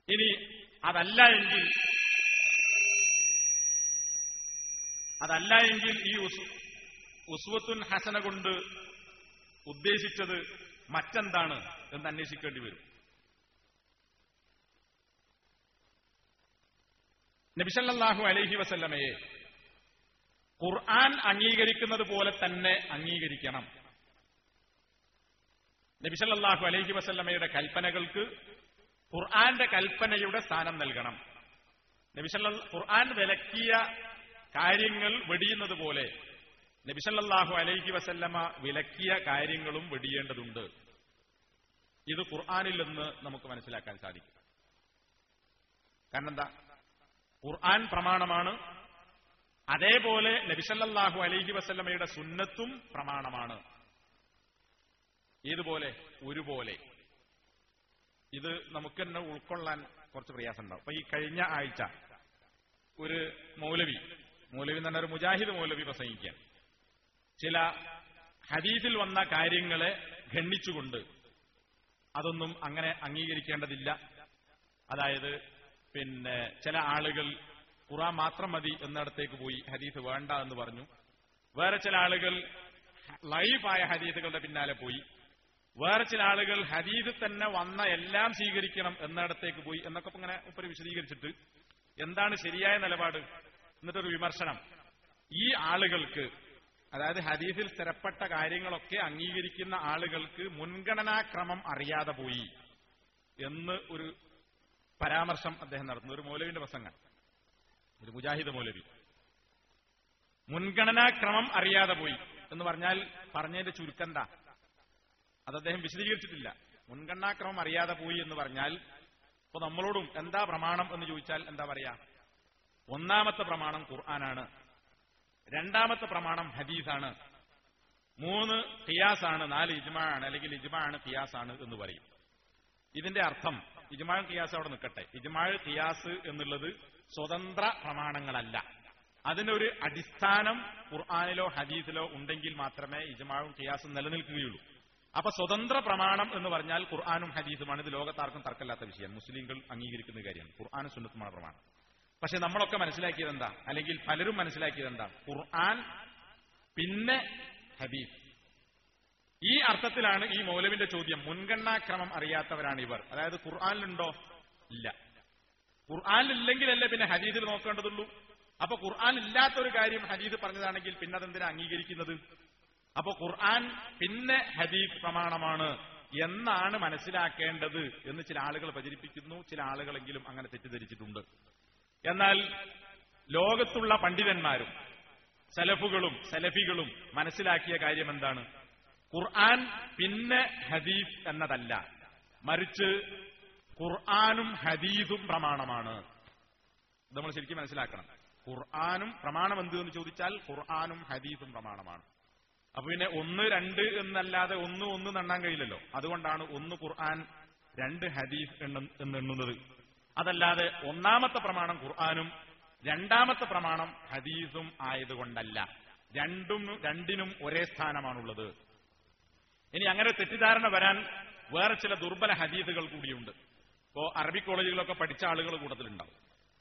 ഇനി അതല്ല എങ്കിൽ അതല്ല എങ്കിൽ ഈ ഉസ്- ഉസ്വത്തുൻ ഹസന കൊണ്ട് ഉദ്ദേശിച്ചത് മറ്റെന്താണ് എന്ന് അന്വേഷിക്കേണ്ടി വരും നബിസല്ലാഹു അലൈഹി വസല്ലമയെ ഖുർആൻ അംഗീകരിക്കുന്നത് പോലെ തന്നെ അംഗീകരിക്കണം നബിസല്ലാഹു അലൈഹി വസല്ലമയുടെ കൽപ്പനകൾക്ക് ഖുർആന്റെ കൽപ്പനയുടെ സ്ഥാനം നൽകണം നബിസല്ല ഖുർആൻ വിലക്കിയ കാര്യങ്ങൾ വെടിയുന്നത് പോലെ നബിസല്ലാഹു അലൈഹി വസല്ലമ വിലക്കിയ കാര്യങ്ങളും വെടിയേണ്ടതുണ്ട് ഇത് ഖുർആനിൽ നിന്ന് നമുക്ക് മനസ്സിലാക്കാൻ സാധിക്കും കാരണം എന്താ ഖുർആൻ പ്രമാണമാണ് അതേപോലെ നബിസല്ലാഹു അലൈഹി വസല്ലമയുടെ സുന്നത്തും പ്രമാണമാണ് ഏതുപോലെ ഒരുപോലെ ഇത് നമുക്ക് തന്നെ ഉൾക്കൊള്ളാൻ കുറച്ച് പ്രയാസമുണ്ടാവും അപ്പൊ ഈ കഴിഞ്ഞ ആഴ്ച ഒരു മൗലവി മൗലവി എന്ന് പറഞ്ഞ ഒരു മുജാഹിദ് മൗലവി പ്രസംഗിക്കാൻ ചില ഹദീസിൽ വന്ന കാര്യങ്ങളെ ഖണ്ഡിച്ചുകൊണ്ട് അതൊന്നും അങ്ങനെ അംഗീകരിക്കേണ്ടതില്ല അതായത് പിന്നെ ചില ആളുകൾ ഖുറാൻ മാത്രം മതി എന്നിടത്തേക്ക് പോയി ഹദീസ് വേണ്ട എന്ന് പറഞ്ഞു വേറെ ചില ആളുകൾ ലൈഫായ ഹദീസുകളുടെ പിന്നാലെ പോയി വേറെ ചില ആളുകൾ ഹദീസ് തന്നെ വന്ന എല്ലാം സ്വീകരിക്കണം എന്നിടത്തേക്ക് പോയി എന്നൊക്കെ ഇങ്ങനെ ഉപ്പര് വിശദീകരിച്ചിട്ട് എന്താണ് ശരിയായ നിലപാട് എന്നിട്ടൊരു വിമർശനം ഈ ആളുകൾക്ക് അതായത് ഹദീസിൽ സ്ഥിരപ്പെട്ട കാര്യങ്ങളൊക്കെ അംഗീകരിക്കുന്ന ആളുകൾക്ക് മുൻഗണനാക്രമം അറിയാതെ പോയി എന്ന് ഒരു പരാമർശം അദ്ദേഹം നടത്തുന്നു ഒരു മൗലവിന്റെ പ്രസംഗം ഒരു മുജാഹിദ് മൗലവി മുൻഗണനാക്രമം അറിയാതെ പോയി എന്ന് പറഞ്ഞാൽ പറഞ്ഞതിന്റെ ചുരുക്കെന്താ അത് അദ്ദേഹം വിശദീകരിച്ചിട്ടില്ല മുൻഗണനാക്രമം അറിയാതെ പോയി എന്ന് പറഞ്ഞാൽ ഇപ്പൊ നമ്മളോടും എന്താ പ്രമാണം എന്ന് ചോദിച്ചാൽ എന്താ പറയാ ഒന്നാമത്തെ പ്രമാണം ഖുർആനാണ് രണ്ടാമത്തെ പ്രമാണം ഹദീസാണ് മൂന്ന് ഖിയാസാണ് നാല് ഇജ്മാണ് അല്ലെങ്കിൽ ഇജ്മാണ് ഖിയാസാണ് എന്ന് പറയും ഇതിന്റെ അർത്ഥം ഇജ്മാൾ ഖിയാസ് അവിടെ നിൽക്കട്ടെ ഇജ്മാൾ ഖിയാസ് എന്നുള്ളത് സ്വതന്ത്ര പ്രമാണങ്ങളല്ല അതിനൊരു അടിസ്ഥാനം ഖുർആാനിലോ ഹദീസിലോ ഉണ്ടെങ്കിൽ മാത്രമേ ഇജ്മാവും ഖിയാസും നിലനിൽക്കുകയുള്ളൂ അപ്പൊ സ്വതന്ത്ര പ്രമാണം എന്ന് പറഞ്ഞാൽ ഖുർആാനും ഹദീസുമാണ് ഇത് ലോകത്താർക്കും തർക്കമില്ലാത്ത വിഷയം മുസ്ലിങ്ങൾ അംഗീകരിക്കുന്ന കാര്യമാണ് ഖുർആാനും സുന്നത്തുമാണ് പ്രമാണം പക്ഷെ നമ്മളൊക്കെ മനസ്സിലാക്കിയത് എന്താ അല്ലെങ്കിൽ പലരും മനസ്സിലാക്കിയത് എന്താ ഖുർആൻ പിന്നെ ഹദീസ് ഈ അർത്ഥത്തിലാണ് ഈ മൗലവിന്റെ ചോദ്യം മുൻഗണനാക്രമം അറിയാത്തവരാണ് ഇവർ അതായത് ഖുർആാനിലുണ്ടോ ഇല്ല ഖുർആാനിലില്ലെങ്കിലല്ലേ പിന്നെ ഹദീദിൽ നോക്കേണ്ടതുള്ളൂ അപ്പൊ ഖുർആൻ ഇല്ലാത്ത ഒരു കാര്യം ഹദീദ് പറഞ്ഞതാണെങ്കിൽ പിന്നെ അതെന്തിനാ അംഗീകരിക്കുന്നത് അപ്പൊ ഖുർആൻ പിന്നെ ഹദീദ് പ്രമാണമാണ് എന്നാണ് മനസ്സിലാക്കേണ്ടത് എന്ന് ചില ആളുകൾ പ്രചരിപ്പിക്കുന്നു ചില ആളുകളെങ്കിലും അങ്ങനെ തെറ്റിദ്ധരിച്ചിട്ടുണ്ട് എന്നാൽ ലോകത്തുള്ള പണ്ഡിതന്മാരും സലഫുകളും സലഫികളും മനസ്സിലാക്കിയ കാര്യം എന്താണ് ഖുർആൻ പിന്നെ ഹദീസ് എന്നതല്ല മറിച്ച് ഖുർആാനും ഹദീസും പ്രമാണമാണ് ഇത് നമ്മൾ ശരിക്കും മനസ്സിലാക്കണം ഖുർആാനും പ്രമാണം എന്ത് എന്ന് ചോദിച്ചാൽ ഖുർആാനും ഹദീസും പ്രമാണമാണ് അപ്പൊ പിന്നെ ഒന്ന് രണ്ട് എന്നല്ലാതെ ഒന്ന് ഒന്ന് നണ്ണാൻ കഴിയില്ലല്ലോ അതുകൊണ്ടാണ് ഒന്ന് ഖുർആൻ രണ്ട് ഹദീസ് എണ്ണ- എന്നെണ്ണുന്നത് അതല്ലാതെ ഒന്നാമത്തെ പ്രമാണം ഖുർആാനും രണ്ടാമത്തെ പ്രമാണം ഹദീസും ആയതുകൊണ്ടല്ല രണ്ടും രണ്ടിനും ഒരേ സ്ഥാനമാണുള്ളത് ഇനി അങ്ങനെ തെറ്റിദ്ധാരണ വരാൻ വേറെ ചില ദുർബല ഹദീസുകൾ കൂടിയുണ്ട് ഇപ്പോ അറബി കോളേജുകളൊക്കെ പഠിച്ച ആളുകൾ കൂട്ടത്തിലുണ്ടാവും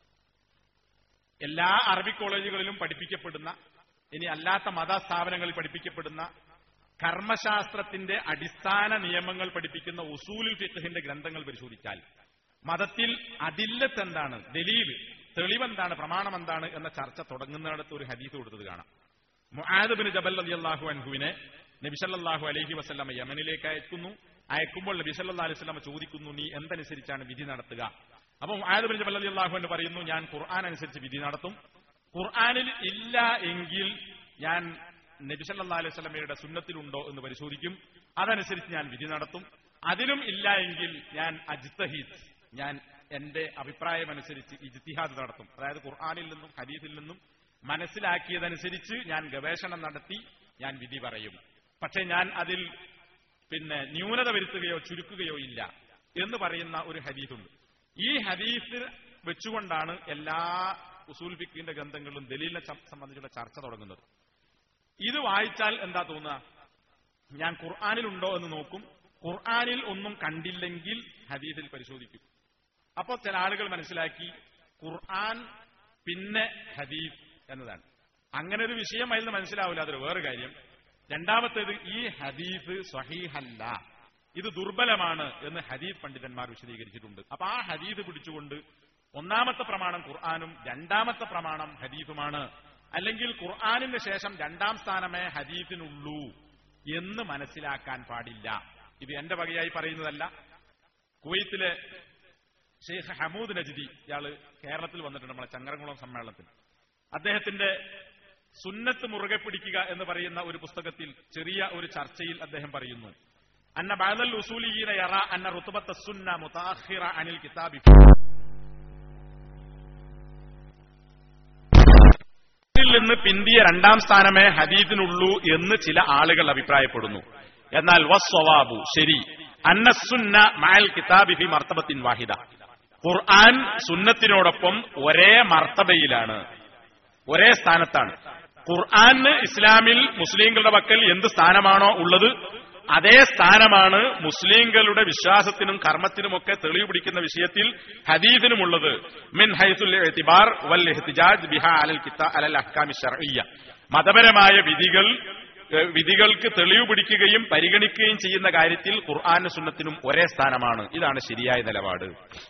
എല്ലാ അറബി കോളേജുകളിലും പഠിപ്പിക്കപ്പെടുന്ന ഇനി അല്ലാത്ത മതസ്ഥാപനങ്ങളിൽ പഠിപ്പിക്കപ്പെടുന്ന കർമ്മശാസ്ത്രത്തിന്റെ അടിസ്ഥാന നിയമങ്ങൾ പഠിപ്പിക്കുന്ന ഉസൂലുൽ ഫിഖഹിന്റെ ഗ്രന്ഥങ്ങൾ പരിശോധിച്ചാൽ മതത്തിൽ അതില്ലത്ത് എന്താണ് ദലീൽ തെളിവെന്താണ് പ്രമാണം എന്താണ് എന്ന ചർച്ച തുടങ്ങുന്നിടത്ത് ഒരു ഹദീസ് കൊടുത്തത് കാണാം മുആദ് ബിൻ ജബൽ റളിയല്ലാഹു അൻഹുവിനെ നബി സല്ലല്ലാഹു അലൈഹി വസല്ലമ യമനിലേക്ക് അയക്കുന്നു അയക്കുമ്പോൾ നബി സല്ലല്ലാഹു അലൈഹി വസല്ലമ ചോദിക്കുന്നു നീ എന്തനുസരിച്ചാണ് വിധി നടത്തുക അപ്പോൾ മുആദ് ബിൻ ജബൽ റളിയല്ലാഹു അൻഹു പറയുന്നു ഞാൻ ഖുർആൻ അനുസരിച്ച് വിധി നടത്തും ഖുർആനിൽ ഇല്ല എങ്കിൽ ഞാൻ നബി സല്ലല്ലാഹു അലൈഹി വസല്ലമയുടെ സുന്നത്തിലുണ്ടോ എന്ന് പരിശോധിക്കും അതനുസരിച്ച് ഞാൻ വിധി നടത്തും അതിലും ഇല്ല എങ്കിൽ ഞാൻ അജ്തഹീദ് ഞാൻ എന്റെ അഭിപ്രായമനുസരിച്ച് ഇജ്തിഹാദ് നടത്തും അതായത് ഖുർആനിൽ നിന്നും ഹദീസിൽ നിന്നും മനസ്സിലാക്കിയതനുസരിച്ച് ഞാൻ ഗവേഷണം നടത്തി ഞാൻ വിധി പറയും പക്ഷെ ഞാൻ അതിൽ പിന്നെ ന്യൂനത വരുത്തുകയോ ചുരുക്കുകയോ ഇല്ല എന്ന് പറയുന്ന ഒരു ഹദീസുണ്ട് ഈ ഹദീസ് വെച്ചുകൊണ്ടാണ് എല്ലാ ഉസൂൽ ഫിക്കിന്റെ ഗ്രന്ഥങ്ങളിലും ദലീലിനെ സം- സംബന്ധിച്ചുള്ള ചർച്ച തുടങ്ങുന്നത് ഇത് വായിച്ചാൽ എന്താ തോന്നുക ഞാൻ ഖുർആാനിൽ ഉണ്ടോ എന്ന് നോക്കും ഖുർആാനിൽ ഒന്നും കണ്ടില്ലെങ്കിൽ ഹദീസിൽ പരിശോധിക്കും അപ്പൊ ചില ആളുകൾ മനസ്സിലാക്കി ഖുർആൻ പിന്നെ ഹദീസ് എന്നതാണ് അങ്ങനെ ഒരു വിഷയം അതിൽ നിന്ന് മനസ്സിലാവില്ല അതൊരു വേറെ കാര്യം രണ്ടാമത്തേത് ഈ ഹദീസ് സ്വഹീഹല്ല ഇത് ദുർബലമാണ് എന്ന് ഹദീസ് പണ്ഡിതന്മാർ വിശദീകരിച്ചിട്ടുണ്ട് അപ്പൊ ആ ഹദീസ് പിടിച്ചുകൊണ്ട് ഒന്നാമത്തെ പ്രമാണം ഖുർആാനും രണ്ടാമത്തെ പ്രമാണം ഹദീസുമാണ് അല്ലെങ്കിൽ ഖുർആാനിന് ശേഷം രണ്ടാം സ്ഥാനമേ ഹദീസിനുള്ളൂ എന്ന് മനസ്സിലാക്കാൻ പാടില്ല ഇത് എന്റെ വകയായി പറയുന്നതല്ല കുവൈത്തിലെ ഷെയ്ഖ് ഹമൂദ് നജ്ദി ഇയാള് കേരളത്തിൽ വന്നിട്ടുണ്ട് നമ്മളെ ചങ്ങരംകുളം സമ്മേളനത്തിൽ അദ്ദേഹത്തിന്റെ സുന്നത്ത് മുറുകെ പിടിക്കുക എന്ന് പറയുന്ന ഒരു പുസ്തകത്തിൽ ചെറിയ ഒരു ചർച്ചയിൽ അദ്ദേഹം പറയുന്നു അന്ന ബഅദൽ ഉസൂലിയീന യറ അന്ന റുത്ബത്ത സുന്ന മുതാഖിറ അനിൽ കിതാബി ഇതിൽ നിന്ന് പിന്തിയ രണ്ടാം സ്ഥാനമേ ഹദീദിനുള്ളൂ എന്ന് ചില ആളുകൾ അഭിപ്രായപ്പെടുന്നു എന്നാൽ വസ്വവാബു ശരി അന്നസുന്ന മഅൽ കിതാബി ഫി മർത്തബത്തിൻ വാഹിദ ഖുർആൻ സുന്നത്തിനോടൊപ്പം ഒരേ മർത്തബയിലാണ് ഒരേ സ്ഥാനത്താണ് ഖുർആന് ഇസ്ലാമിൽ മുസ്ലിങ്ങളുടെ പക്കൽ എന്ത് സ്ഥാനമാണോ ഉള്ളത് അതേ സ്ഥാനമാണ് മുസ്ലിങ്ങളുടെ വിശ്വാസത്തിനും കർമ്മത്തിനുമൊക്കെ തെളിവ് പിടിക്കുന്ന വിഷയത്തിൽ ഹദീദിനുമുള്ളത് മിൻ ഹൈസുൽ എത്തിബാർ വൽ ഇഹ്തിജാജ് ബിഹ അലൽ കിതാ അലൽ അഹ്കാമി ശർഇയ്യ മതപരമായ വിധികൾ ഏഹ്, വിധികൾക്ക് തെളിവ് പിടിക്കുകയും പരിഗണിക്കുകയും ചെയ്യുന്ന കാര്യത്തിൽ ഖുർആാനും സുന്നത്തിനും ഒരേ സ്ഥാനമാണ് ഇതാണ് ശരിയായ നിലപാട്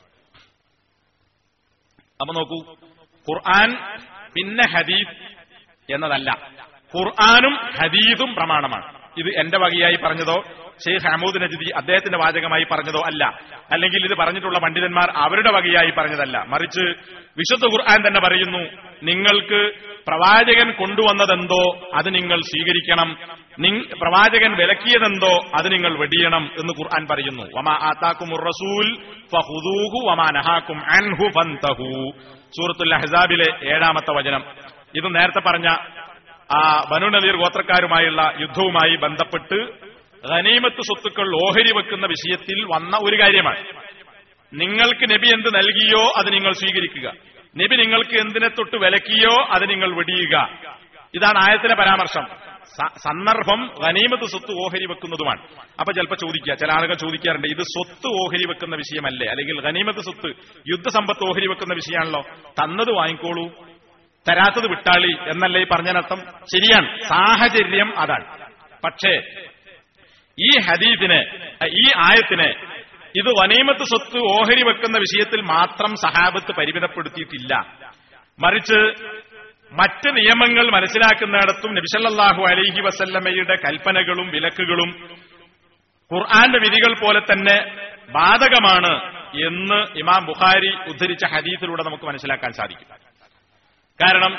അപ്പൊ നോക്കൂ ഖുർആൻ പിന്നെ ഹദീസ് എന്നതല്ല ഖുർആാനും ഹദീസും പ്രമാണമാണ് ഇത് എന്റെ വകയായി പറഞ്ഞതോ ഷെയ്ഖ് ഹമൂദ് നജ്ദി അദ്ദേഹത്തിന്റെ വാചകമായി പറഞ്ഞതോ അല്ല അല്ലെങ്കിൽ ഇത് പറഞ്ഞിട്ടുള്ള പണ്ഡിതന്മാർ അവരുടെ വകയായി പറഞ്ഞതല്ല മറിച്ച് വിശുദ്ധ ഖുർആൻ തന്നെ പറയുന്നു നിങ്ങൾക്ക് പ്രവാചകൻ കൊണ്ടുവന്നതെന്തോ അത് നിങ്ങൾ സ്വീകരിക്കണം നിങ് പ്രവാചകൻ വിലക്കിയതെന്തോ അത് നിങ്ങൾ വെടിയണം എന്ന് ഖുർആൻ പറയുന്നു വമാ ആത്താക്കുമുർ റസൂൽ ഫഹുദൂഹു വമാ നഹാക്കും അൻഹു ഫന്തഹു സൂറത്തുൽ അഹ്സാബിലെ ഏഴാമത്തെ വചനം ഇത് നേരത്തെ പറഞ്ഞ ആ ബനു നദീർ ഗോത്രക്കാരുമായുള്ള യുദ്ധവുമായി ബന്ധപ്പെട്ട് ഖനീമത്ത് സ്വത്തുക്കൾ ഓഹരി വെക്കുന്ന വിഷയത്തിൽ വന്ന ഒരു കാര്യമാണ് നിങ്ങൾക്ക് നബി എന്ത് നൽകിയോ അത് നിങ്ങൾ സ്വീകരിക്കുക നബി നിങ്ങൾക്ക് എന്തിനെ തൊട്ട് വിലക്കിയോ അത് നിങ്ങൾ വെടിയുക ഇതാണ് ആയത്തിലെ പരാമർശം സ- സന്ദർഭം ഖനീമത്ത് സ്വത്ത് ഓഹരി വെക്കുന്നതുമാണ് അപ്പൊ ചിലപ്പോൾ ചോദിക്കുക ചില ആളുകൾ ചോദിക്കാറുണ്ട് ഇത് സ്വത്ത് ഓഹരി വെക്കുന്ന വിഷയമല്ലേ അല്ലെങ്കിൽ ഖനീമത്ത് സ്വത്ത് യുദ്ധസമ്പത്ത് ഓഹരി വെക്കുന്ന വിഷയമാണല്ലോ തന്നത് വാങ്ങിക്കോളൂ തരാത്തത് വിട്ടാളി എന്നല്ലേ ഈ പറഞ്ഞതിനർത്ഥം ശരിയാണ് സാഹചര്യം അതാണ് പക്ഷേ ഈ ഹദീദിനെ ഈ ആയത്തിനെ ഇത് വനീമത്ത് സ്വത്ത് ഓഹരി വെക്കുന്ന വിഷയത്തിൽ മാത്രം സഹാബത്ത് പരിമിതപ്പെടുത്തിയിട്ടില്ല മറിച്ച് മറ്റ് നിയമങ്ങൾ മനസ്സിലാക്കുന്നിടത്തും നബിസല്ലാഹു അലൈഹി വസല്ലമയുടെ കൽപ്പനകളും വിലക്കുകളും ഖുർആന്റെ വിധികൾ പോലെ തന്നെ ബാധകമാണ് എന്ന് ഇമാം ബുഖാരി ഉദ്ധരിച്ച ഹദീസിലൂടെ നമുക്ക് മനസ്സിലാക്കാൻ സാധിക്കും കാരണം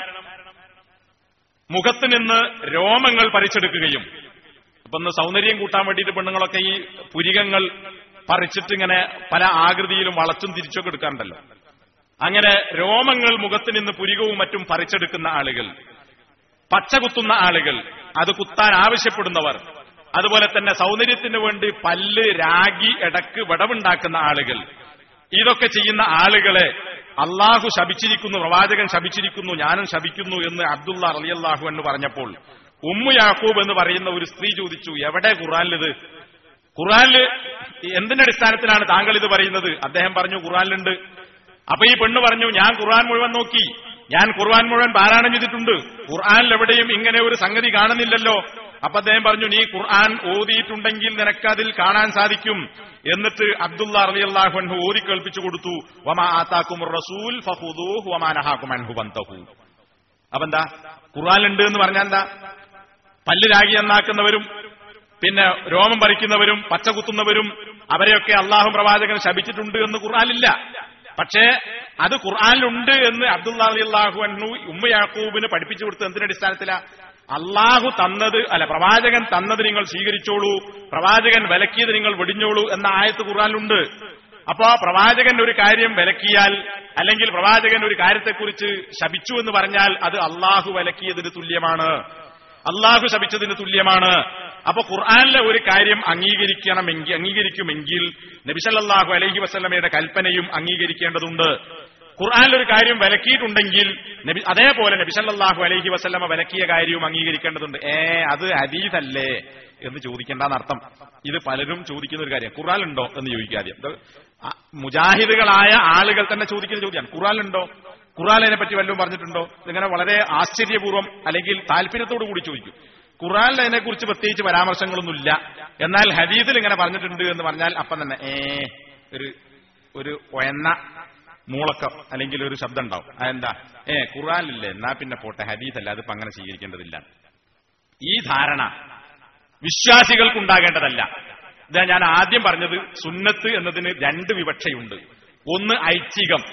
മുഖത്ത് നിന്ന് രോമങ്ങൾ പറിച്ചെടുക്കുകയും അപ്പൊ ഒന്ന് സൗന്ദര്യം കൂട്ടാൻ വേണ്ടിയിട്ട് പെണ്ണുങ്ങളൊക്കെ ഈ പുരികങ്ങൾ പറിച്ചിട്ട് ഇങ്ങനെ പല ആകൃതിയിലും വളച്ചും തിരിച്ചൊക്കെ എടുക്കാറുണ്ടല്ലോ അങ്ങനെ രോമങ്ങൾ മുഖത്ത് നിന്ന് പുരികവും മറ്റും പറിച്ചെടുക്കുന്ന ആളുകൾ പച്ച കുത്തുന്ന ആളുകൾ അത് കുത്താൻ ആവശ്യപ്പെടുന്നവർ അതുപോലെ തന്നെ സൗന്ദര്യത്തിന് വേണ്ടി പല്ല് രാഗി ഇടക്ക് വിടവുണ്ടാക്കുന്ന ആളുകൾ ഇതൊക്കെ ചെയ്യുന്ന ആളുകളെ അള്ളാഹു ശപിച്ചിരിക്കുന്നു പ്രവാചകൻ ശപിച്ചിരിക്കുന്നു ഞാനും ശപിക്കുന്നു എന്ന് അബ്ദുള്ള റളിയല്ലാഹു എന്ന് പറഞ്ഞപ്പോൾ ഉമ്മു യാക്കൂബ് എന്ന് പറയുന്ന ഒരു സ്ത്രീ ചോദിച്ചു എവിടെ ഖുറാനിലിത് ഖുറാനില് എന്തിന്റെ അടിസ്ഥാനത്തിലാണ് താങ്കൾ ഇത് പറയുന്നത് അദ്ദേഹം പറഞ്ഞു ഖുറാനിലുണ്ട് അപ്പൊ ഈ പെണ്ണ് പറഞ്ഞു ഞാൻ ഖുർആൻ മുഴുവൻ നോക്കി ഞാൻ ഖുർആൻ മുഴുവൻ പാരായണം ചെയ്തിട്ടുണ്ട് ഖുർആനിൽ എവിടെയും ഇങ്ങനെ ഒരു സംഗതി കാണുന്നില്ലല്ലോ അപ്പൊ അദ്ദേഹം പറഞ്ഞു നീ ഖുർആൻ ഓതിയിട്ടുണ്ടെങ്കിൽ നിനക്കതിൽ കാണാൻ സാധിക്കും എന്നിട്ട് അബ്ദുള്ള റളിയല്ലാഹു അൻഹു ഓതി കേൾപ്പിച്ചു കൊടുത്തു വമാ ആതാക്കും റസൂൽ ഫഖുദൂഹു വമാ നഹാക്കും അൻഹു ഫന്തഹു അപ്പൊ എന്താ ഖുർആനിലുണ്ട് എന്ന് പറഞ്ഞാൽ എന്താ പല്ല് രാഗി എന്നാക്കുന്നവരും പിന്നെ രോമം പറിക്കുന്നവരും പച്ച കുത്തുന്നവരും അവരെയൊക്കെ അള്ളാഹു പ്രവാചകൻ ശപിച്ചിട്ടുണ്ട് എന്ന് ഖുർആനില്ല പക്ഷേ അത് ഖുർആനിലുണ്ട് എന്ന് അബ്ദുള്ള അള്ളാഹു അന്നു ഉമ്മ യാക്കൂബിന് പഠിപ്പിച്ചു കൊടുത്തത് എന്തിനടിസ്ഥാനത്തിലാ അള്ളാഹു തന്നത് അല്ല പ്രവാചകൻ തന്നത് നിങ്ങൾ സ്വീകരിച്ചോളൂ പ്രവാചകൻ വിലക്കിയത് നിങ്ങൾ വെടിഞ്ഞോളൂ എന്ന ആയത്ത് ഖുർആനിലുണ്ട് അപ്പോ പ്രവാചകൻ ഒരു കാര്യം വിലക്കിയാൽ അല്ലെങ്കിൽ പ്രവാചകൻ ഒരു കാര്യത്തെക്കുറിച്ച് ശപിച്ചു എന്ന് പറഞ്ഞാൽ അത് അള്ളാഹു വിലക്കിയതിന് തുല്യമാണ് അള്ളാഹു ശപിച്ചതിന് തുല്യമാണ് അപ്പൊ ഖുർആനിലെ ഒരു കാര്യം അംഗീകരിക്കണമെങ്കിൽ അംഗീകരിക്കുമെങ്കിൽ നബിസല്ലാഹു അലൈഹി വസ്ലമയുടെ കൽപ്പനയും അംഗീകരിക്കേണ്ടതുണ്ട് ഖുർആനിൽ ഒരു കാര്യം വിലക്കിയിട്ടുണ്ടെങ്കിൽ നബി അതേപോലെ നബി സല്ലല്ലാഹു അലൈഹി വസല്ലമ വിലക്കിയ കാര്യവും അംഗീകരിക്കേണ്ടതുണ്ട് ഏ അത് ഹദീസല്ലേ എന്ന് ചോദിക്കേണ്ടെന്ന് അർത്ഥം ഇത് പലരും ചോദിക്കുന്ന ഒരു കാര്യം ഖുർആനുണ്ടോ എന്ന് ചോദിക്കാതെ ആ, മുജാഹിദുകളായ ആളുകൾ തന്നെ ചോദിക്കുന്ന ചോദ്യമാണ് ഖുർആനുണ്ടോ ഖുർആനിനെ പറ്റി വല്ലതും പറഞ്ഞിട്ടുണ്ടോ ഇങ്ങനെ വളരെ ആശ്ചര്യപൂർവ്വം അല്ലെങ്കിൽ താല്പര്യത്തോടു കൂടി ചോദിക്കും ഖുർആനിൽ അതിനെക്കുറിച്ച് പ്രത്യേകിച്ച് പരാമർശങ്ങളൊന്നുമില്ല എന്നാൽ ഹദീസിൽ ഇങ്ങനെ പറഞ്ഞിട്ടുണ്ട് എന്ന് പറഞ്ഞാൽ അപ്പം തന്നെ ഏ ഒരു ഒരു ഒയന്ന മൂളക്കം അല്ലെങ്കിൽ ഒരു ശബ്ദം ഉണ്ടാവും അതെന്താ ഏ ഖുർആനില്ലേ എന്നാ പിന്നെ പോട്ടെ ഹദീസല്ല അതിപ്പോ അങ്ങനെ സ്വീകരിക്കേണ്ടതില്ല ഈ ധാരണ വിശ്വാസികൾക്കുണ്ടാകേണ്ടതല്ല ഇതാ ഞാൻ ആദ്യം പറഞ്ഞത് സുന്നത്ത് എന്നതിന് രണ്ട് വിവക്ഷയുണ്ട് ഒന്ന് ഐച്ഛികം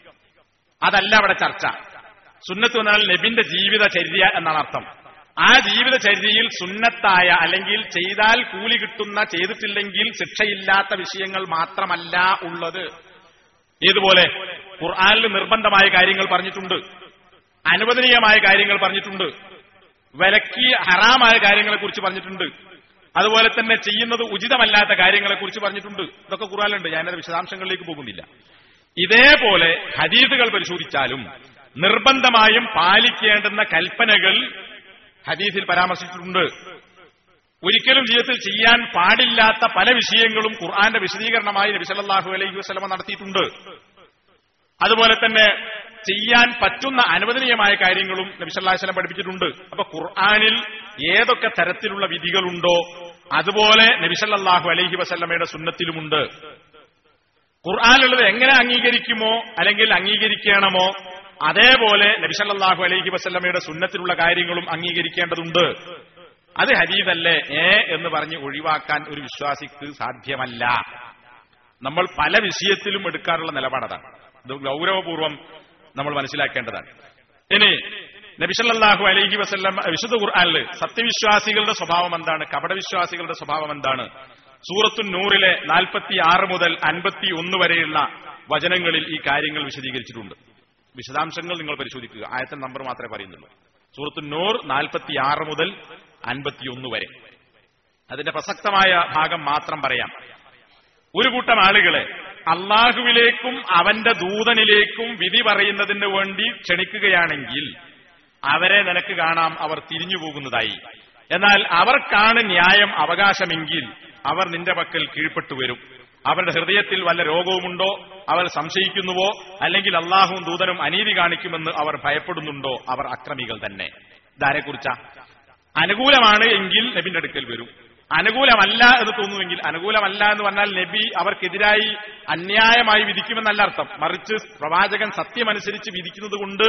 അതല്ല അവിടെ ചർച്ച സുന്നത്ത് എന്നാൽ നബിന്റെ ജീവിതചര്യ എന്നാണ് അർത്ഥം ആ ജീവിതചര്യയിൽ സുന്നത്തായ അല്ലെങ്കിൽ ചെയ്താൽ കൂലി കിട്ടുന്ന ചെയ്തിട്ടില്ലെങ്കിൽ ശിക്ഷയില്ലാത്ത വിഷയങ്ങൾ മാത്രമല്ല ഉള്ളത് ഏതുപോലെ ഖുർആനിൽ നിർബന്ധമായ കാര്യങ്ങൾ പറഞ്ഞിട്ടുണ്ട് അനുവദനീയമായ കാര്യങ്ങൾ പറഞ്ഞിട്ടുണ്ട് വിലക്കി ഹറാമായ കാര്യങ്ങളെ കുറിച്ച് പറഞ്ഞിട്ടുണ്ട് അതുപോലെ തന്നെ ചെയ്യുന്നത് ഉചിതമല്ലാത്ത കാര്യങ്ങളെ കുറിച്ച് പറഞ്ഞിട്ടുണ്ട് ഇതൊക്കെ ഖുർആനിലുണ്ട് ഞാനത് വിശദാംശങ്ങളിലേക്ക് പോകുന്നില്ല ഇതേപോലെ ഹദീസുകൾ പരിശോധിച്ചാലും നിർബന്ധമായും പാലിക്കേണ്ടുന്ന കൽപ്പനകൾ ഹദീസിൽ പരാമർശിച്ചിട്ടുണ്ട് ഒരിക്കലും ജീവിതത്തിൽ ചെയ്യാൻ പാടില്ലാത്ത പല വിഷയങ്ങളും ഖുർആന്റെ വിശദീകരണമായി നബി സല്ലല്ലാഹു അലൈഹി വസല്ലമ നടത്തിയിട്ടുണ്ട് അതുപോലെ തന്നെ ചെയ്യാൻ പറ്റുന്ന അനുവദനീയമായ കാര്യങ്ങളും നബി സല്ലല്ലാഹു അലൈഹി വസല്ലം പഠിപ്പിച്ചിട്ടുണ്ട് അപ്പൊ ഖുർആനിൽ ഏതൊക്കെ തരത്തിലുള്ള വിധികളുണ്ടോ അതുപോലെ നബി സല്ലല്ലാഹു അലൈഹി വസല്ലമയുടെ സുന്നത്തിലുമുണ്ട് ഖുർആാനുള്ളത് എങ്ങനെ അംഗീകരിക്കുമോ അല്ലെങ്കിൽ അംഗീകരിക്കണമോ അതേപോലെ നബിസല്ലാഹു അലൈഹി വസല്ലമയുടെ സുന്നത്തിലുള്ള കാര്യങ്ങളും അംഗീകരിക്കേണ്ടതുണ്ട് അത് ഹദീദല്ലേ ഏ എന്ന് പറഞ്ഞ് ഒഴിവാക്കാൻ ഒരു വിശ്വാസിക്ക് സാധ്യമല്ല നമ്മൾ പല വിഷയത്തിലും എടുക്കാറുള്ള നിലപാടതാണ് ഇത് ഗൗരവപൂർവ്വം നമ്മൾ മനസ്സിലാക്കേണ്ടതാണ് ഇനി നബിസല്ലാഹു അലൈഹി വസല്ലം വിശുദ്ധ ഖുർആാനില് സത്യവിശ്വാസികളുടെ സ്വഭാവം എന്താണ് കപടവിശ്വാസികളുടെ സ്വഭാവം എന്താണ് സൂറത്തു നൂറിലെ നാൽപ്പത്തി ആറ് മുതൽ അൻപത്തി ഒന്ന് വരെയുള്ള വചനങ്ങളിൽ ഈ കാര്യങ്ങൾ വിശദീകരിച്ചിട്ടുണ്ട് വിശദാംശങ്ങൾ നിങ്ങൾ പരിശോധിക്കുക ആയത്തെ നമ്പർ മാത്രമേ പറയുന്നുള്ളൂ സൂറത്തു നൂർ നാൽപ്പത്തി ആറ് മുതൽ അൻപത്തിയൊന്ന് വരെ അതിന്റെ പ്രസക്തമായ ഭാഗം മാത്രം പറയാം ഒരു കൂട്ടം ആളുകളെ അള്ളാഹുവിലേക്കും അവന്റെ ദൂതനിലേക്കും വിധി പറയുന്നതിന് വേണ്ടി ക്ഷണിക്കുകയാണെങ്കിൽ അവരെ നിനക്ക് കാണാം അവർ തിരിഞ്ഞു പോകുന്നതായി എന്നാൽ അവർക്കാണ് ന്യായം അവകാശമെങ്കിൽ അവർ നിന്റെ പക്കൽ കീഴ്പ്പെട്ടു വരും അവരുടെ ഹൃദയത്തിൽ വല്ല രോഗവുമുണ്ടോ അവർ സംശയിക്കുന്നുവോ അല്ലെങ്കിൽ അള്ളാഹുവും ദൂതനും അനീതി കാണിക്കുമെന്ന് അവർ ഭയപ്പെടുന്നുണ്ടോ അവർ അക്രമികൾ തന്നെ ഇതാരെക്കുറിച്ചാ അനുകൂലമാണ് എങ്കിൽ നബിന്റെ അടുക്കൽ വരും അനുകൂലമല്ല എന്ന് തോന്നുമെങ്കിൽ അനുകൂലമല്ല എന്ന് പറഞ്ഞാൽ നബി അവർക്കെതിരായി അന്യായമായി വിധിക്കുമെന്നല്ല അർത്ഥം മറിച്ച് പ്രവാചകൻ സത്യമനുസരിച്ച് വിധിക്കുന്നത് കൊണ്ട്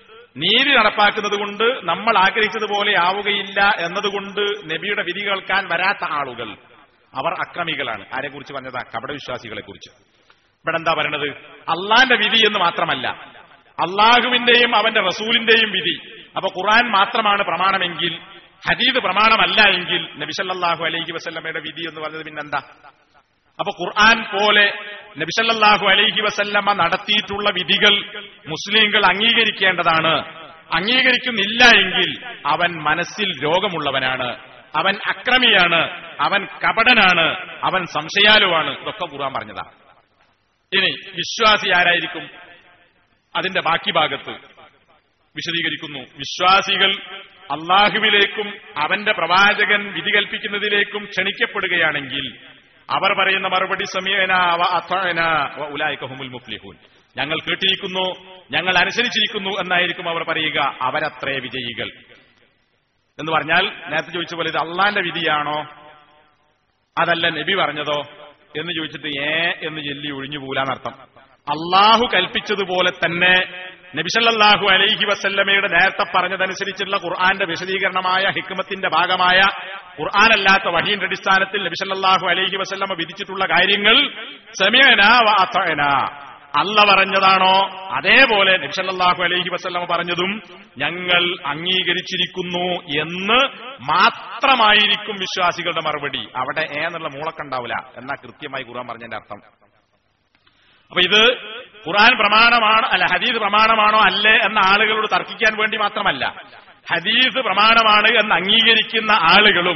നീതി നടപ്പാക്കുന്നത് കൊണ്ട് നമ്മൾ ആഗ്രഹിച്ചതുപോലെ ആവുകയില്ല എന്നതുകൊണ്ട് നബിയുടെ വിധി കേൾക്കാൻ വരാത്ത ആളുകൾ അവർ അക്രമികളാണ് ആരെക്കുറിച്ച് പറഞ്ഞതാ കപടവിശ്വാസികളെ കുറിച്ച് ഇവിടെ എന്താ പറയണത് അള്ളാന്റെ വിധി എന്ന് മാത്രമല്ല അള്ളാഹുവിന്റെയും അവന്റെ റസൂലിന്റെയും വിധി അപ്പൊ ഖുർആൻ മാത്രമാണ് പ്രമാണമെങ്കിൽ ഹദീദ് പ്രമാണമല്ല എങ്കിൽ നബിസല്ലാഹു അലൈഹി വസല്ലമയുടെ വിധി എന്ന് പറഞ്ഞത് പിന്നെന്താ അപ്പൊ ഖുർആൻ പോലെ നബിസല്ലാഹു അലൈഹി വസല്ലമ നടത്തിയിട്ടുള്ള വിധികൾ മുസ്ലിങ്ങൾ അംഗീകരിക്കേണ്ടതാണ് അംഗീകരിക്കുന്നില്ല എങ്കിൽ അവൻ മനസ്സിൽ രോഗമുള്ളവനാണ് അവൻ അക്രമിയാണ് അവൻ കപടനാണ് അവൻ സംശയാലുവാണ് ഇതൊക്കെ ഖുർആൻ പറഞ്ഞതാ ഇനി വിശ്വാസി ആരായിരിക്കും അതിന്റെ ബാക്കി ഭാഗത്ത് വിശദീകരിക്കുന്നു വിശ്വാസികൾ അള്ളാഹുവിലേക്കും അവന്റെ പ്രവാചകൻ വിധി കൽപ്പിക്കുന്നതിലേക്കും ക്ഷണിക്കപ്പെടുകയാണെങ്കിൽ അവർ പറയുന്ന മറുപടി സമീന ഉലായിക്കഹുമുൽ മുഫ്ലിഹൂൻ ഞങ്ങൾ കേട്ടിരിക്കുന്നു ഞങ്ങൾ അനുസരിച്ചിരിക്കുന്നു എന്നായിരിക്കും അവർ പറയുക അവരത്രേ വിജയികൾ എന്ന് പറഞ്ഞാൽ നേരത്തെ ചോദിച്ച പോലെ ഇത് അള്ളാന്റെ വിധിയാണോ അതല്ല നബി പറഞ്ഞതോ എന്ന് ചോദിച്ചിട്ട് ഏ എന്ന് ചൊല്ലി ഒഴിഞ്ഞു പോലാന്നർത്ഥം അള്ളാഹു കൽപ്പിച്ചതുപോലെ തന്നെ നബിസല്ലാഹു അലൈഹി വസല്ലമയുടെ നേരത്തെ പറഞ്ഞതനുസരിച്ചുള്ള ഖുർആന്റെ വിശദീകരണമായ ഹിക്മത്തിന്റെ ഭാഗമായ ഖുർആാനല്ലാത്ത വഹീന്റെ അടിസ്ഥാനത്തിൽ നബിസല്ലാഹു അലൈഹി വസല്ലമ വിധിച്ചിട്ടുള്ള കാര്യങ്ങൾ സമയന അല്ല പറഞ്ഞതാണോ അതേപോലെ നബിസല്ലാഹു അലൈഹി വസല്ലമ പറഞ്ഞതും ഞങ്ങൾ അംഗീകരിച്ചിരിക്കുന്നു എന്ന് മാത്രമായിരിക്കും വിശ്വാസികളുടെ മറുപടി അവിടെ ഏ എന്നുള്ള മൂളക്കുണ്ടാവില്ല എന്നാ കൃത്യമായി ഖുർആൻ പറഞ്ഞതിന്റെ അർത്ഥം അപ്പൊ ഇത് ഖുർആൻ പ്രമാണമാണ് അല്ല ഹദീദ് പ്രമാണമാണോ അല്ലേ എന്ന ആളുകളോട് തർക്കിക്കാൻ വേണ്ടി മാത്രമല്ല ഹദീദ് പ്രമാണമാണ് എന്ന് അംഗീകരിക്കുന്ന ആളുകളും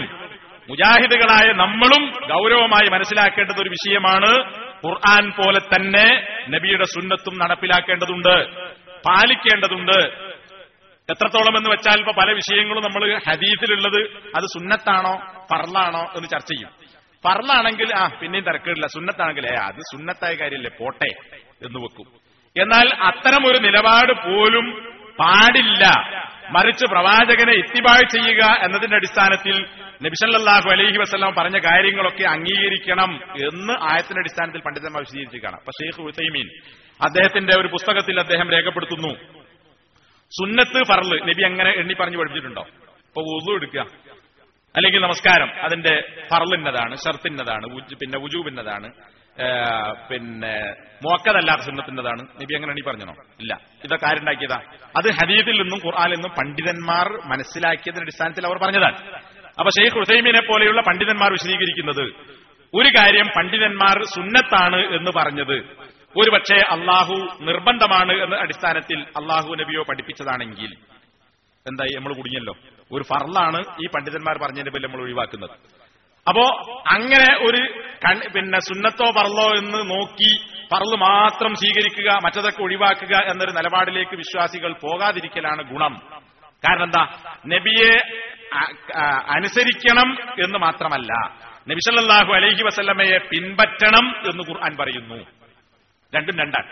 മുജാഹിദുകളായ നമ്മളും ഗൗരവമായി മനസ്സിലാക്കേണ്ടത് ഒരു വിഷയമാണ് ഖുർആൻ പോലെ തന്നെ നബിയുടെ സുന്നത്തും നടപ്പിലാക്കേണ്ടതുണ്ട് പാലിക്കേണ്ടതുണ്ട് എത്രത്തോളം എന്ന് വെച്ചാൽ ഇപ്പൊ പല വിഷയങ്ങളും നമ്മൾ ഹദീസിലുള്ളത് അത് സുന്നത്താണോ ഫർലാണോ എന്ന് ചർച്ച ചെയ്യും ഫർലാണെങ്കിൽ ആ പിന്നെയും തിരക്കിടില്ല സുന്നത്താണെങ്കിൽ ഏ അത് സുന്നത്തായ കാര്യമല്ലേ പോട്ടെ എന്ന് വെക്കും എന്നാൽ അത്തരമൊരു നിലപാട് പോലും പാടില്ല മറിച്ച് പ്രവാചകനെ ഇത്തിബാഴ് ചെയ്യുക എന്നതിന്റെ അടിസ്ഥാനത്തിൽ നബിസല്ലാഹു അലൈഹി വസ്ലാം പറഞ്ഞ കാര്യങ്ങളൊക്കെ അംഗീകരിക്കണം എന്ന് ആയത്തിന്റെ അടിസ്ഥാനത്തിൽ പണ്ഡിതന്മാർ വിശദീകരിച്ചിരിക്കുകയാണ് അപ്പൊ ഷെയ്ഖ് ഉസൈമീൻ അദ്ദേഹത്തിന്റെ ഒരു പുസ്തകത്തിൽ അദ്ദേഹം രേഖപ്പെടുത്തുന്നു സുന്നത്ത് ഫർള് നബി അങ്ങനെ എണ്ണി പറഞ്ഞു പഠിപ്പിച്ചിട്ടുണ്ടോ ഇപ്പൊ ഉതു എടുക്കുക അല്ലെങ്കിൽ നമസ്കാരം അതിന്റെ ഫർളിന്നതാണ് ഷർത്തിന്നതാണ് ഉജ്- പിന്നെ ഉജൂബിന്നതാണ് ഏ, പിന്നെ മോക്കതല്ലാത്ത സുന്നത്തിൻ്റെതാണ് നബി അങ്ങനെ എണ്ണി പറഞ്ഞോ ഇല്ല ഇതൊക്കെ ആരുണ്ടാക്കിയതാ അത് ഹദീദിൽ നിന്നും ഖുർആാനിൽ നിന്നും പണ്ഡിതന്മാർ മനസ്സിലാക്കിയതിന്റെ അടിസ്ഥാനത്തിൽ അവർ പറഞ്ഞതാണ് അപ്പൊ ഷെയ്ഖ് ഹുസൈമിനെ പോലെയുള്ള പണ്ഡിതന്മാർ വിശദീകരിക്കുന്നത് ഒരു കാര്യം പണ്ഡിതന്മാർ സുന്നത്താണ് എന്ന് പറഞ്ഞത് ഒരുപക്ഷെ അള്ളാഹു നിർബന്ധമാണ് എന്ന അടിസ്ഥാനത്തിൽ അള്ളാഹു നബിയോ പഠിപ്പിച്ചതാണെങ്കിൽ എന്തായി നമ്മൾ കുടുങ്ങിയല്ലോ ഒരു ഫർളാണ് ഈ പണ്ഡിതന്മാർ പറഞ്ഞതിന്റെ പേരിൽ നമ്മൾ ഒഴിവാക്കുന്നത് അപ്പോ അങ്ങനെ ഒരു കൺ- പിന്നെ സുന്നത്തോ പറലോ എന്ന് നോക്കി പറല് മാത്രം സ്വീകരിക്കുക മറ്റതൊക്കെ ഒഴിവാക്കുക എന്നൊരു നിലപാടിലേക്ക് വിശ്വാസികൾ പോകാതിരിക്കലാണ് ഗുണം കാരണം എന്താ നബിയെ അ- അ- അനുസരിക്കണം എന്ന് മാത്രമല്ല നബിസല്ലാഹു അലൈഹി വസല്ലമയെ പിൻപറ്റണം എന്ന് ഖുർആൻ പറയുന്നു രണ്ടും രണ്ടാണ്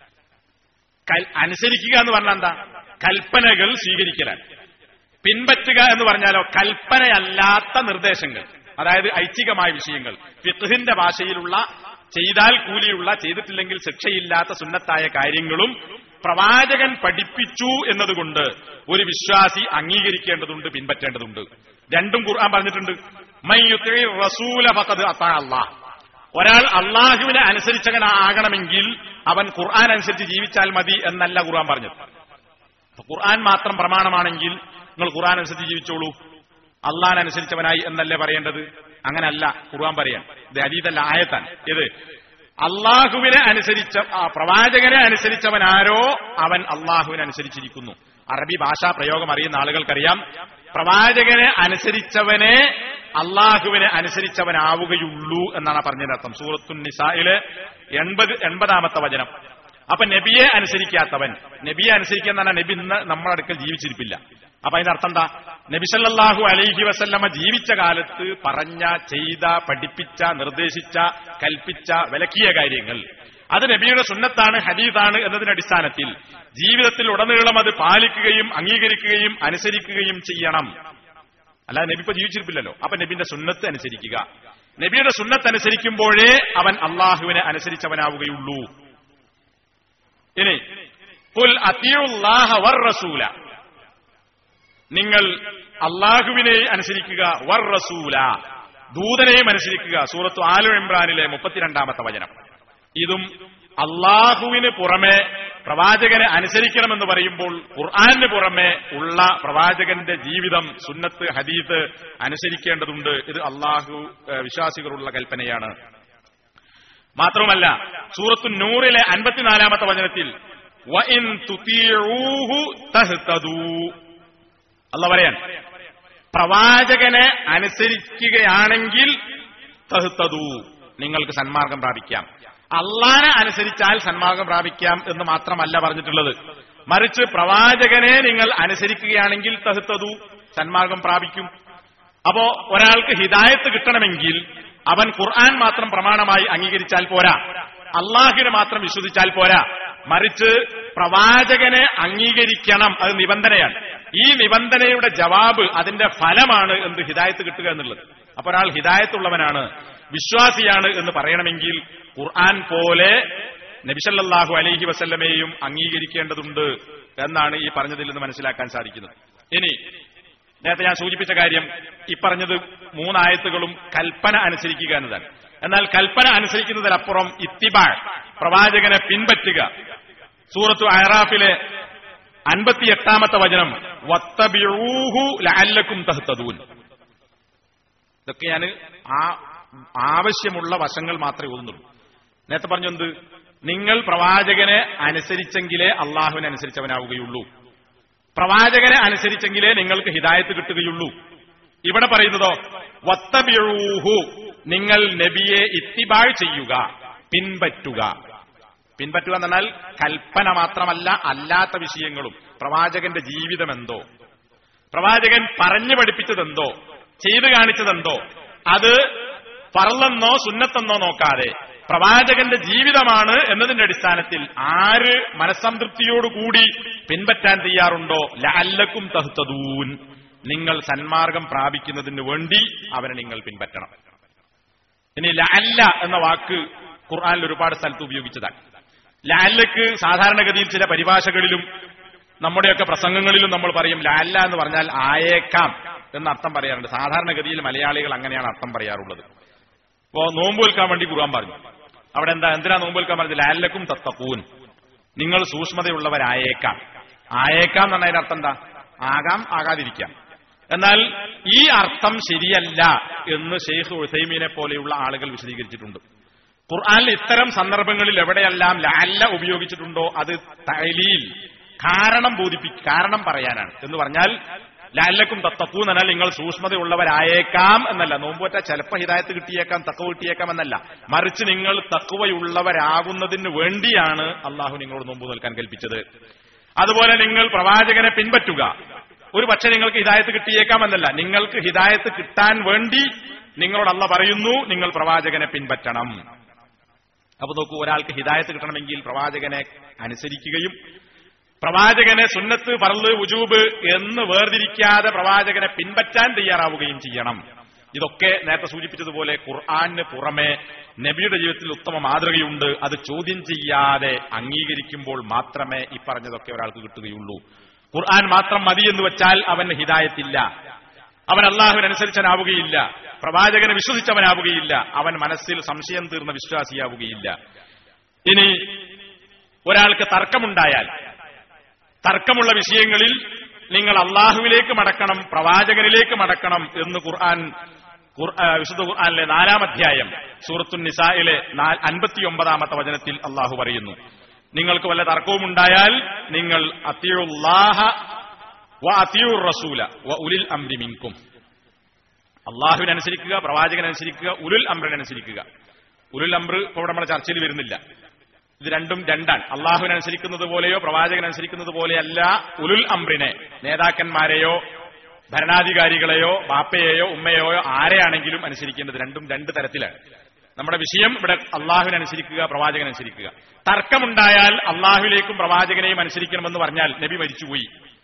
കൽ- അനുസരിക്കുക എന്ന് പറഞ്ഞാൽ എന്താ കൽപ്പനകൾ സ്വീകരിക്കലാണ് പിൻപറ്റുക എന്ന് പറഞ്ഞാലോ കൽപ്പനയല്ലാത്ത നിർദ്ദേശങ്ങൾ അതായത് ഐച്ഛികമായ വിഷയങ്ങൾ ഫിഖ്ഹിന്റെ ഭാഷയിലുള്ള ചെയ്താൽ കൂലിയുള്ള ചെയ്തിട്ടില്ലെങ്കിൽ ശിക്ഷയില്ലാത്ത സുന്നത്തായ കാര്യങ്ങളും പ്രവാചകൻ പഠിപ്പിച്ചു എന്നതുകൊണ്ട് ഒരു വിശ്വാസി അംഗീകരിക്കേണ്ടതുണ്ട് പിൻപറ്റേണ്ടതുണ്ട് രണ്ടും ഖുർആൻ പറഞ്ഞിട്ടുണ്ട് മൻ യുത്തിഇ റസൂല ഫഖദ് അതാ അല്ലാഹ് ഒരാൾ അള്ളാഹുവിനെ അനുസരിച്ചവനാകണമെങ്കിൽ അവൻ ഖുർആൻ അനുസരിച്ച് ജീവിച്ചാൽ മതി എന്നല്ല ഖുർആൻ പറഞ്ഞത് അപ്പൊ ഖുർആൻ മാത്രം പ്രമാണമാണെങ്കിൽ നിങ്ങൾ ഖുർആൻ അനുസരിച്ച് ജീവിച്ചോളൂ അള്ളാൻ അനുസരിച്ചവനായി എന്നല്ലേ പറയേണ്ടത് അങ്ങനല്ല ഖുർആൻ പറയാൻ ഇത് അതീതല്ല ആയത്താൻ ഇത് അള്ളാഹുവിനെ അനുസരിച്ച ആ, പ്രവാചകനെ അനുസരിച്ചവനാരോ അവൻ അള്ളാഹുവിനെ അനുസരിച്ചിരിക്കുന്നു അറബി ഭാഷാ പ്രയോഗം അറിയുന്ന ആളുകൾക്കറിയാം പ്രവാചകനെ അനുസരിച്ചവനെ അള്ളാഹുവിനെ അനുസരിച്ചവനാവുകയുള്ളൂ എന്നാണ് പറഞ്ഞതിനർത്ഥം സൂറത്തു നിസായില് എൺപത് എൺപതാമത്തെ വചനം അപ്പൊ നബിയെ അനുസരിക്കാത്തവൻ നബിയെ അനുസരിക്കാൻ തന്നെ നബി ഇന്ന് നമ്മുടെ അടുക്കൽ ജീവിച്ചിരിപ്പില്ല അപ്പൊ അതിന്റെ അർത്ഥം എന്താ നബിസല്ലാഹു അലൈഹി വസല്ലമ ജീവിച്ച കാലത്ത് പറഞ്ഞ ചെയ്ത പഠിപ്പിച്ച നിർദ്ദേശിച്ച കൽപ്പിച്ച വിലക്കിയ കാര്യങ്ങൾ അത് നബിയുടെ സുന്നത്താണ് ഹദീദാണ് എന്നതിന്റെ അടിസ്ഥാനത്തിൽ ജീവിതത്തിൽ ഉടനീളം അത് പാലിക്കുകയും അംഗീകരിക്കുകയും അനുസരിക്കുകയും ചെയ്യണം അല്ലാതെ നബി ഇപ്പൊ ജീവിച്ചിരിപ്പില്ലല്ലോ അപ്പൊ നബിന്റെ സുന്നത്ത് അനുസരിക്കുക നബിയുടെ സുന്നത്ത് അനുസരിക്കുമ്പോഴേ അവൻ അള്ളാഹുവിനെ അനുസരിച്ചവനാവുകയുള്ളൂ ഇനി കുൽ അത്തിയുല്ലാഹ വർ റസൂല നിങ്ങൾ അള്ളാഹുവിനെ അനുസരിക്കുക വർ റസൂല ദൂതനെയും അനുസരിക്കുക സൂറത്തു ആലു ഇമ്രാനിലെ മുപ്പത്തിരണ്ടാമത്തെ വചനം ഇതും അള്ളാഹുവിന് പുറമെ പ്രവാചകനെ അനുസരിക്കണമെന്ന് പറയുമ്പോൾ ഖുർആാനിന് പുറമെ ഉള്ള പ്രവാചകന്റെ ജീവിതം സുന്നത്ത് ഹദീത്ത് അനുസരിക്കേണ്ടതുണ്ട് ഇത് അള്ളാഹു ഏഹ്, വിശ്വാസികളുള്ള കൽപ്പനയാണ് മാത്രമല്ല സൂറത്തു നൂറിലെ അൻപത്തിനാലാമത്തെ വചനത്തിൽ വഇൻ തുതീഊഹു തഹ്തദൂ അല്ല പറയാൻ പ്രവാചകനെ അനുസരിക്കുകയാണെങ്കിൽ തഹ്തദൂ നിങ്ങൾക്ക് സന്മാർഗം പ്രാപിക്കാം അള്ളാനെ അനുസരിച്ചാൽ സന്മാർഗം പ്രാപിക്കാം എന്ന് മാത്രമല്ല പറഞ്ഞിട്ടുള്ളത് മറിച്ച് പ്രവാചകനെ നിങ്ങൾ അനുസരിക്കുകയാണെങ്കിൽ തഹ്തദൂ സന്മാർഗം പ്രാപിക്കും അപ്പോ ഒരാൾക്ക് ഹിദായത്ത് കിട്ടണമെങ്കിൽ അവൻ ഖുർആൻ മാത്രം പ്രമാണമായി അംഗീകരിച്ചാൽ പോരാ അള്ളാഹിനെ മാത്രം വിശ്വസിച്ചാൽ പോരാ മറിച്ച് പ്രവാചകനെ അംഗീകരിക്കണം അത് നിബന്ധനയാണ് ഈ നിബന്ധനയുടെ ജവാബ് അതിന്റെ ഫലമാണ് എന്ത് ഹിദായത്ത് കിട്ടുക എന്നുള്ളത് അപ്പൊ ഒരാൾ ഹിദായത്തുള്ളവനാണ് വിശ്വാസിയാണ് എന്ന് പറയണമെങ്കിൽ ഖുർആൻ പോലെ നബിസല്ലാഹു അലൈഹി വസല്ലമയെയും അംഗീകരിക്കേണ്ടതുണ്ട് എന്നാണ് ഈ പറഞ്ഞതിൽ നിന്ന് മനസ്സിലാക്കാൻ സാധിക്കുന്നത് ഇനി നേരത്തെ ഞാൻ സൂചിപ്പിച്ച കാര്യം ഈ പറഞ്ഞത് മൂന്നായത്തുകളും കൽപ്പന അനുസരിക്കുക എന്നതാണ് എന്നാൽ കൽപ്പന അനുസരിക്കുന്നതിനപ്പുറം ഇത്തിബാൾ പ്രവാചകനെ പിൻപറ്റുക സൂറത്തു അയറാഫിലെ അൻപത്തിയെട്ടാമത്തെ വചനം വത്തബിഊഹു ലഅല്ലക്കും തഹ്തദൂൻ ഇതൊക്കെ ഞാൻ ആ ആവശ്യമുള്ള വശങ്ങൾ മാത്രമേ ഓതുന്നുള്ളൂ നേരത്തെ പറഞ്ഞു എന്ത് നിങ്ങൾ പ്രവാചകനെ അനുസരിച്ചെങ്കിലേ അള്ളാഹുവിനെ അനുസരിച്ചവനാവുകയുള്ളൂ പ്രവാചകനെ അനുസരിച്ചെങ്കിലേ നിങ്ങൾക്ക് ഹിദായത്ത് കിട്ടുകയുള്ളൂ ഇവിടെ പറയുന്നതോ വത്തബിഴൂഹു നിങ്ങൾ നബിയെ ഇത്തിബാഴ് ചെയ്യുക പിൻപറ്റുക പിൻപറ്റുക എന്ന് പറഞ്ഞാൽ കൽപ്പന മാത്രമല്ല അല്ലാത്ത വിഷയങ്ങളും പ്രവാചകന്റെ ജീവിതം എന്തോ പ്രവാചകൻ പറഞ്ഞു പഠിപ്പിച്ചതെന്തോ ചെയ്തു കാണിച്ചതെന്തോ അത് പറലെന്നോ സുന്നത്തെന്നോ നോക്കാതെ പ്രവാചകന്റെ ജീവിതമാണ് എന്നതിന്റെ അടിസ്ഥാനത്തിൽ ആര് മനസ്സംതൃപ്തിയോടുകൂടി പിൻപറ്റാൻ തയ്യാറുണ്ടോ ലഅല്ലക്കും തഹ്തദൂൻ നിങ്ങൾ സന്മാർഗം പ്രാപിക്കുന്നതിന് വേണ്ടി അവനെ നിങ്ങൾ പിൻപറ്റണം ഇനി ലഅല്ല എന്ന വാക്ക് ഖുർആനിൽ ഒരുപാട് സ്ഥലത്ത് ഉപയോഗിച്ചതാണ് ലഅല്ലക്ക് സാധാരണഗതിയിൽ ചില പരിഭാഷകളിലും നമ്മുടെയൊക്കെ പ്രസംഗങ്ങളിലും നമ്മൾ പറയും ലാല്ല എന്ന് പറഞ്ഞാൽ ആയേക്കാം എന്ന അർത്ഥം പറയാറുണ്ട് സാധാരണഗതിയിൽ മലയാളികൾ അങ്ങനെയാണ് അർത്ഥം പറയാറുള്ളത് ഇപ്പോ നോമ്പ് വെൽക്കാൻ വേണ്ടി ഖുർആൻ പറഞ്ഞു അവിടെ എന്താ എന്തിനാ നോമ്പ് വെൽക്കാൻ പറഞ്ഞത് ലാലക്കും തത്തക്കൂൻ നിങ്ങൾ സൂക്ഷ്മതയുള്ളവരായേക്കാം ആയേക്കാം എന്ന് പറഞ്ഞതിന്റെ അർത്ഥം എന്താ ആകാം ആകാതിരിക്കാം എന്നാൽ ഈ അർത്ഥം ശരിയല്ല എന്ന് ഷെയ്ഖ് ഉസൈമീനെ പോലെയുള്ള ആളുകൾ വിശദീകരിച്ചിട്ടുണ്ട് ഖുർആനിൽ ഇത്തരം സന്ദർഭങ്ങളിൽ എവിടെയെല്ലാം ലാല്ല ഉപയോഗിച്ചിട്ടുണ്ടോ അത് തലീൽ കാരണം ബോധിപ്പി കാരണം പറയാനാണ് എന്ന് പറഞ്ഞാൽ ലാലക്കും തത്തക്കൂ എന്നാൽ നിങ്ങൾ സൂക്ഷ്മതയുള്ളവരായേക്കാം എന്നല്ല നോമ്പുവറ്റ ചിലപ്പോൾ ഹിദായത്ത് കിട്ടിയേക്കാം തക്കവ കിട്ടിയേക്കാം എന്നല്ല മറിച്ച് നിങ്ങൾ തക്കവയുള്ളവരാകുന്നതിന് വേണ്ടിയാണ് അള്ളാഹു നിങ്ങളോട് നോമ്പ് നിൽക്കാൻ കൽപ്പിച്ചത് അതുപോലെ നിങ്ങൾ പ്രവാചകനെ പിൻപറ്റുക ഒരു പക്ഷെ നിങ്ങൾക്ക് ഹിദായത്ത് കിട്ടിയേക്കാം എന്നല്ല നിങ്ങൾക്ക് ഹിദായത്ത് കിട്ടാൻ വേണ്ടി നിങ്ങളോട് അല്ല പറയുന്നു നിങ്ങൾ പ്രവാചകനെ പിൻപറ്റണം അപ്പൊ നോക്കൂ ഒരാൾക്ക് ഹിദായത്ത് കിട്ടണമെങ്കിൽ പ്രവാചകനെ അനുസരിക്കുകയും പ്രവാചകനെ സുന്നത്ത് പറല് ഉജൂബ് എന്ന് വേർതിരിക്കാതെ പ്രവാചകനെ പിൻപറ്റാൻ തയ്യാറാവുകയും ചെയ്യണം ഇതൊക്കെ നേരത്തെ സൂചിപ്പിച്ചതുപോലെ ഖുർആാനിന് പുറമെ നബിയുടെ ജീവിതത്തിൽ ഉത്തമ മാതൃകയുണ്ട് അത് ചോദ്യം ചെയ്യാതെ അംഗീകരിക്കുമ്പോൾ മാത്രമേ ഈ പറഞ്ഞതൊക്കെ ഒരാൾക്ക് കിട്ടുകയുള്ളൂ ഖുർആൻ മാത്രം മതി എന്ന് വെച്ചാൽ അവന് ഹിദായത്തില്ല അവൻ അള്ളാഹുവിനനുസരിച്ചനാവുകയില്ല പ്രവാചകനെ വിശ്വസിച്ചവനാവുകയില്ല അവൻ മനസ്സിൽ സംശയം തീർന്ന വിശ്വാസിയാവുകയില്ല ഇനി ഒരാൾക്ക് തർക്കമുണ്ടായാൽ തർക്കമുള്ള വിഷയങ്ങളിൽ നിങ്ങൾ അള്ളാഹുവിലേക്ക് മടക്കണം പ്രവാചകനിലേക്ക് മടക്കണം എന്ന് ഖുർആൻ ഖുർ- ആ, വിശുദ്ധ ഖുർആനിലെ നാലാം അധ്യായം സൂറത്തുൻ നിസായിലെ അൻപത്തിയൊമ്പതാമത്തെ വചനത്തിൽ അള്ളാഹു പറയുന്നു നിങ്ങൾക്ക് വല്ല തർക്കവും ഉണ്ടായാൽ നിങ്ങൾ അത്തിയുള്ളാഹ വ അത്തിയുർ റസൂല വ ഉലിൽ അംരി മിൻകും അള്ളാഹുവിനനുസരിക്കുക പ്രവാചകനനുസരിക്കുക ഉലുൽ അമ്രനനുസരിക്കുക ഉലുൽ അമ്ര ഇപ്പോൾ നമ്മുടെ ചർച്ചയിൽ വരുന്നില്ല ഇത് രണ്ടും രണ്ടാണ് അള്ളാഹുവിനനുസരിക്കുന്നത് പോലെയോ പ്രവാചകനനുസരിക്കുന്നത് പോലെയല്ല ഉലുൽ അമ്രിനെ നേതാക്കന്മാരെയോ ഭരണാധികാരികളെയോ ബാപ്പയെയോ ഉമ്മയെയോ ആരെയാണെങ്കിലും അനുസരിക്കേണ്ടത് രണ്ടും രണ്ട് തരത്തിലാണ് നമ്മുടെ വിഷയം ഇവിടെ അള്ളാഹുവിനനുസരിക്കുക പ്രവാചകനനുസരിക്കുക തർക്കമുണ്ടായാൽ അള്ളാഹുവിലേക്കും പ്രവാചകനെയും അനുസരിക്കണമെന്ന് പറഞ്ഞാൽ നബി മരിച്ചുപോയി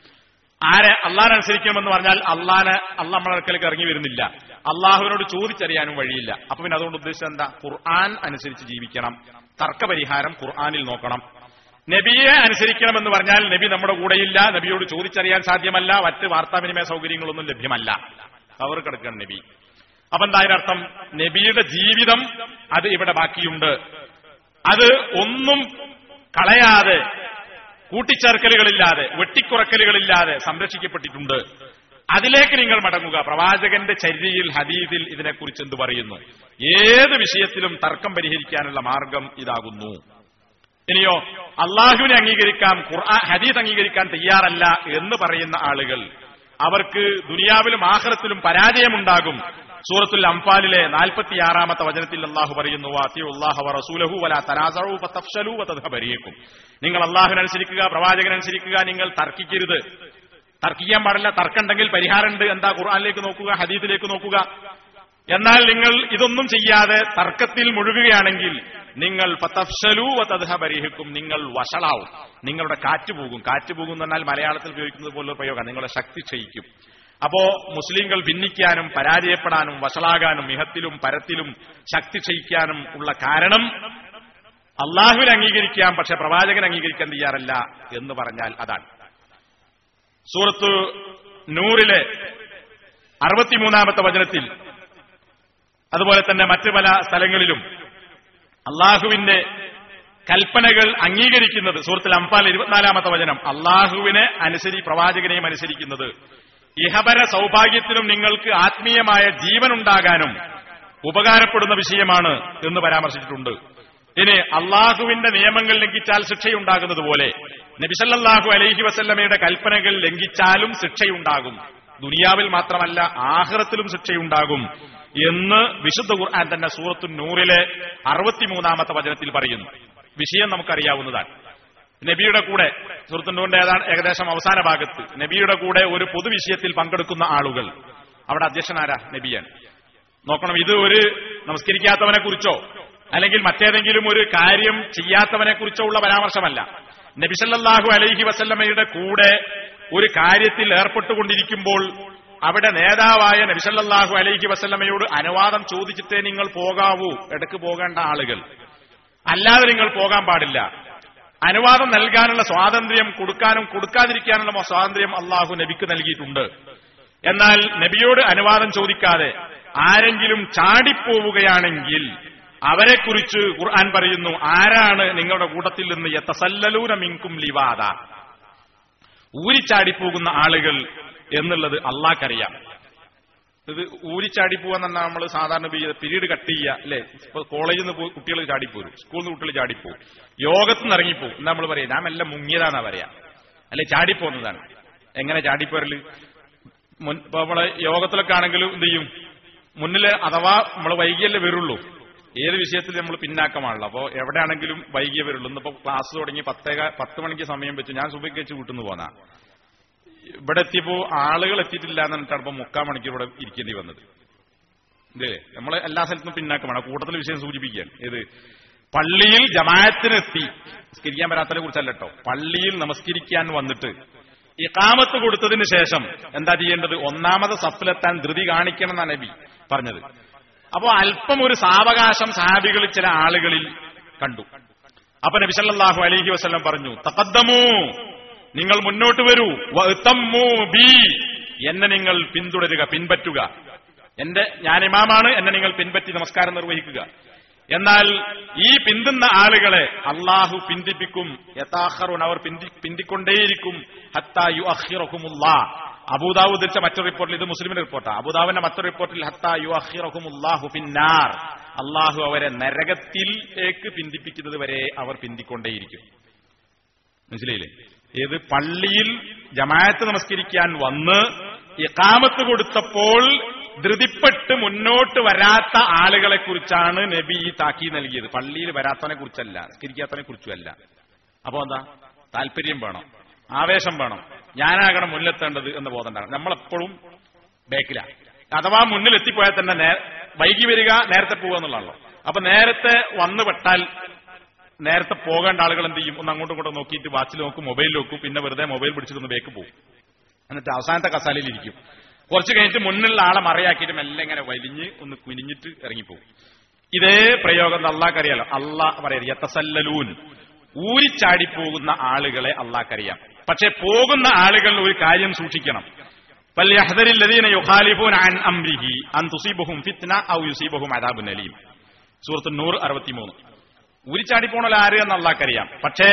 ആരെ അള്ളാഹനെ അനുസരിക്കണമെന്ന് പറഞ്ഞാൽ അള്ളാനെ അള്ളാഹ് നമ്മളെ അടുക്കലേക്ക് ഇറങ്ങി വരുന്നില്ല അള്ളാഹുവിനോട് ചോദിച്ചറിയാനും വഴിയില്ല അപ്പൊ പിന്നെ അതുകൊണ്ട് ഉദ്ദേശിച്ചത് എന്താ ഖുർആൻ അനുസരിച്ച് ജീവിക്കണം തർക്കപരിഹാരം ഖുർആനിൽ നോക്കണം നബിയെ അനുസരിക്കണമെന്ന് പറഞ്ഞാൽ നബി നമ്മുടെ കൂടെയില്ല നബിയോട് ചോദിച്ചറിയാൻ സാധ്യമല്ല മറ്റ് വാർത്താവിനിമയ സൗകര്യങ്ങളൊന്നും ലഭ്യമല്ല അവർ കിടക്കണം നബി അപ്പൊ എന്താ അതിനർത്ഥം നബിയുടെ ജീവിതം അത് ഇവിടെ ബാക്കിയുണ്ട് അത് ഒന്നും കളയാതെ കൂട്ടിച്ചേർക്കലുകളില്ലാതെ വെട്ടിക്കുറക്കലുകളില്ലാതെ സംരക്ഷിക്കപ്പെട്ടിട്ടുണ്ട് അതിലേക്ക് നിങ്ങൾ മടങ്ങുക പ്രവാചകന്റെ ചര്യയിൽ ഹദീദിൽ ഇതിനെക്കുറിച്ച് എന്ത് പറയുന്നു ഏത് വിഷയത്തിലും തർക്കം പരിഹരിക്കാനുള്ള മാർഗം ഇതാകുന്നു ഇനിയോ അള്ളാഹുവിനെ അംഗീകരിക്കാം ഖുർആൻ ഹദീസ് അംഗീകരിക്കാൻ തയ്യാറല്ല എന്ന് പറയുന്ന ആളുകൾ അവർക്ക് ദുനിയാവിലും ആഹ്റത്തിലും പരാജയമുണ്ടാകും സൂറത്തുൽ അംഫാലിലെ നാൽപ്പത്തിയാറാമത്തെ വചനത്തിൽ അള്ളാഹു പറയുന്നു അള്ളാഹു റസൂലഹു വല തനാസറു ഫതഫ്ശലു വതദ്ഹബരീക്കും നിങ്ങൾ അള്ളാഹുവിനനുസരിക്കുക പ്രവാചകനനുസരിക്കുക നിങ്ങൾ തർക്കിക്കരുത് തർക്കിക്കാൻ പാടില്ല തർക്കമുണ്ടെങ്കിൽ പരിഹാരമുണ്ട് എന്താ ഖുർആനിലേക്ക് നോക്കുക ഹദീദിലേക്ക് നോക്കുക എന്നാൽ നിങ്ങൾ ഇതൊന്നും ചെയ്യാതെ തർക്കത്തിൽ മുഴുകുകയാണെങ്കിൽ നിങ്ങൾ ഫതഫ്ശലു വതദ്ഹബരീക്കും നിങ്ങൾ വഷളാവും നിങ്ങളുടെ കാറ്റ് പോകും കാറ്റ് പോകും എന്ന് പറഞ്ഞാൽ മലയാളത്തിൽ ഉപയോഗിക്കുന്നത് പോലുള്ള പ്രയോഗം നിങ്ങളുടെ ശക്തി ക്ഷയിക്കും അപ്പോ മുസ്ലിങ്ങൾ ഭിന്നിക്കാനും പരാജയപ്പെടാനും വഷളാകാനും ഇഹത്തിലും പരത്തിലും ശക്തി ക്ഷയിക്കാനും ഉള്ള കാരണം അള്ളാഹുവിനെ അംഗീകരിക്കാം പക്ഷെ പ്രവാചകൻ അംഗീകരിക്കാൻ തയ്യാറല്ല എന്ന് പറഞ്ഞാൽ അതാണ് സൂറത്ത് നൂറിലെ അറുപത്തിമൂന്നാമത്തെ വചനത്തിൽ അതുപോലെ തന്നെ മറ്റു പല സ്ഥലങ്ങളിലും അള്ളാഹുവിന്റെ കൽപ്പനകൾ അംഗീകരിക്കുന്നത് സൂറത്തിൽ അംഫാൽ ഇരുപത്തിനാലാമത്തെ വചനം അള്ളാഹുവിനെ അനുസരി പ്രവാചകനെയും അനുസരിക്കുന്നത് ഇഹപര സൗഭാഗ്യത്തിനും നിങ്ങൾക്ക് ആത്മീയമായ ജീവനുണ്ടാകാനും ഉപകാരപ്പെടുന്ന വിഷയമാണ് എന്ന് പരാമർശിച്ചിട്ടുണ്ട് ഇനി അള്ളാഹുവിന്റെ നിയമങ്ങൾ ലംഘിച്ചാൽ ശിക്ഷയുണ്ടാകുന്നത് പോലെ നബിസല്ലാഹു അലൈഹി വസല്ലമയുടെ കൽപ്പനകൾ ലംഘിച്ചാലും ശിക്ഷയുണ്ടാകും ദുനിയാവിൽ മാത്രമല്ല ആഹ്റത്തിലും ശിക്ഷയുണ്ടാകും എന്ന് വിശുദ്ധ ഖുർആൻ തന്നെ സൂറത്തു നൂറിലെ അറുപത്തിമൂന്നാമത്തെ വചനത്തിൽ പറയുന്നു വിഷയം നമുക്കറിയാവുന്നതാണ് നബിയുടെ കൂടെ സുഹൃത്തുണ്ടോന്റെ ഏതാണ് ഏകദേശം അവസാന ഭാഗത്ത് നബിയുടെ കൂടെ ഒരു പൊതുവിഷയത്തിൽ പങ്കെടുക്കുന്ന ആളുകൾ അവിടെ അധ്യക്ഷനാരാ നബിയാണ് നോക്കണം ഇത് ഒരു നമസ്കരിക്കാത്തവനെ കുറിച്ചോ അല്ലെങ്കിൽ മറ്റേതെങ്കിലും ഒരു കാര്യം ചെയ്യാത്തവനെ കുറിച്ചോ ഉള്ള പരാമർശമല്ല നബിസല്ലാഹു അലൈഹി വസല്ലമയുടെ കൂടെ ഒരു കാര്യത്തിൽ ഏർപ്പെട്ടുകൊണ്ടിരിക്കുമ്പോൾ അവിടെ നേതാവായ നബിസല്ലാഹു അലൈഹി വസല്ലമയോട് അനുവാദം ചോദിച്ചിട്ടേ നിങ്ങൾ പോകാവൂ ഇടക്ക് പോകേണ്ട ആളുകൾ അല്ലാതെ നിങ്ങൾ പോകാൻ പാടില്ല അനുവാദം നൽകാനുള്ള സ്വാതന്ത്ര്യം കൊടുക്കാനും കൊടുക്കാതിരിക്കാനുള്ള സ്വാതന്ത്ര്യം അള്ളാഹു നബിക്ക് നൽകിയിട്ടുണ്ട് എന്നാൽ നബിയോട് അനുവാദം ചോദിക്കാതെ ആരെങ്കിലും ചാടിപ്പോവുകയാണെങ്കിൽ അവരെക്കുറിച്ച് ഖുർആൻ പറയുന്നു ആരാണ് നിങ്ങളുടെ കൂട്ടത്തിൽ നിന്ന് യത്തസല്ലലൂന മിങ്കും ലിവാദ ഊരിച്ചാടിപ്പോകുന്ന ആളുകൾ എന്നുള്ളത് അള്ളാഹ്ക്കറിയാം ഇത് ഊരിച്ചാടിപ്പോവാന്ന് പറഞ്ഞാൽ നമ്മൾ സാധാരണ പീരീഡ് കട്ട് ചെയ്യുക അല്ലെ ഇപ്പൊ കോളേജിൽ നിന്ന് കുട്ടികൾ ചാടിപ്പോരും സ്കൂളിൽ നിന്ന് കുട്ടികൾ ചാടിപ്പോവും യോഗത്തിൽ നിന്ന് ഇറങ്ങിപ്പോവും എന്നാ നമ്മൾ പറയാം ഞാൻ എല്ലാം മുങ്ങിയതാന്നാ പറയാ അല്ലെ ചാടിപ്പോന്നതാണ് എങ്ങനെ ചാടിപ്പോരല് മുൻ ഇപ്പൊ നമ്മളെ യോഗത്തിലൊക്കെ ആണെങ്കിലും എന്ത് ചെയ്യും മുന്നില് അഥവാ നമ്മൾ വൈകിയല്ലേ വരുള്ളൂ ഏത് വിഷയത്തിൽ നമ്മൾ പിന്നാക്കമാണല്ലോ അപ്പോൾ എവിടെയാണെങ്കിലും വൈകിയേ വരുള്ളൂ ഇന്നിപ്പോ ക്ലാസ് തുടങ്ങി പത്തേക പത്ത് മണിക്ക് സമയം വെച്ചു ഞാൻ സുബയ്ക്ക് വെച്ച് വീട്ടിൽ നിന്ന് പോന്നാ ഇവിടെ എത്തിയപ്പോ ആളുകൾ എത്തിയിട്ടില്ല എന്ന് പറഞ്ഞിട്ടാണ് ഇപ്പൊ മുക്കാൽ മണിക്കൂർ ഇവിടെ ഇരിക്കേണ്ടി വന്നത് ഇല്ലേ നമ്മൾ എല്ലാ സ്ഥലത്തും പിന്നാക്കമാണ് കൂട്ടത്തിൽ വിഷയം സൂചിപ്പിക്കുകയാണ് ഏത് പള്ളിയിൽ ജമായത്തിനെത്തി നമസ്കരിക്കാൻ വരാത്തതിനെ കുറിച്ചല്ല കേട്ടോ പള്ളിയിൽ നമസ്കരിക്കാൻ വന്നിട്ട് ഇക്കാമത്ത് കൊടുത്തതിന് ശേഷം എന്താ ചെയ്യേണ്ടത് ഒന്നാമത് സഫിലെത്താൻ ധൃതി കാണിക്കണം എന്നാണ് നബി പറഞ്ഞത് അപ്പോ അല്പം ഒരു സാവകാശം സാബികളിൽ ചില ആളുകളിൽ കണ്ടു അപ്പൊ നബി സല്ലല്ലാഹു അലൈഹി വസല്ലം പറഞ്ഞു തഖദ്ദമൂ നിങ്ങൾ മുന്നോട്ട് വരൂ വഅ്തമ്മൂ ബി എന്നെ നിങ്ങൾ പിന്തുടരുക പിൻപറ്റുക എന്റെ ഞാൻ ഇമാമാണ് എന്നെ നിങ്ങൾ പിൻപറ്റി നമസ്കാരം നിർവഹിക്കുക എന്നാൽ ഈ പിന്തുന്ന ആളുകളെ അള്ളാഹു പിന്തിപ്പിക്കും യഥാഹറുൻ അവർ പിന്തി പിന്തിക്കൊണ്ടേയിരിക്കും ഹത്താ യു അഹിറഹുമുല്ലാ അബൂദാവു ഉദ്ധരിച്ച മറ്റൊരു റിപ്പോർട്ടിൽ ഇത് മുസ്ലിമിന്റെ റിപ്പോർട്ടാണ് അബൂദാവിന്റെ മറ്റൊരു റിപ്പോർട്ടിൽ ഹത്താ യു അഹിറഹുമുല്ലാഹു പിന്നാർ അള്ളാഹു അവരെ നരകത്തിലേക്ക് പിന്തിപ്പിക്കുന്നത് വരെ അവർ പിന്തിക്കൊണ്ടേയിരിക്കും മനസ്സിലായില്ലേ ഏത് പള്ളിയിൽ ജമായത്ത് നമസ്കരിക്കാൻ വന്ന് ഇക്കാമത്ത് കൊടുത്തപ്പോൾ ധൃതിപ്പെട്ട് മുന്നോട്ട് വരാത്ത ആളുകളെ കുറിച്ചാണ് നബി ഈ താക്കി നൽകിയത് പള്ളിയിൽ വരാത്തവനെ കുറിച്ചല്ല നിസ്കരിക്കാത്തവനെ കുറിച്ചുമല്ല അപ്പോ എന്താ താല്പര്യം വേണം ആവേശം വേണം ഞാനാകണം മുന്നിലെത്തേണ്ടത് എന്ന് ബോധമുണ്ടാകണം നമ്മളെപ്പോഴും ബേക്കിലാണ് അഥവാ മുന്നിൽ എത്തിപ്പോയാൽ തന്നെ നേ- വൈകി വരിക നേരത്തെ പോവുക എന്നുള്ളതാണല്ലോ അപ്പൊ നേരത്തെ വന്നു പെട്ടാൽ നേരത്തെ പോകേണ്ട ആളുകൾ എന്ത് ചെയ്യും ഒന്ന് അങ്ങോട്ടും ഇങ്ങോട്ടും നോക്കിയിട്ട് വാച്ചിൽ നോക്കും മൊബൈൽ നോക്കും പിന്നെ വെറുതെ മൊബൈൽ പിടിച്ചിട്ടൊന്ന് ബേക്ക് പോകും എന്നിട്ട് അവസാനത്തെ കസാലയിൽ ഇരിക്കും കുറച്ച് കഴിഞ്ഞിട്ട് മുന്നിലുള്ള ആളെ മറയാക്കിയിട്ട് മെല്ലെ ഇങ്ങനെ വലിഞ്ഞ് ഒന്ന് കുനിഞ്ഞിട്ട് ഇറങ്ങിപ്പോകും ഇതേ പ്രയോഗം അള്ളാഹ്ക്കറിയാലോ അള്ളാഹ് പറയുന്നത് യത്തസല്ലലൂൻ ഊരിച്ചാടിപ്പോകുന്ന ആളുകളെ അള്ളാഹ്ക്കറിയാം പക്ഷെ പോകുന്ന ആളുകൾ ഒരു കാര്യം സൂക്ഷിക്കണം فليحذر الذين يخالفون عن امره ان تصيبهم فتنه او يصيبهم عذاب اليم സൂറത്ത് നൂർ അറുപത്തിമൂന്ന് ഊരിച്ചാടിപ്പോണൽ ആര് എന്ന് അള്ളാഹ്ക്കറിയാം പക്ഷേ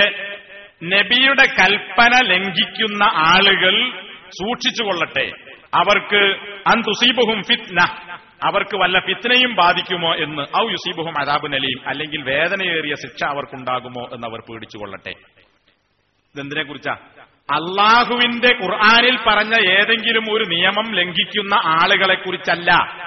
നബിയുടെ കൽപ്പന ലംഘിക്കുന്ന ആളുകൾ സൂക്ഷിച്ചുകൊള്ളട്ടെ അവർക്ക് അൻ തുസീബുഹും ഫിത്ന അവർക്ക് വല്ല ഫിത്നയും ബാധിക്കുമോ എന്ന് ഔ യുസീബുഹും അതാബുനലിയും അല്ലെങ്കിൽ വേദനയേറിയ ശിക്ഷ അവർക്കുണ്ടാകുമോ എന്ന് അവർ പേടിച്ചുകൊള്ളട്ടെ ഇതെന്തിനെ കുറിച്ചാ അള്ളാഹുവിന്റെ ഖുർആാനിൽ പറഞ്ഞ ഏതെങ്കിലും ഒരു നിയമം ലംഘിക്കുന്ന ആളുകളെ കുറിച്ചല്ല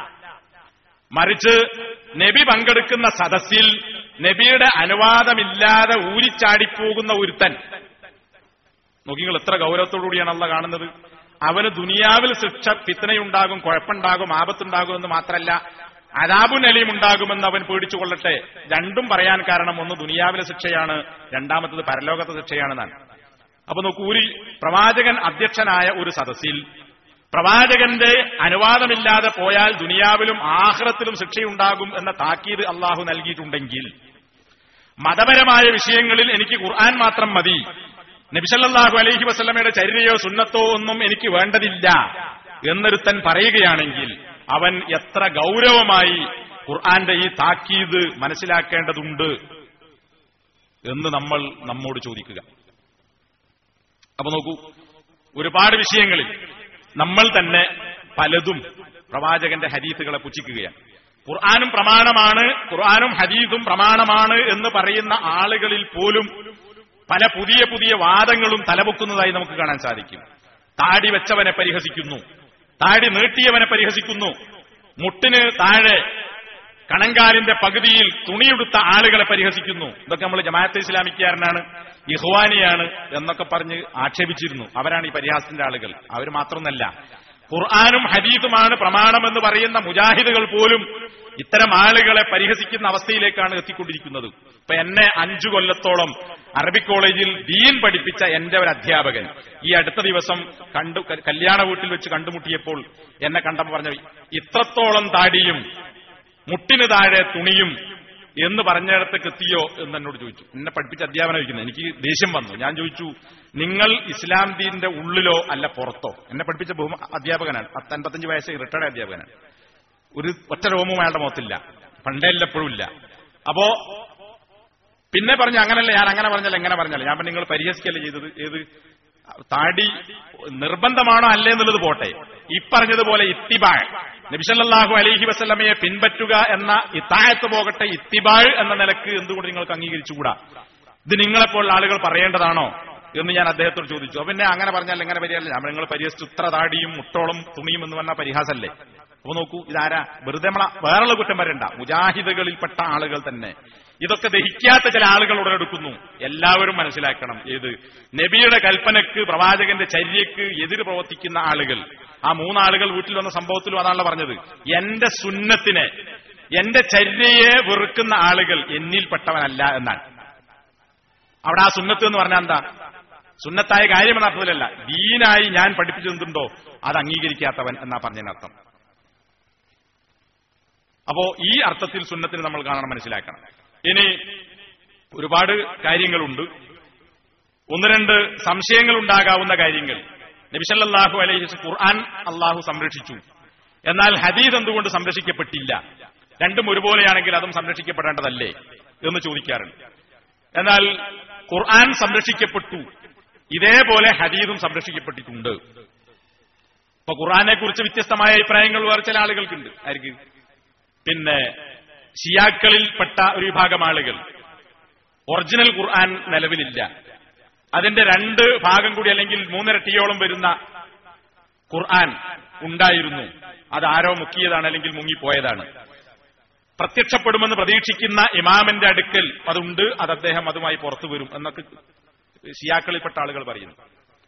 മറിച്ച് നബി പങ്കെടുക്കുന്ന സദസ്സിൽ നബിയുടെ അനുവാദമില്ലാതെ ഊരിച്ചാടിപ്പോകുന്ന ഒരുത്തൻ നോക്കിങ്ങൾ എത്ര ഗൗരവത്തോടുകൂടിയാണ് അല്ല കാണുന്നത് അവന് ദുനിയാവിൽ ശിക്ഷ ഫിത്തനയുണ്ടാകും കുഴപ്പമുണ്ടാകും ആപത്തുണ്ടാകും എന്ന് മാത്രമല്ല അതാബുൻ അലിയും ഉണ്ടാകുമെന്ന് അവൻ പേടിച്ചു കൊള്ളട്ടെ രണ്ടും പറയാൻ കാരണം ഒന്ന് ദുനിയാവിലെ ശിക്ഷയാണ് രണ്ടാമത്തത് പരലോകത്തെ ശിക്ഷയാണെന്നാണ് അപ്പൊ നോക്കൂ ഒരു പ്രവാചകൻ അധ്യക്ഷനായ ഒരു സദസ്സിൽ പ്രവാചകന്റെ അനുവാദമില്ലാതെ പോയാൽ ദുനിയാവിലും ആഹ്റത്തിലും ശിക്ഷയുണ്ടാകും എന്ന താക്കീത് അള്ളാഹു നൽകിയിട്ടുണ്ടെങ്കിൽ മതപരമായ വിഷയങ്ങളിൽ എനിക്ക് ഖുർആൻ മാത്രം മതി നബിസല്ലാഹു അലൈഹി വസ്ലമയുടെ ചര്യയോ സുന്നത്തോ ഒന്നും എനിക്ക് വേണ്ടതില്ല എന്നൊരുത്തൻ പറയുകയാണെങ്കിൽ അവൻ എത്ര ഗൗരവമായി ഖുർആന്റെ ഈ താക്കീത് മനസ്സിലാക്കേണ്ടതുണ്ട് എന്ന് നമ്മൾ നമ്മോട് ചോദിക്കുക അപ്പൊ നോക്കൂ ഒരുപാട് വിഷയങ്ങളിൽ നമ്മൾ തന്നെ പലതും പ്രവാചകന്റെ ഹദീസുകളെ പുച്ഛിക്കുകയാണ് ഖുർആാനും പ്രമാണമാണ് ഖുർആാനും ഹദീസും പ്രമാണമാണ് എന്ന് പറയുന്ന ആളുകളിൽ പോലും പല പുതിയ പുതിയ വാദങ്ങളും തലപൊക്കുന്നതായി നമുക്ക് കാണാൻ സാധിക്കും താടി വെച്ചവനെ പരിഹസിക്കുന്നു താടി നീട്ടിയവനെ പരിഹസിക്കുന്നു മുട്ടിന് താഴെ കണങ്കാലിന്റെ പകുതിയിൽ തുണിയെടുത്ത ആളുകളെ പരിഹസിക്കുന്നു ഇതൊക്കെ നമ്മൾ ജമാഅത്തെ ഇസ്ലാമിക്കാരനാണ് ഇഹ്വാനിയാണ് എന്നൊക്കെ പറഞ്ഞ് ആക്ഷേപിച്ചിരുന്നു അവരാണ് ഈ പരിഹാസത്തിന്റെ ആളുകൾ അവർ മാത്രമൊന്നല്ല ഖുർആാനും ഹദീദുമാണ് പ്രമാണമെന്ന് പറയുന്ന മുജാഹിദുകൾ പോലും ഇത്തരം ആളുകളെ പരിഹസിക്കുന്ന അവസ്ഥയിലേക്കാണ് എത്തിക്കൊണ്ടിരിക്കുന്നത് ഇപ്പൊ എന്നെ അഞ്ചു കൊല്ലത്തോളം അറബിക് കോളേജിൽ ദീൻ പഠിപ്പിച്ച എന്റെ ഒരു അധ്യാപകൻ ഈ അടുത്ത ദിവസം കണ്ടു കല്യാണ വീട്ടിൽ വെച്ച് കണ്ടുമുട്ടിയപ്പോൾ എന്നെ കണ്ടപ്പോൾ പറഞ്ഞു ഇത്രത്തോളം താടിയും മുട്ടിന് താഴെ തുണിയും എന്ന് പറഞ്ഞിടത്തേക്ക് എത്തിയോ എന്ന് എന്നോട് ചോദിച്ചു എന്നെ പഠിപ്പിച്ച അധ്യാപനം ചോദിക്കുന്നത് എനിക്ക് ദേഷ്യം വന്നു ഞാൻ ചോദിച്ചു നിങ്ങൾ ഇസ്ലാം ദീനിന്റെ ഉള്ളിലോ അല്ല പുറത്തോ എന്നെ പഠിപ്പിച്ച ബഹുമ അധ്യാപകനാണ് പത്ത് അൻപത്തഞ്ച് വയസ്സ് റിട്ടയർഡ് അധ്യാപകനാണ് ഒരു ഒറ്റ രോമവും അയാളുടെ മുഖത്തില്ല പണ്ടേ എപ്പോഴും ഇല്ല അപ്പോ പിന്നെ പറഞ്ഞു അങ്ങനല്ല ഞാൻ അങ്ങനെ പറഞ്ഞല്ല എങ്ങനെ പറഞ്ഞല്ല ഞാൻ നിങ്ങൾ പരിഹസിക്കല്ലേ ചെയ്തത് ഏത് താടി നിർബന്ധമാണോ അല്ലേ എന്നുള്ളത് പോട്ടെ ഈ പറഞ്ഞതുപോലെ ഇത്തിബാഴ് നബിസല്ലാഹു അലൈഹി വസ്ലമയെ പിൻപറ്റുക എന്ന ഇത്തായത്ത് പോകട്ടെ ഇത്തിബാഴ് എന്ന നിലക്ക് എന്തുകൊണ്ട് നിങ്ങൾക്ക് അംഗീകരിച്ചുകൂടാ ഇത് നിങ്ങളെപ്പോലുള്ള ആളുകൾ പറയേണ്ടതാണോ എന്ന് ഞാൻ അദ്ദേഹത്തോട് ചോദിച്ചു അപ്പൊ പിന്നെ അങ്ങനെ പറഞ്ഞാൽ എങ്ങനെ പരിഹാരല്ല ഞാൻ നിങ്ങൾ പരിഹസിച്ചു ഇത്ര താടിയും മുട്ടോളം തുണിയും എന്ന് പറഞ്ഞാൽ പരിഹാസല്ലേ അപ്പൊ നോക്കൂ ഇതാരാ വെറുതെ നമ്മളെ വേറുള്ള കുറ്റം വരണ്ട മുജാഹിദുകളിൽപ്പെട്ട ആളുകൾ തന്നെ ഇതൊക്കെ ദഹിക്കാത്ത ചില ആളുകൾ ഉടലെടുക്കുന്നു എല്ലാവരും മനസ്സിലാക്കണം ഏത് നബിയുടെ കൽപ്പനക്ക് പ്രവാചകന്റെ ചര്യക്ക് എതിര് പ്രവർത്തിക്കുന്ന ആളുകൾ ആ മൂന്നാളുകൾ വീട്ടിൽ വന്ന സംഭവത്തിലും അതാണല്ലോ പറഞ്ഞത് എന്റെ സുന്നത്തിനെ എന്റെ ചര്യയെ വെറുക്കുന്ന ആളുകൾ എന്നിൽപ്പെട്ടവനല്ല എന്നാണ് അവിടെ ആ സുന്നത്ത് എന്ന് പറഞ്ഞാൽ എന്താ സുന്നത്തായ കാര്യമെന്ന അർത്ഥത്തിലല്ല ദീനായി ഞാൻ പഠിപ്പിച്ചെന്തുണ്ടോ അത് അംഗീകരിക്കാത്തവൻ എന്നാ പറഞ്ഞതിനർത്ഥം അപ്പോ ഈ അർത്ഥത്തിൽ സുന്നത്തിന് നമ്മൾ കാണണം മനസ്സിലാക്കണം ഇനി ഒരുപാട് കാര്യങ്ങളുണ്ട് ഒന്ന് രണ്ട് സംശയങ്ങൾ ഉണ്ടാകാവുന്ന കാര്യങ്ങൾ നബിസല്ലാഹു അലൈഹി ഖുർആൻ അള്ളാഹു സംരക്ഷിച്ചു എന്നാൽ ഹദീദ് എന്തുകൊണ്ട് സംരക്ഷിക്കപ്പെട്ടില്ല രണ്ടും ഒരുപോലെയാണെങ്കിൽ അതും സംരക്ഷിക്കപ്പെടേണ്ടതല്ലേ എന്ന് ചോദിക്കാറുണ്ട് എന്നാൽ ഖുർആൻ സംരക്ഷിക്കപ്പെട്ടു ഇതേപോലെ ഹദീദും സംരക്ഷിക്കപ്പെട്ടിട്ടുണ്ട് ഇപ്പൊ ഖുർആനെ കുറിച്ച് വ്യത്യസ്തമായ അഭിപ്രായങ്ങൾ വേറെ ചില ആളുകൾക്കുണ്ട് ആർക്ക് പിന്നെ ഷിയാക്കളിൽപ്പെട്ട ഒരു വിഭാഗം ആളുകൾ ഒറിജിനൽ ഖുർആൻ നിലവിലില്ല അതിന്റെ രണ്ട് ഭാഗം കൂടി അല്ലെങ്കിൽ മൂന്നിരട്ടിയോളം വരുന്ന ഖുർആൻ ഉണ്ടായിരുന്നു അത് ആരോ മുക്കിയതാണ് അല്ലെങ്കിൽ മുങ്ങിപ്പോയതാണ് പ്രത്യക്ഷപ്പെടുമെന്ന് പ്രതീക്ഷിക്കുന്ന ഇമാമിന്റെ അടുക്കൽ അതുണ്ട് അത് അദ്ദേഹം അതുമായി പുറത്തു വരും എന്നൊക്കെ ഷിയാക്കളിൽപ്പെട്ട ആളുകൾ പറയുന്നു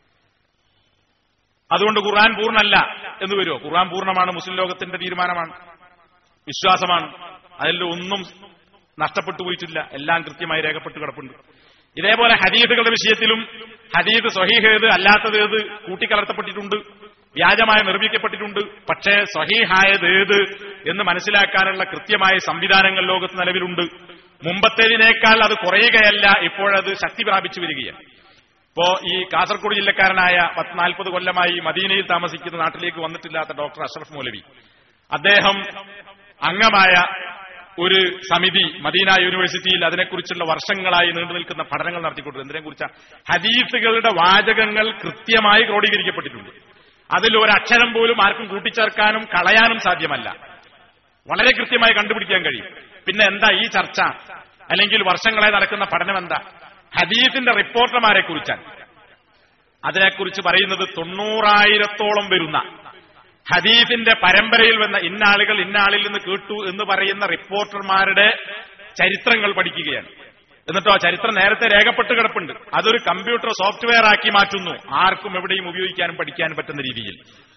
അതുകൊണ്ട് ഖുർആൻ പൂർണ്ണല്ല എന്ന് വരുമോ ഖുർആൻ പൂർണ്ണമാണ് മുസ്ലിം ലോകത്തിന്റെ തീരുമാനമാണ് വിശ്വാസമാണ് അതിൽ ഒന്നും നഷ്ടപ്പെട്ടു പോയിട്ടില്ല എല്ലാം കൃത്യമായി രേഖപ്പെട്ട് കിടപ്പുണ്ട് ഇതേപോലെ ഹദീദുകളുടെ വിഷയത്തിലും ഹദീദ് സ്വഹീഹേത് അല്ലാത്തത് ഏത് കൂട്ടിക്കലർത്തപ്പെട്ടിട്ടുണ്ട് വ്യാജമായി നിർമ്മിക്കപ്പെട്ടിട്ടുണ്ട് പക്ഷേ സ്വഹീഹായത് ഏത് എന്ന് മനസ്സിലാക്കാനുള്ള കൃത്യമായ സംവിധാനങ്ങൾ ലോകത്ത് നിലവിലുണ്ട് മുമ്പത്തേതിനേക്കാൾ അത് കുറയുകയല്ല ഇപ്പോഴത് ശക്തി പ്രാപിച്ചു വരികയാണ് ഇപ്പോ ഈ കാസർഗോഡ് ജില്ലക്കാരനായ പത്ത് നാൽപ്പത് കൊല്ലമായി മദീനയിൽ താമസിക്കുന്ന നാട്ടിലേക്ക് വന്നിട്ടില്ലാത്ത ഡോക്ടർ അഷ്റഫ് മൗലവി അദ്ദേഹം അംഗമായ ഒരു സമിതി മദീന യൂണിവേഴ്സിറ്റിയിൽ അതിനെക്കുറിച്ചുള്ള വർഷങ്ങളായി നീണ്ടു നിൽക്കുന്ന പഠനങ്ങൾ നടത്തിക്കൊണ്ടു എന്തിനെക്കുറിച്ച ഹദീസുകളുടെ വാചകങ്ങൾ കൃത്യമായി ക്രോഡീകരിക്കപ്പെട്ടിട്ടുണ്ട് അതിൽ ഒരു അക്ഷരം പോലും ആർക്കും കൂട്ടിച്ചേർക്കാനും കളയാനും സാധ്യമല്ല വളരെ കൃത്യമായി കണ്ടുപിടിക്കാൻ കഴിയും പിന്നെ എന്താ ഈ ചർച്ച അല്ലെങ്കിൽ വർഷങ്ങളായി നടക്കുന്ന പഠനം എന്താ ഹദീസിന്റെ റിപ്പോർട്ടർമാരെ കുറിച്ചാണ് അതിനെക്കുറിച്ച് പറയുന്നത് തൊണ്ണൂറായിരത്തോളം വരുന്ന ഹദീസിന്റെ പരമ്പരയിൽ വന്ന ഇന്നാളുകൾ ഇന്നാളിൽ നിന്ന് കേട്ടു എന്ന് പറയുന്ന റിപ്പോർട്ടർമാരുടെ ചരിത്രങ്ങൾ പഠിക്കുകയാണ് എന്നിട്ടോ ചരിത്രം നേരത്തെ രേഖപ്പെട്ട് കിടപ്പുണ്ട് അതൊരു കമ്പ്യൂട്ടർ സോഫ്റ്റ്വെയർ ആക്കി മാറ്റുന്നു ആർക്കും എവിടെയും ഉപയോഗിക്കാനും പഠിക്കാനും പറ്റുന്ന രീതിയിൽ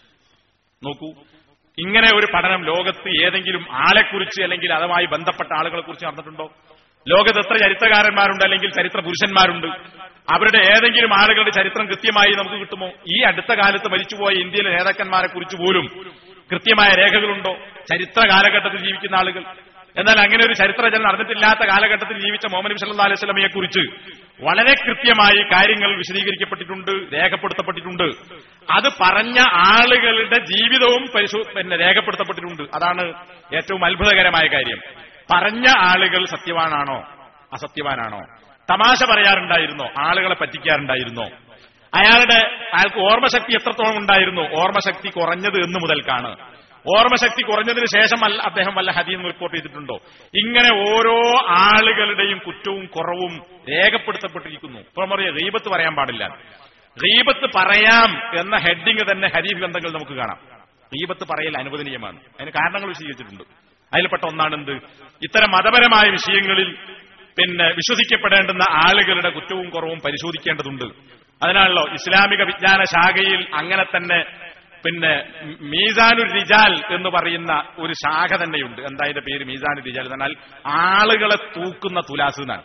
നോക്കൂ ഇങ്ങനെ ഒരു പഠനം ലോകത്ത് ഏതെങ്കിലും ആളെക്കുറിച്ച് അല്ലെങ്കിൽ അതുമായി ബന്ധപ്പെട്ട ആളുകളെ കുറിച്ച് നടന്നിട്ടുണ്ടോ ലോകത്ത് എത്ര ചരിത്രകാരന്മാരുണ്ട് അല്ലെങ്കിൽ ചരിത്ര പുരുഷന്മാരുണ്ട് അവരുടെ ഏതെങ്കിലും ആളുകളുടെ ചരിത്രം കൃത്യമായി നമുക്ക് കിട്ടുമോ ഈ അടുത്ത കാലത്ത് മരിച്ചുപോയ ഇന്ത്യയിലെ നേതാക്കന്മാരെ കുറിച്ച് പോലും കൃത്യമായ രേഖകളുണ്ടോ ചരിത്ര കാലഘട്ടത്തിൽ ജീവിക്കുന്ന ആളുകൾ എന്നാൽ അങ്ങനെ ഒരു ചരിത്രരചന നടന്നിട്ടില്ലാത്ത കാലഘട്ടത്തിൽ ജീവിച്ച മുഹമ്മദ് നബി സല്ലല്ലാഹു അലൈഹി വസല്ലമയെ കുറിച്ച് വളരെ കൃത്യമായി കാര്യങ്ങൾ വിശദീകരിക്കപ്പെട്ടിട്ടുണ്ട് രേഖപ്പെടുത്തപ്പെട്ടിട്ടുണ്ട് അത് പറഞ്ഞ ആളുകളുടെ ജീവിതവും പരിശോ പിന്നെ രേഖപ്പെടുത്തപ്പെട്ടിട്ടുണ്ട് അതാണ് ഏറ്റവും അത്ഭുതകരമായ കാര്യം പറഞ്ഞ ആളുകൾ സത്യവാനാണോ അസത്യവാനാണോ തമാശ പറയാറുണ്ടായിരുന്നോ ആളുകളെ പറ്റിക്കാറുണ്ടായിരുന്നോ അയാളുടെ അയാൾക്ക് ഓർമ്മശക്തി എത്രത്തോളം ഉണ്ടായിരുന്നു ഓർമ്മശക്തി കുറഞ്ഞത് എന്ന് മുതൽക്കാണ് ഓർമ്മശക്തി കുറഞ്ഞതിന് ശേഷം അല്ല അദ്ദേഹം വല്ല ഹദീന്ന് റിപ്പോർട്ട് ചെയ്തിട്ടുണ്ടോ ഇങ്ങനെ ഓരോ ആളുകളുടെയും കുറ്റവും കുറവും രേഖപ്പെടുത്തപ്പെട്ടിരിക്കുന്നു ഇപ്പൊ പറയാ റീബത്ത് പറയാൻ പാടില്ല റീബത്ത് പറയാം എന്ന ഹെഡിങ് തന്നെ ഹരീഫ് ഗ്രന്ഥങ്ങൾ നമുക്ക് കാണാം റീബത്ത് പറയൽ അനുവദനീയമാണ് അതിന് കാരണങ്ങൾ വിശദീകരിച്ചിട്ടുണ്ട് അതിൽപ്പെട്ട ഒന്നാണെന്ത് ഇത്തരം മതപരമായ വിഷയങ്ങളിൽ പിന്നെ വിശ്വസിക്കപ്പെടേണ്ടുന്ന ആളുകളുടെ കുറ്റവും കുറവും പരിശോധിക്കേണ്ടതുണ്ട് അതിനാണല്ലോ ഇസ്ലാമിക വിജ്ഞാന ശാഖയിൽ അങ്ങനെ തന്നെ പിന്നെ മീസാനുർ റിജാൽ എന്ന് പറയുന്ന ഒരു ശാഖ തന്നെയുണ്ട് എന്താ ഇതിന്റെ പേര് മീസാനുർ റിജാൽ എന്നാൽ ആളുകളെ തൂക്കുന്ന തുലാസ് എന്നാണ്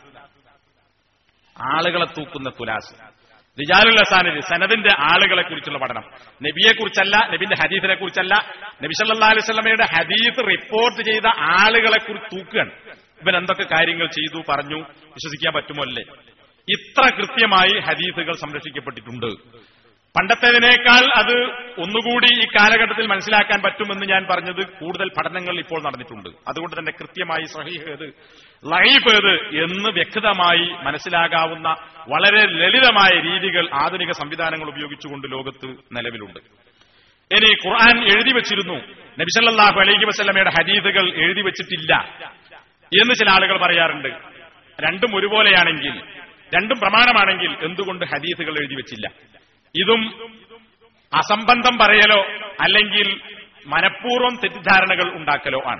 ആളുകളെ തൂക്കുന്ന തുലാസ് റിജാലുൽ അസാനിൽ സനദിന്റെ ആളുകളെ കുറിച്ചുള്ള പഠനം നബിയെ കുറിച്ചല്ല നബിന്റെ ഹദീസിനെ കുറിച്ചല്ല നബി സല്ലാ അലൈഹി സ്വലമയുടെ ഹദീസ് റിപ്പോർട്ട് ചെയ്ത ആളുകളെ കുറിച്ച് തൂക്കുകയാണ് ഇവൻ എന്തൊക്കെ കാര്യങ്ങൾ ചെയ്തു പറഞ്ഞു വിശ്വസിക്കാൻ പറ്റുമോ അല്ലേ ഇത്ര കൃത്യമായി ഹദീസുകൾ സംരക്ഷിക്കപ്പെട്ടിട്ടുണ്ട് പണ്ടത്തേതിനേക്കാൾ അത് ഒന്നുകൂടി ഈ കാലഘട്ടത്തിൽ മനസ്സിലാക്കാൻ പറ്റുമെന്ന് ഞാൻ പറഞ്ഞത് കൂടുതൽ പഠനങ്ങൾ ഇപ്പോൾ നടന്നിട്ടുണ്ട് അതുകൊണ്ട് തന്നെ കൃത്യമായി സഹീഹ് ഏത് ലൈഫ് ഏത് എന്ന് വ്യക്തമായി മനസ്സിലാകാവുന്ന വളരെ ലളിതമായ രീതികൾ ആധുനിക സംവിധാനങ്ങൾ ഉപയോഗിച്ചുകൊണ്ട് ലോകത്ത് നിലവിലുണ്ട് ഇനി ഖുർആൻ എഴുതി വെച്ചിരുന്നു നബിസല്ലാഹു അലൈഹി വസ്ലമയുടെ ഹദീദുകൾ എഴുതി വെച്ചിട്ടില്ല എന്ന് ചില ആളുകൾ പറയാറുണ്ട് രണ്ടും ഒരുപോലെയാണെങ്കിൽ രണ്ടും പ്രമാണമാണെങ്കിൽ എന്തുകൊണ്ട് ഹദീസുകൾ എഴുതി വെച്ചില്ല ഇതും അസംബന്ധം പറയലോ അല്ലെങ്കിൽ മനഃപൂർവ്വം തെറ്റിദ്ധാരണകൾ ഉണ്ടാക്കലോ ആണ്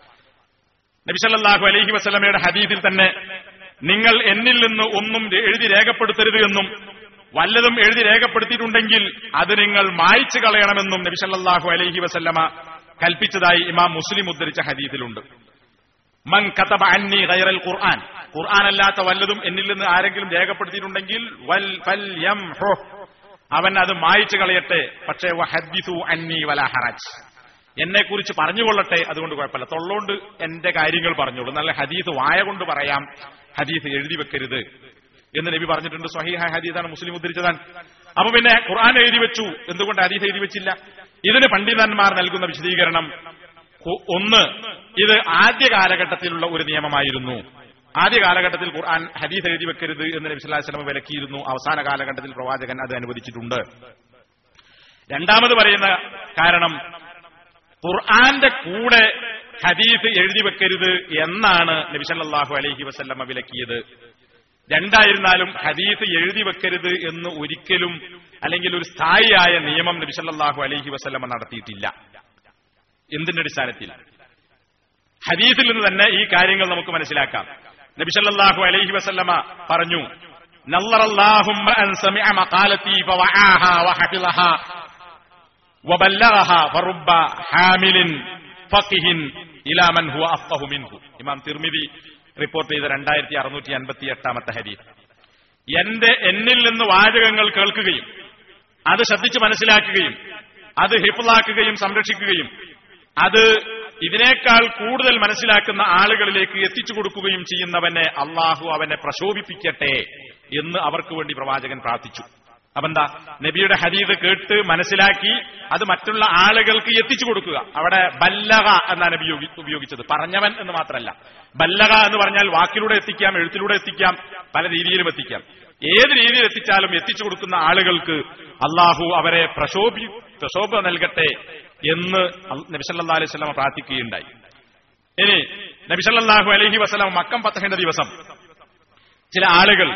നബിസല്ലാഹു അലൈഹി വസ്ലമയുടെ ഹദീസിൽ തന്നെ നിങ്ങൾ എന്നിൽ നിന്ന് ഒന്നും എഴുതി രേഖപ്പെടുത്തരുത് എന്നും വല്ലതും എഴുതി രേഖപ്പെടുത്തിയിട്ടുണ്ടെങ്കിൽ അത് നിങ്ങൾ മായ്ച്ചു കളയണമെന്നും നബിസല്ലാഹു അലൈഹി വസല്ലമ കൽപ്പിച്ചതായി ഇമാം മുസ്ലിം ഉദ്ധരിച്ച ഹദീസിലുണ്ട് മൻ കതബ അന്നി ഗൈറൽ ഖുർആൻ ഖുർആൻ അല്ലാത്ത വല്ലതും എന്നിൽ നിന്ന് ആരെങ്കിലും രേഖപ്പെടുത്തിയിട്ടുണ്ടെങ്കിൽ വൽ ഫൽ യംഹു അവൻ അത് മായ്ച്ചു കളയട്ടെ പക്ഷേ വഹദ്ദിസു അന്നി വല ഹറജ് എന്നെ കുറിച്ച് പറഞ്ഞുകൊള്ളട്ടെ അതുകൊണ്ട് കുഴപ്പമില്ല തൊള്ളോണ്ട് എന്റെ കാര്യങ്ങൾ പറഞ്ഞോളൂ നല്ല ഹദീസ് വായ കൊണ്ട് പറയാം ഹദീസ് എഴുതി വെക്കരുത് എന്ന് നബി പറഞ്ഞിട്ടുണ്ട് സ്വഹീഹ ഹദീസാണ് മുസ്ലിം ഉദ്ധരിച്ചതാണ് അപ്പൊ പിന്നെ ഖുർആൻ എഴുതി വെച്ചു എന്തുകൊണ്ട് ഹദീസ് എഴുതി വെച്ചില്ല ഇതിന് പണ്ഡിതന്മാർ നൽകുന്ന വിശദീകരണം ഒന്ന് ഇത് ആദ്യ കാലഘട്ടത്തിലുള്ള ഒരു നിയമമായിരുന്നു ആദ്യ കാലഘട്ടത്തിൽ ഖുർആൻ ഹദീസ് എഴുതി വെക്കരുത് എന്ന് നബി സ്വല്ലല്ലാഹു അലൈഹി വസല്ലം വിലക്കിയിരുന്നു അവസാന കാലഘട്ടത്തിൽ പ്രവാചകൻ അത് അനുവദിച്ചിട്ടുണ്ട് രണ്ടാമത് പറയുന്ന കാരണം ഖുർആന്റെ കൂടെ ഹദീസ് എഴുതി വെക്കരുത് എന്നാണ് നബി സല്ലല്ലാഹു അലൈഹി വസല്ലമ വിലക്കിയത് രണ്ടായിരുന്നാലും ഹദീസ് എഴുതി വെക്കരുത് എന്ന് ഒരിക്കലും അല്ലെങ്കിൽ ഒരു സ്ഥായിയായ നിയമം നബി സല്ലല്ലാഹു അലൈഹി വസല്ലമ നടത്തിയിട്ടില്ല എന്തിന്റെ അടിസ്ഥാനത്തിൽ ഹദീസിൽ നിന്ന് തന്നെ ഈ കാര്യങ്ങൾ നമുക്ക് മനസ്സിലാക്കാം നബി സല്ലല്ലാഹു അലൈഹി വസല്ലമ പറഞ്ഞു നല്ലറല്ലാഹു അൻ സമിഅ മഖാലതി ഫവആഹാ വഹഫിളഹാ വബല്ലഗഹാ ഫറുബ്ബ ഹാമിലിൻ ഫഖിഹിൻ ഇലാ മൻ ഹുവ അഫ്ഖഹു മിൻഹു ഇമാം തിർമിദി റിപ്പോർട്ട് ചെയ്ത രണ്ടായിരത്തി അറുന്നൂറ്റി അൻപത്തി എട്ടാമത്തെ ഹദീസ് എന്റെ എന്നിൽ നിന്ന് വാചകങ്ങൾ കേൾക്കുകയും അത് ശ്രദ്ധിച്ച് മനസ്സിലാക്കുകയും അത് ഹിഫിളാക്കുകയും സംരക്ഷിക്കുകയും അത് ഇതിനേക്കാൾ കൂടുതൽ മനസ്സിലാക്കുന്ന ആളുകളിലേക്ക് എത്തിച്ചു കൊടുക്കുകയും ചെയ്യുന്നവനെ അള്ളാഹു അവനെ പ്രശോഭിപ്പിക്കട്ടെ എന്ന് അവർക്ക് വേണ്ടി പ്രവാചകൻ പ്രാർത്ഥിച്ചു അപ്പെന്താ നബിയുടെ ഹദീദ് കേട്ട് മനസ്സിലാക്കി അത് മറ്റുള്ള ആളുകൾക്ക് എത്തിച്ചു കൊടുക്കുക അവിടെ ബല്ലക എന്നാണ് നബി ഉപയോഗിച്ചത് പറഞ്ഞവൻ എന്ന് മാത്രമല്ല ബല്ലക എന്ന് പറഞ്ഞാൽ വാക്കിലൂടെ എത്തിക്കാം എഴുത്തിലൂടെ എത്തിക്കാം പല രീതിയിലും എത്തിക്കാം ഏത് രീതിയിൽ എത്തിച്ചാലും എത്തിച്ചു കൊടുക്കുന്ന ആളുകൾക്ക് അള്ളാഹു അവരെ പ്രശോഭി പ്രശോഭ നൽകട്ടെ എന്ന് നബിസല്ലാ അലൈഹി സ്വലാമ പ്രാർത്ഥിക്കുകയുണ്ടായി ഇനി നബിസല്ലാഹു അലൈഹി വസ്ലാം മക്കം പത്തഹിന്റെ ദിവസം ചില ആളുകൾ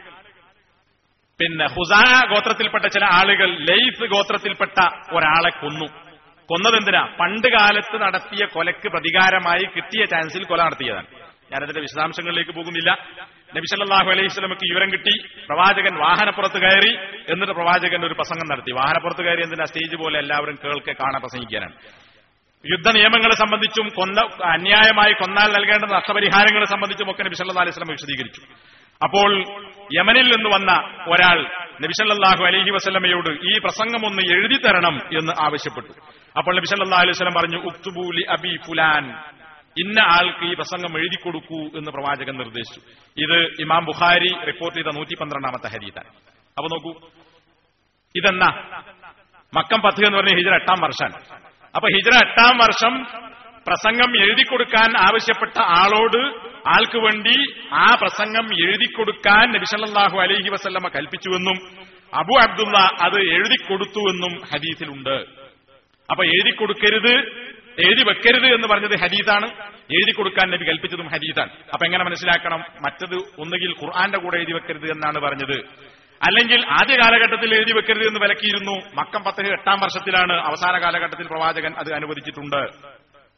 പിന്നെ ഹുസാ ഗോത്രത്തിൽപ്പെട്ട ചില ആളുകൾ ലൈഫ് ഗോത്രത്തിൽപ്പെട്ട ഒരാളെ കൊന്നു കൊന്നതെന്തിനാ പണ്ട് കാലത്ത് നടത്തിയ കൊലക്ക് പ്രതികാരമായി കിട്ടിയ ചാൻസിൽ കൊല നടത്തിയതാണ് ഞാനതിന്റെ വിശദാംശങ്ങളിലേക്ക് പോകുന്നില്ല നബിസല്ലാഹു അലൈഹി സ്വലമക്ക് വിവരം കിട്ടി പ്രവാചകൻ വാഹനപ്പുറത്ത് കയറി എന്നിട്ട് പ്രവാചകൻ ഒരു പ്രസംഗം നടത്തി വാഹനപ്പുറത്ത് കയറി എന്തിനാ സ്റ്റേജ് പോലെ എല്ലാവരും കേൾക്കെ കാണാൻ പ്രസംഗിക്കാനാണ് യുദ്ധ നിയമങ്ങളെ സംബന്ധിച്ചും കൊന്ന അന്യായമായി കൊന്നാൽ നൽകേണ്ട നഷ്ടപരിഹാരങ്ങളെ സംബന്ധിച്ചും ഒക്കെ നബി സല്ലാ അലൈഹി സ്വലം വിശദീകരിച്ചു അപ്പോൾ യമനിൽ നിന്ന് വന്ന ഒരാൾ നബിസല്ലാഹു അലൈഹി വസ്ലമയോട് ഈ പ്രസംഗം ഒന്ന് എഴുതി തരണം എന്ന് ആവശ്യപ്പെട്ടു അപ്പോൾ നബിസല്ലാ അലൈഹി സ്വലം പറഞ്ഞു ഉക്തുബൂലി അബി ഫുലാൻ ഇന്ന ആൾക്ക് ഈ പ്രസംഗം എഴുതി കൊടുക്കൂ എന്ന് പ്രവാചകൻ നിർദ്ദേശിച്ചു ഇത് ഇമാം ബുഖാരി റിപ്പോർട്ട് ചെയ്ത നൂറ്റി പന്ത്രണ്ടാമത്തെ ഹരീതാണ് അപ്പൊ നോക്കൂ ഇതെന്നാ മക്കം പത്ത് എന്ന് പറഞ്ഞ ഹിജറ എട്ടാം വർഷമാണ് അപ്പൊ ഹിജറ എട്ടാം വർഷം പ്രസംഗം എഴുതി കൊടുക്കാൻ ആവശ്യപ്പെട്ട ആളോട് ആൾക്ക് വേണ്ടി ആ പ്രസംഗം എഴുതി കൊടുക്കാൻ നബിസല്ലാഹു അലൈഹി വസല്ലമ കൽപ്പിച്ചുവെന്നും അബു അബ്ദുള്ള അത് എഴുതി കൊടുത്തുവെന്നും ഹദീസിലുണ്ട് അപ്പൊ എഴുതി കൊടുക്കരുത് എഴുതി വെക്കരുത് എന്ന് പറഞ്ഞത് ഹദീസാണ് എഴുതി കൊടുക്കാൻ നബി കൽപ്പിച്ചതും ഹദീസാണ് അപ്പൊ എങ്ങനെ മനസ്സിലാക്കണം മറ്റത് ഒന്നുകിൽ ഖുർആന്റെ കൂടെ എഴുതി വെക്കരുത് എന്നാണ് പറഞ്ഞത് അല്ലെങ്കിൽ ആദ്യ കാലഘട്ടത്തിൽ എഴുതി വെക്കരുത് എന്ന് വിലക്കിയിരുന്നു മക്കം പത്ത് എട്ടാം വർഷത്തിലാണ് അവസാന കാലഘട്ടത്തിൽ പ്രവാചകൻ അത് അനുവദിച്ചിട്ടുണ്ട്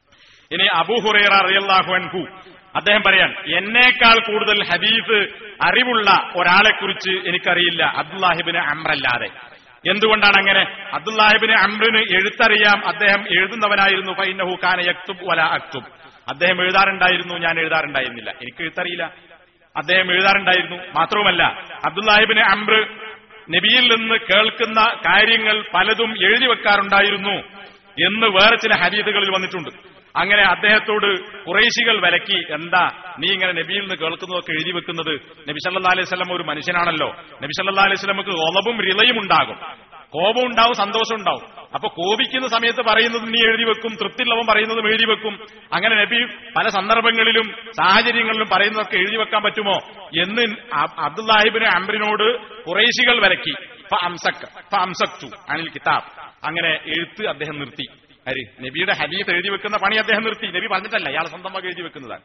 ഇനി അബൂഹുറൈറ റളിയല്ലാഹു അൻഹു അദ്ദേഹം പറയാൻ എന്നേക്കാൾ കൂടുതൽ ഹദീസ് അറിവുള്ള ഒരാളെ കുറിച്ച് എനിക്കറിയില്ല അബ്ദുല്ലാഹിബിന് അമ്രല്ലാതെ എന്തുകൊണ്ടാണ് അങ്ങനെ അബ്ദുല്ലാഹിബിന് അമ്രിന് എഴുത്തറിയാം അദ്ദേഹം എഴുതുന്നവനായിരുന്നു ഫൈനഹു ഖാന യക്തുബ് വല അക്തുബ് അദ്ദേഹം എഴുതാറുണ്ടായിരുന്നു ഞാൻ എഴുതാറുണ്ടായിരുന്നില്ല എനിക്ക് എഴുത്തറിയില്ല അദ്ദേഹം എഴുതാറുണ്ടായിരുന്നു മാത്രവുമല്ല അബ്ദുല്ലാഹിബിന് അമ്ര നബിയിൽ നിന്ന് കേൾക്കുന്ന കാര്യങ്ങൾ പലതും എഴുതി വെക്കാറുണ്ടായിരുന്നു എന്ന് വേറെ ചില ഹരീതുകളിൽ വന്നിട്ടുണ്ട് അങ്ങനെ അദ്ദേഹത്തോട് കുറേശികൾ വിലക്കി എന്താ നീ ഇങ്ങനെ നബിയിൽ നിന്ന് കേൾക്കുന്നതൊക്കെ എഴുതി വെക്കുന്നത് നബി സല്ലാ അലൈഹി സ്വലം ഒരു മനുഷ്യനാണല്ലോ നബി സല്ലാ അലൈഹി സ്വലമക്ക് ഒളവും റിളയും ഉണ്ടാകും കോപം ഉണ്ടാവും സന്തോഷം ഉണ്ടാവും അപ്പൊ കോപിക്കുന്ന സമയത്ത് പറയുന്നത് നീ എഴുതി വെക്കും തൃപ്തിയുള്ളവൻ പറയുന്നതും എഴുതി വെക്കും അങ്ങനെ നബി പല സന്ദർഭങ്ങളിലും സാഹചര്യങ്ങളിലും പറയുന്നതൊക്കെ എഴുതി വെക്കാൻ പറ്റുമോ എന്ന് അബ്ദുല്ലാഹിബിന് അംബറിനോട് കുറേശികൾ വിലക്കി അംസക് അംസക്തു അനിൽ കിതാബ് അങ്ങനെ എഴുത്ത് അദ്ദേഹം നിർത്തി ആര് നബിയുടെ ഹദീസ് എഴുതി വെക്കുന്ന പണി അദ്ദേഹം നിർത്തി നബി പറഞ്ഞിട്ടല്ല ഇയാൾ സ്വന്തമായി എഴുതി വെക്കുന്നതാണ്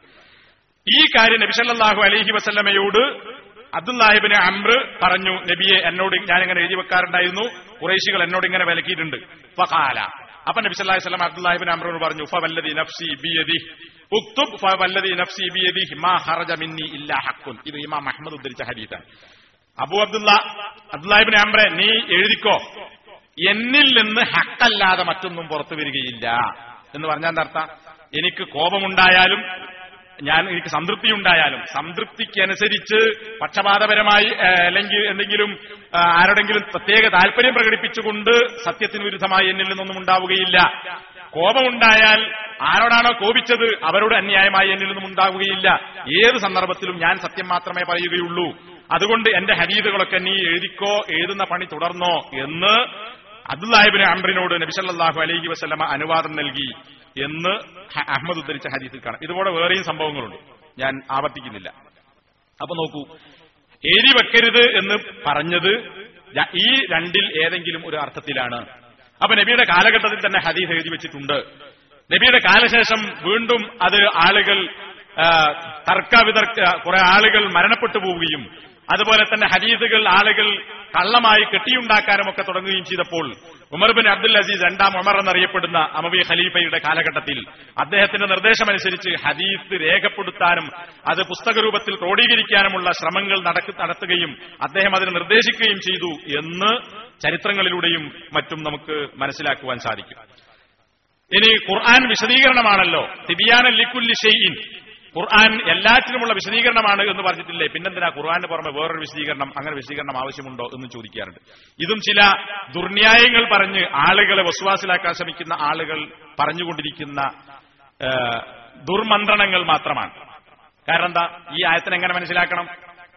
ഈ കാര്യം നബി സല്ലല്ലാഹു അലൈഹി വസല്ലമയോട് അബ്ദുല്ലാഹിബിന് അമ്ര പറഞ്ഞു നബിയെ എന്നോട് ഞാൻ ഇങ്ങനെ എഴുതി വെക്കാറുണ്ടായിരുന്നു കുറേശികൾ എന്നോട് ഇങ്ങനെ വിലക്കിയിട്ടുണ്ട് ഫഖാല അപ്പൊ നബി സല്ലല്ലാഹു അലൈഹി വസല്ലം അബ്ദുല്ലാഹിബിൻ അമ്രോട് പറഞ്ഞു ഫവല്ലദി നഫ്സി ബിയദി ഉക്തുബ് ഫവല്ലദി നഫ്സി ബിയദി മാ ഹറജ മിന്നി ഇല്ലാ ഹഖുൻ ഇത് ഇമാം അഹ്മദ് ഉദ്ധരിച്ച ഹദീസാണ് അബു അബ്ദുല്ല അബ്ദുല്ലാഹിബിൻ അമ്രെ നീ എഴുതിക്കോ എന്നിൽ നിന്ന് ഹക്കല്ലാതെ മറ്റൊന്നും പുറത്തു വരികയില്ല എന്ന് പറഞ്ഞാൽ എന്താ അർത്ഥം എനിക്ക് കോപമുണ്ടായാലും ഞാൻ എനിക്ക് സംതൃപ്തി ഉണ്ടായാലും സംതൃപ്തിക്കനുസരിച്ച് പക്ഷപാതപരമായി അല്ലെങ്കിൽ എന്തെങ്കിലും ആരോടെങ്കിലും പ്രത്യേക താല്പര്യം പ്രകടിപ്പിച്ചുകൊണ്ട് സത്യത്തിന് വിരുദ്ധമായി എന്നിൽ നിന്നൊന്നും ഉണ്ടാവുകയില്ല കോപമുണ്ടായാൽ ആരോടാണോ കോപിച്ചത് അവരോട് അന്യായമായി എന്നിൽ നിന്നും ഉണ്ടാവുകയില്ല ഏത് സന്ദർഭത്തിലും ഞാൻ സത്യം മാത്രമേ പറയുകയുള്ളൂ അതുകൊണ്ട് എന്റെ ഹരീതുകളൊക്കെ നീ എഴുതിക്കോ എഴുതുന്ന പണി തുടർന്നോ എന്ന് അബ്ദുല്ലാഹിബിന് അംറിനോട് നബിസല്ലാഹു അലൈഹി വസ്ലമ അനുവാദം നൽകി എന്ന് അഹമ്മദ് ഉദ്ധരിച്ച ഹദീസിൽ കാണാം ഇതുപോലെ വേറെയും സംഭവങ്ങളുണ്ട് ഞാൻ ആവർത്തിക്കുന്നില്ല അപ്പൊ നോക്കൂ എഴുതി വെക്കരുത് എന്ന് പറഞ്ഞത് ഈ രണ്ടിൽ ഏതെങ്കിലും ഒരു അർത്ഥത്തിലാണ് അപ്പൊ നബിയുടെ കാലഘട്ടത്തിൽ തന്നെ ഹദീസ് എഴുതി വെച്ചിട്ടുണ്ട് നബിയുടെ കാലശേഷം വീണ്ടും അത് ആളുകൾ തർക്ക വിതർക്ക കുറെ ആളുകൾ മരണപ്പെട്ടു പോവുകയും അതുപോലെ തന്നെ ഹദീസുകൾ ആളുകൾ കള്ളമായി കെട്ടിയുണ്ടാക്കാനും ഒക്കെ തുടങ്ങുകയും ചെയ്തപ്പോൾ ഉമർ ബിൻ അബ്ദുൽ അസീസ് രണ്ടാം ഉമർ എന്നറിയപ്പെടുന്ന അമവി ഖലീഫയുടെ കാലഘട്ടത്തിൽ അദ്ദേഹത്തിന്റെ നിർദ്ദേശമനുസരിച്ച് ഹദീസ് രേഖപ്പെടുത്താനും അത് പുസ്തകരൂപത്തിൽ ക്രോഡീകരിക്കാനുമുള്ള ശ്രമങ്ങൾ നടത്തുകയും അദ്ദേഹം അതിന് നിർദ്ദേശിക്കുകയും ചെയ്തു എന്ന് ചരിത്രങ്ങളിലൂടെയും മറ്റും നമുക്ക് മനസ്സിലാക്കുവാൻ സാധിക്കും ഇനി ഖുർആൻ വിശദീകരണമാണല്ലോ തിബിയാന ലിക്കുല്ലി ഷെയ്യിൻ ഖുർആൻ എല്ലാറ്റിനുമുള്ള വിശദീകരണമാണ് എന്ന് പറഞ്ഞിട്ടില്ലേ പിന്നെന്തിനാ ഖുർആന് പുറമെ വേറൊരു വിശദീകരണം അങ്ങനെ വിശദീകരണം ആവശ്യമുണ്ടോ എന്ന് ചോദിക്കാറുണ്ട് ഇതും ചില ദുർന്യായങ്ങൾ പറഞ്ഞ് ആളുകളെ വസ്വാസിലാക്കാൻ ശ്രമിക്കുന്ന ആളുകൾ പറഞ്ഞുകൊണ്ടിരിക്കുന്ന ദുർമന്ത്രണങ്ങൾ മാത്രമാണ് കാരണം എന്താ ഈ ആയത്തിന് എങ്ങനെ മനസ്സിലാക്കണം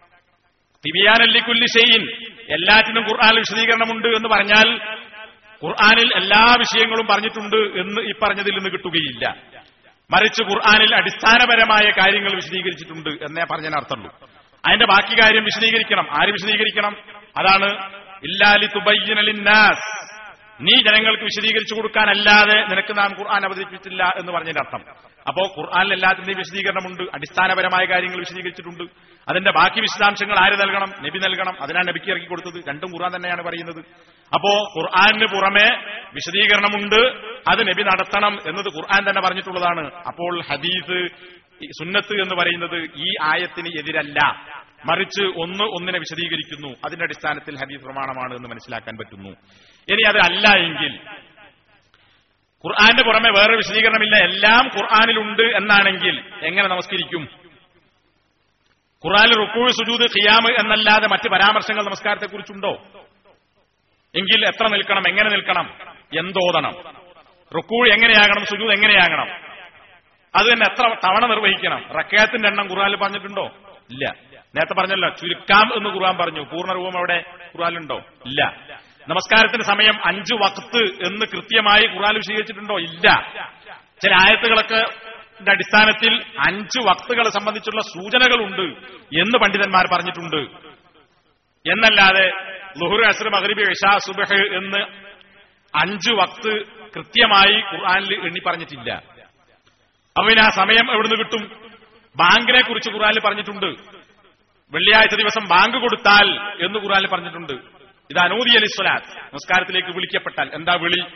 തിബിയാനല്ലിക്കുല്ലി ഷെയ്യിൻ എല്ലാറ്റിനും ഖുർആാനിൽ വിശദീകരണമുണ്ട് എന്ന് പറഞ്ഞാൽ ഖുർആാനിൽ എല്ലാ വിഷയങ്ങളും പറഞ്ഞിട്ടുണ്ട് എന്ന് ഈ പറഞ്ഞതിൽ നിന്ന് കിട്ടുകയില്ല മറിച്ച് ഖുർആാനിൽ അടിസ്ഥാനപരമായ കാര്യങ്ങൾ വിശദീകരിച്ചിട്ടുണ്ട് എന്നേ പറഞ്ഞതിനർത്ഥമുള്ളൂ അതിന്റെ ബാക്കി കാര്യം വിശദീകരിക്കണം ആര് വിശദീകരിക്കണം അതാണ് ഇല്ലാലി തുബയ്യനലിന്നാസ് നീ ജനങ്ങൾക്ക് വിശദീകരിച്ചു കൊടുക്കാനല്ലാതെ നിനക്ക് നാം ഖുർആൻ അവതരിപ്പിച്ചില്ല എന്ന് പറഞ്ഞതിന്റെ അർത്ഥം അപ്പോ ഖുർആാനിൽ എല്ലാത്തിന്റെയും വിശദീകരണമുണ്ട് അടിസ്ഥാനപരമായ കാര്യങ്ങൾ വിശദീകരിച്ചിട്ടുണ്ട് അതിന്റെ ബാക്കി വിശദാംശങ്ങൾ ആര് നൽകണം നബി നൽകണം അതിനാണ് നബിക്ക് ഇറക്കി കൊടുത്തത് രണ്ടും ഖുർആൻ തന്നെയാണ് പറയുന്നത് അപ്പോ ഖുർആാനിന് പുറമെ വിശദീകരണമുണ്ട് അത് നബി നടത്തണം എന്നത് ഖുർആൻ തന്നെ പറഞ്ഞിട്ടുള്ളതാണ് അപ്പോൾ ഹദീസ് സുന്നത്ത് എന്ന് പറയുന്നത് ഈ ആയത്തിന് എതിരല്ല മറിച്ച് ഒന്ന് ഒന്നിനെ വിശദീകരിക്കുന്നു അതിന്റെ അടിസ്ഥാനത്തിൽ ഹദീസ് പ്രമാണമാണ് എന്ന് മനസ്സിലാക്കാൻ പറ്റുന്നു ഇനി അത് അല്ല എങ്കിൽ ഖുർആന്റെ പുറമെ വേറെ വിശദീകരണമില്ല എല്ലാം ഖുർആാനിലുണ്ട് എന്നാണെങ്കിൽ എങ്ങനെ നമസ്കരിക്കും ഖുർആാനിൽ റുക്കൂ സുജൂദ് ഖിയാമ് എന്നല്ലാതെ മറ്റ് പരാമർശങ്ങൾ നമസ്കാരത്തെക്കുറിച്ചുണ്ടോ എങ്കിൽ എത്ര നിൽക്കണം എങ്ങനെ നിൽക്കണം എന്തോതണം റുക്കൂൾ എങ്ങനെയാകണം സുജൂദ് എങ്ങനെയാകണം അത് തന്നെ എത്ര തവണ നിർവഹിക്കണം റക്കയത്തിന്റെ എണ്ണം ഖുർആാനിൽ പറഞ്ഞിട്ടുണ്ടോ ഇല്ല നേരത്തെ പറഞ്ഞല്ലോ ചുരുക്കാം എന്ന് ഖുർആൻ പറഞ്ഞു പൂർണ്ണരൂപം അവിടെ ഖുർആാനുണ്ടോ ഇല്ല നമസ്കാരത്തിന് സമയം അഞ്ചു വക്ത് എന്ന് കൃത്യമായി ഖുർആൻ വിശദീകരിച്ചിട്ടുണ്ടോ ഇല്ല ചില ആയത്തുകളൊക്കെ അടിസ്ഥാനത്തിൽ അഞ്ചു വക്തുകളെ സംബന്ധിച്ചുള്ള സൂചനകളുണ്ട് എന്ന് പണ്ഡിതന്മാർ പറഞ്ഞിട്ടുണ്ട് എന്നല്ലാതെ ലുഹുർ അസ്ര മഹരിബി ഇഷാ സുബഹ് എന്ന് അഞ്ചു വക്ത് കൃത്യമായി ഖുർആാനിൽ എണ്ണി പറഞ്ഞിട്ടില്ല അവന് ആ സമയം എവിടുന്ന് കിട്ടും ബാങ്കിനെ കുറിച്ച് ഖുർആാനിൽ പറഞ്ഞിട്ടുണ്ട് വെള്ളിയാഴ്ച ദിവസം ബാങ്ക് കൊടുത്താൽ എന്ന് ഖുർആാനിൽ പറഞ്ഞിട്ടുണ്ട് ഇത് അനൂദി അലി സ്വലാത്ത് നമസ്കാരത്തിലേക്ക് വിളിക്കപ്പെട്ടാൽ എന്താ വിളി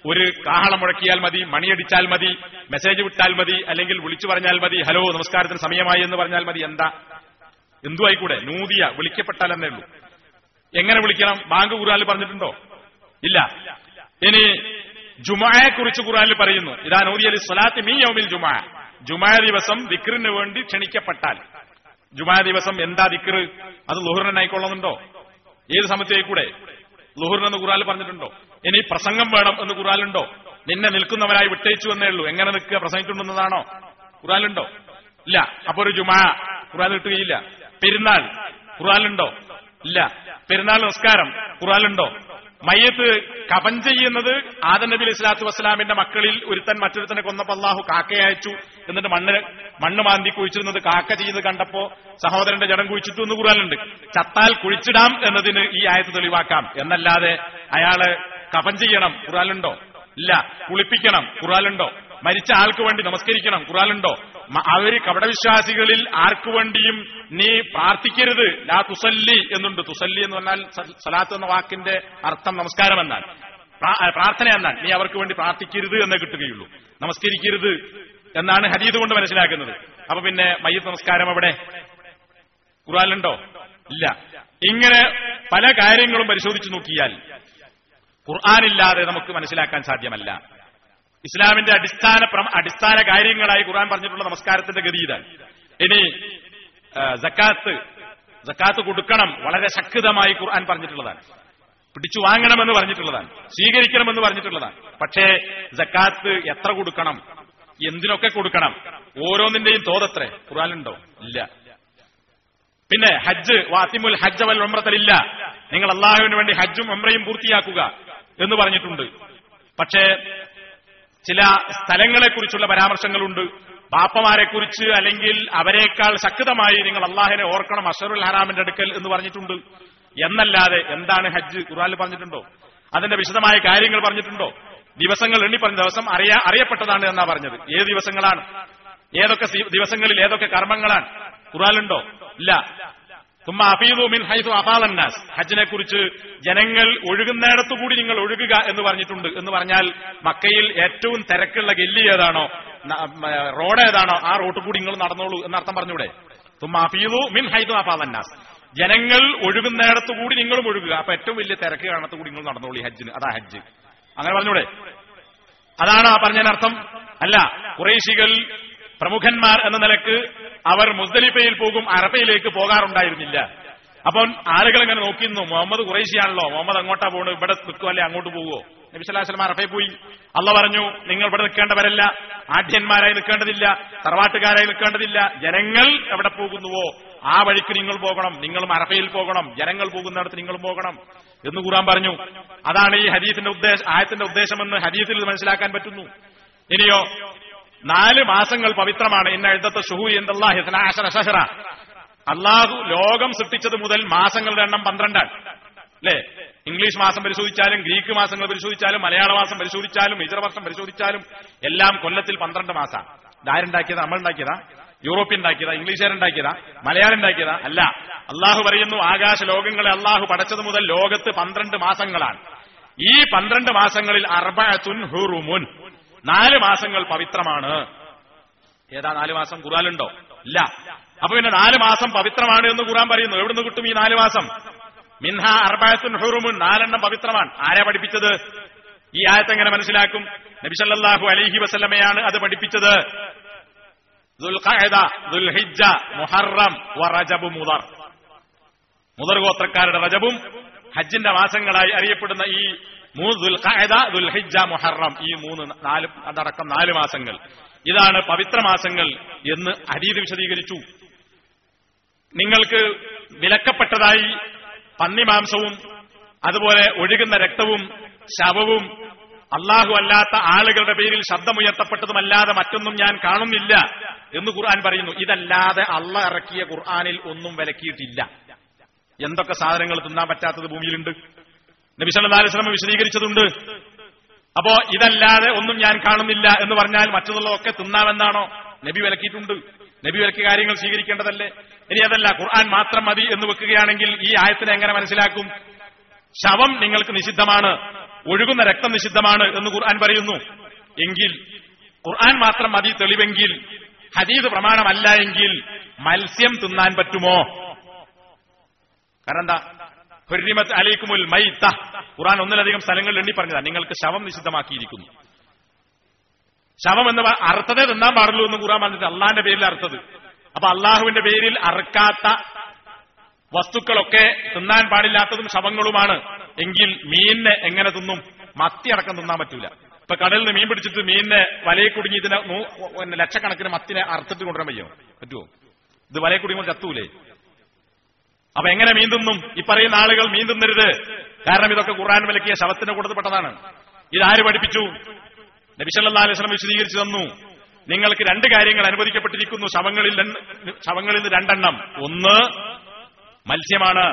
ഒരു കാഹളം മുഴക്കിയാൽ മതി മണിയടിച്ചാൽ മതി മെസ്സേജ് വിട്ടാൽ മതി അല്ലെങ്കിൽ വിളിച്ചു പറഞ്ഞാൽ മതി ഹലോ നമസ്കാരത്തിന് സമയമായി എന്ന് പറഞ്ഞാൽ മതി എന്താ എന്തു ആയിക്കൂടെ നൂതിയ വിളിക്കപ്പെട്ടാൽ എന്നേ ഉള്ളൂ എങ്ങനെ വിളിക്കണം ബാങ്ക് ഖുറാനിൽ പറഞ്ഞിട്ടുണ്ടോ ഇല്ല ഇനി ജുമായെ കുറിച്ച് ഖുറാനിൽ പറയുന്നു ഇതാ നൂതി അലി സ്വലാത്ത് മീ യൗമിൽ ജുമാ ജുമാ ദിവസം ദിക്റിന് വേണ്ടി ക്ഷണിക്കപ്പെട്ടാൽ ജുമാ ദിവസം എന്താ ദിക്റ് അത് ലുഹറിനായിക്കൊള്ളുന്നുണ്ടോ ഏത് സമയത്തേക്കൂടെ ലുഹറിനെന്ന് ഖുറാനിൽ പറഞ്ഞിട്ടുണ്ടോ ഇനി പ്രസംഗം വേണം എന്ന് ഖുറാനുണ്ടോ നിന്നെ നിൽക്കുന്നവരായി വിട്ടേച്ചു എന്നേ ഉള്ളൂ എങ്ങനെ നിൽക്കുക പ്രസംഗിച്ചുണ്ടെന്നതാണോ ഖുറാനുണ്ടോ ഇല്ല അപ്പൊ ഒരു ജുമാ ഖുറാൻ കിട്ടുകയില്ല പെരുന്നാൾ ഖുറാനുണ്ടോ ഇല്ല പെരുന്നാൾ നിസ്കാരം ഖുറാനുണ്ടോ മയ്യത്ത് കഫൻ ചെയ്യുന്നത് ആദം നബി അലൈഹി സ്വലാത്തു വസ്സലാമിന്റെ മക്കളിൽ ഒരുത്തൻ മറ്റൊരുത്തനെ കൊന്നപ്പോ അള്ളാഹു കാക്കയച്ചു എന്നിട്ട് മണ്ണ് മണ്ണ് മാന്തി കുഴിച്ചിരുന്നത് കാക്ക ചെയ്യുന്നത് കണ്ടപ്പോ സഹോദരന്റെ ജഡം കുഴിച്ചിട്ടു എന്ന് ഖുറാനുണ്ട് ചത്താൽ കുഴിച്ചിടാം എന്നതിന് ഈ ആയത്ത് തെളിവാക്കാം എന്നല്ലാതെ അയാള് കഫൻ ചെയ്യണം ഖുറാനുണ്ടോ ഇല്ല കുളിപ്പിക്കണം ഖുറാനുണ്ടോ മരിച്ച ആൾക്ക് വേണ്ടി നമസ്കരിക്കണം ഖുറാനുണ്ടോ മ- അവര് കപടവിശ്വാസികളിൽ ആർക്കു വേണ്ടിയും നീ പ്രാർത്ഥിക്കരുത് ലാ തുസല്ലി എന്നുണ്ട് തുസല്ലി എന്ന് പറഞ്ഞാൽ സ- സലാത്ത് എന്ന വാക്കിന്റെ അർത്ഥം നമസ്കാരം എന്നാൽ പ്രാ- ആ, പ്രാർത്ഥന എന്നാൽ നീ അവർക്ക് വേണ്ടി പ്രാർത്ഥിക്കരുത് എന്നേ കിട്ടുകയുള്ളൂ നമസ്കരിക്കരുത് എന്നാണ് ഹരീത് കൊണ്ട് മനസ്സിലാക്കുന്നത് അപ്പൊ പിന്നെ മയ്യത്ത് നമസ്കാരം എവിടെ ഖുറാനുണ്ടോ ഇല്ല ഇങ്ങനെ പല കാര്യങ്ങളും പരിശോധിച്ചു നോക്കിയാൽ ഖുർആാനില്ലാതെ നമുക്ക് മനസ്സിലാക്കാൻ സാധ്യമല്ല ഇസ്ലാമിന്റെ അടിസ്ഥാന പ്രമ- അടിസ്ഥാന കാര്യങ്ങളായി ഖുർആൻ പറഞ്ഞിട്ടുള്ള നമസ്കാരത്തിന്റെ ഗതി ഇതാണ് ഇനി ആ, സക്കാത്ത് സക്കാത്ത് കൊടുക്കണം വളരെ ശക്തമായി ഖുർആൻ പറഞ്ഞിട്ടുള്ളതാണ് പിടിച്ചു വാങ്ങണമെന്ന് പറഞ്ഞിട്ടുള്ളതാണ് സ്വീകരിക്കണമെന്ന് പറഞ്ഞിട്ടുള്ളതാണ് പക്ഷേ സക്കാത്ത് എത്ര കൊടുക്കണം എന്തിനൊക്കെ കൊടുക്കണം ഓരോന്നിന്റെയും തോതത്രേ ഖുർആനുണ്ടോ ഇല്ല പിന്നെ ഹജ്ജ് വാത്തിമുൽ ഹജ്ജ് വൽ ഉംറത്തലില്ല നിങ്ങൾ അള്ളാഹുവിന് വേണ്ടി ഹജ്ജും ഉംറയും പൂർത്തിയാക്കുക എന്ന് പറഞ്ഞിട്ടുണ്ട് പക്ഷേ ചില സ്ഥലങ്ങളെക്കുറിച്ചുള്ള പരാമർശങ്ങളുണ്ട് ബാപ്പമാരെക്കുറിച്ച് അല്ലെങ്കിൽ അവരെക്കാൾ ശക്തമായി നിങ്ങൾ അള്ളാഹിനെ ഓർക്കണം അഷറുൽ ഹറാമിന്റെ അടുക്കൽ എന്ന് പറഞ്ഞിട്ടുണ്ട് എന്നല്ലാതെ എന്താണ് ഹജ്ജ് ഖുറാനിൽ പറഞ്ഞിട്ടുണ്ടോ അതിന്റെ വിശദമായ കാര്യങ്ങൾ പറഞ്ഞിട്ടുണ്ടോ ദിവസങ്ങൾ എണ്ണി പറഞ്ഞ ദിവസം അറിയാ അറിയപ്പെട്ടതാണ് എന്നാ പറഞ്ഞത് ഏത് ദിവസങ്ങളാണ് ഏതൊക്കെ സി- ദിവസങ്ങളിൽ ഏതൊക്കെ കർമ്മങ്ങളാണ് ഖുറാനുണ്ടോ ഇല്ല തുമ്മ അഫീദു മിൻ ഹൈസു അഫാദന്നാസ് ഹജ്ജിനെ കുറിച്ച് ജനങ്ങൾ ഒഴുകുന്നിടത്തു കൂടി നിങ്ങൾ ഒഴുകുക എന്ന് പറഞ്ഞിട്ടുണ്ട് എന്ന് പറഞ്ഞാൽ മക്കയിൽ ഏറ്റവും തിരക്കുള്ള ഗല്ലി ഏതാണോ ന- മ, റോഡ് ഏതാണോ ആ റോഡ് കൂടി നിങ്ങൾ നടന്നോളൂ എന്നർത്ഥം പറഞ്ഞൂടെ തുമ്മ അഫീദു മിൻ ഹൈസു അഫാദന്നാസ് ജനങ്ങൾ ഒഴുകുന്നിടത്തു കൂടി നിങ്ങളും ഒഴുകുക അപ്പൊ ഏറ്റവും വലിയ തിരക്ക് കാണത്തു കൂടി നിങ്ങൾ നടന്നോളൂ ഈ ഹജ്ജിന് അതാ ഹജ്ജ് അങ്ങനെ പറഞ്ഞൂടെ അതാണ് ആ പറഞ്ഞതിനർത്ഥം അല്ല കുറേശികൾ പ്രമുഖന്മാർ എന്ന നിലക്ക് അവർ മുസ്ദലിഫയിൽ പോകും അറഫയിലേക്ക് പോകാറുണ്ടായിരുന്നില്ല അപ്പം ആളുകൾ ഇങ്ങനെ നോക്കിയിരുന്നു മുഹമ്മദ് കുറേശിയാണല്ലോ മുഹമ്മദ് അങ്ങോട്ടാ പോകുന്നത് ഇവിടെ നിൽക്കുക അല്ലെ അങ്ങോട്ട് പോകുമോ നബി സല്ലല്ലാഹു അലൈഹി വസല്ലം അറഫയിൽ പോയി അല്ല പറഞ്ഞു നിങ്ങൾ ഇവിടെ നിൽക്കേണ്ടവരല്ല ആഢ്യന്മാരായി നിൽക്കേണ്ടതില്ല തറവാട്ടുകാരായി നിൽക്കേണ്ടതില്ല ജനങ്ങൾ എവിടെ പോകുന്നുവോ ആ വഴിക്ക് നിങ്ങൾ പോകണം നിങ്ങളും അറഫയിൽ പോകണം ജനങ്ങൾ പോകുന്നിടത്ത് നിങ്ങളും പോകണം എന്ന് ഖുറാൻ പറഞ്ഞു അതാണ് ഈ ഹദീസിന്റെ ഉദ്ദേശം ആയത്തിന്റെ ഉദ്ദേശമെന്ന് ഹദീസിൽ ഇത് മനസ്സിലാക്കാൻ പറ്റുന്നു ഇനിയോ നാല് മാസങ്ങൾ പവിത്രമാണ് ഇന്ന എഴുതത്തെ ഷുഹൂരി എന്തല്ലാഹിറ അള്ളാഹു ലോകം സൃഷ്ടിച്ചത് മുതൽ മാസങ്ങളുടെ എണ്ണം പന്ത്രണ്ടാണ് അല്ലേ ഇംഗ്ലീഷ് മാസം പരിശോധിച്ചാലും ഗ്രീക്ക് മാസങ്ങൾ പരിശോധിച്ചാലും മലയാള മാസം പരിശോധിച്ചാലും ഇതര വർഷം പരിശോധിച്ചാലും എല്ലാം കൊല്ലത്തിൽ പന്ത്രണ്ട് മാസം ഇതാരുണ്ടാക്കിയതാ നമ്മൾ ഉണ്ടാക്കിയതാ യൂറോപ്യൻ ഉണ്ടാക്കിയതാ ഇംഗ്ലീഷുകാരുണ്ടാക്കിയതാ മലയാളം ഉണ്ടാക്കിയതാ അല്ല അള്ളാഹു പറയുന്നു ആകാശ ലോകങ്ങളെ അള്ളാഹു പടച്ചത് മുതൽ ലോകത്ത് പന്ത്രണ്ട് മാസങ്ങളാണ് ഈ പന്ത്രണ്ട് മാസങ്ങളിൽ അർബഅത്തുൻ ഹുറുമുൻ നാല് മാസങ്ങൾ പവിത്രമാണ് ഏതാ നാല് മാസം ഖുറാനുണ്ടോ ഇല്ല അപ്പൊ പിന്നെ നാല് മാസം പവിത്രമാണ് എന്ന് ഖുറാൻ പറയുന്നു എവിടുന്ന് കിട്ടും ഈ നാല് മാസം മിൻഹ അർബായത്തുൻ ഹുറുമുൻ നാലെണ്ണം പവിത്രമാണ് ആരാ പഠിപ്പിച്ചത് ഈ ആയത്ത് എങ്ങനെ മനസ്സിലാക്കും നബി സല്ലല്ലാഹു അലൈഹി വസല്ലമയാണ് അത് പഠിപ്പിച്ചത് ദുൽഖഅദ, ദുൽഹിജ്ജ, മുഹറം വ റജബ് മുദർ മുദർ ഗോത്രക്കാരുടെ റജബും ഹജ്ജിന്റെ മാസങ്ങളായി അറിയപ്പെടുന്ന ഈ മൂന്ന് ദുൽഖഅദ, ദുൽഹിജ്ജ മുഹറം ഈ മൂന്ന് നാല് അതടക്കം നാല് മാസങ്ങൾ ഇതാണ് പവിത്ര മാസങ്ങൾ എന്ന് ഹദീദ് വിശദീകരിച്ചു നിങ്ങൾക്ക് വിലക്കപ്പെട്ടതായി പന്നിമാംസവും അതുപോലെ ഒഴുകുന്ന രക്തവും ശവവും അള്ളാഹു അല്ലാത്ത ആളുകളുടെ പേരിൽ ശബ്ദമുയർത്തപ്പെട്ടതുമല്ലാതെ മറ്റൊന്നും ഞാൻ കാണുന്നില്ല എന്ന് ഖുർആൻ പറയുന്നു ഇതല്ലാതെ അള്ള ഇറക്കിയ ഖുർആനിൽ ഒന്നും വിലക്കിയിട്ടില്ല എന്തൊക്കെ സാധനങ്ങൾ തിന്നാൻ പറ്റാത്തത് ഭൂമിയിലുണ്ട് നബി സല്ലല്ലാഹു അലൈഹി വസല്ലം വിശദീകരിച്ചതുണ്ട് അപ്പോ ഇതല്ലാതെ ഒന്നും ഞാൻ കാണുന്നില്ല എന്ന് പറഞ്ഞാൽ മറ്റുള്ളതൊക്കെ തിന്നാമെന്നാണോ നബി വിലക്കിയിട്ടുണ്ട് നബി വിലക്കിയ കാര്യങ്ങൾ സ്വീകരിക്കേണ്ടതല്ലേ ഇനി അതല്ല ഖുർആൻ മാത്രം മതി എന്ന് വെക്കുകയാണെങ്കിൽ ഈ ആയത്തിനെ എങ്ങനെ മനസ്സിലാക്കും ശവം നിങ്ങൾക്ക് നിഷിദ്ധമാണ് ഒഴുകുന്ന രക്തം നിഷിദ്ധമാണ് എന്ന് ഖുർആൻ പറയുന്നു എങ്കിൽ ഖുർആൻ മാത്രം മതി തെളിവെങ്കിൽ ഹദീദ് പ്രമാണമല്ല എങ്കിൽ മത്സ്യം തിന്നാൻ പറ്റുമോ കാരണം എന്താ ഹുരിമത്ത് അലൈക്കുമുൽ മൈത്ത ഖുർആൻ ഒന്നിലധികം സ്ഥലങ്ങളിൽ എണ്ണി പറഞ്ഞതാ നിങ്ങൾക്ക് ശവം നിഷിദ്ധമാക്കിയിരിക്കുന്നു ശവം എന്ന് പ- അറുത്തതേ തിന്നാൻ പാടുള്ളൂ എന്ന് ഖുർആൻ പറഞ്ഞിട്ട് അള്ളാന്റെ പേരിൽ അറുത്തത് അപ്പൊ അള്ളാഹുവിന്റെ പേരിൽ അറുക്കാത്ത വസ്തുക്കളൊക്കെ തിന്നാൻ പാടില്ലാത്തതും ശവങ്ങളുമാണ് എങ്കിൽ മീനിനെ എങ്ങനെ തിന്നും മത്തി അടക്കം തിന്നാൻ പറ്റൂല ഇപ്പൊ കടലിൽ നിന്ന് മീൻ പിടിച്ചിട്ട് മീനിനെ വലയിൽ കുടുങ്ങി ഇതിനെ നൂ- പിന്നെ ലക്ഷക്കണക്കിന് മത്തിനെ അറുത്തിട്ട് കൊണ്ടുവരാൻ പറ്റുമോ പറ്റുമോ ഇത് വലയിൽ കുടുങ്ങുമ്പോൾ ചത്തൂലേ അപ്പൊ എങ്ങനെ മീൻ തിന്നും ഈ പറയുന്ന ആളുകൾ മീൻ തിന്നരുത് കാരണം ഇതൊക്കെ ഖുർആൻ വിലക്കിയ ശവത്തിന്റെ കൂട്ടത്തിൽപ്പെട്ടതാണ് ഇതാര് പഠിപ്പിച്ചു നബിസല്ലാ അലൈഹി സ്വലം വിശദീകരിച്ചു തന്നു നിങ്ങൾക്ക് രണ്ട് കാര്യങ്ങൾ അനുവദിക്കപ്പെട്ടിരിക്കുന്നു ശവങ്ങളിൽ രണ്ട് ശവങ്ങളിൽ നിന്ന് രണ്ടെണ്ണം ഒന്ന് മത്സ്യമാണ്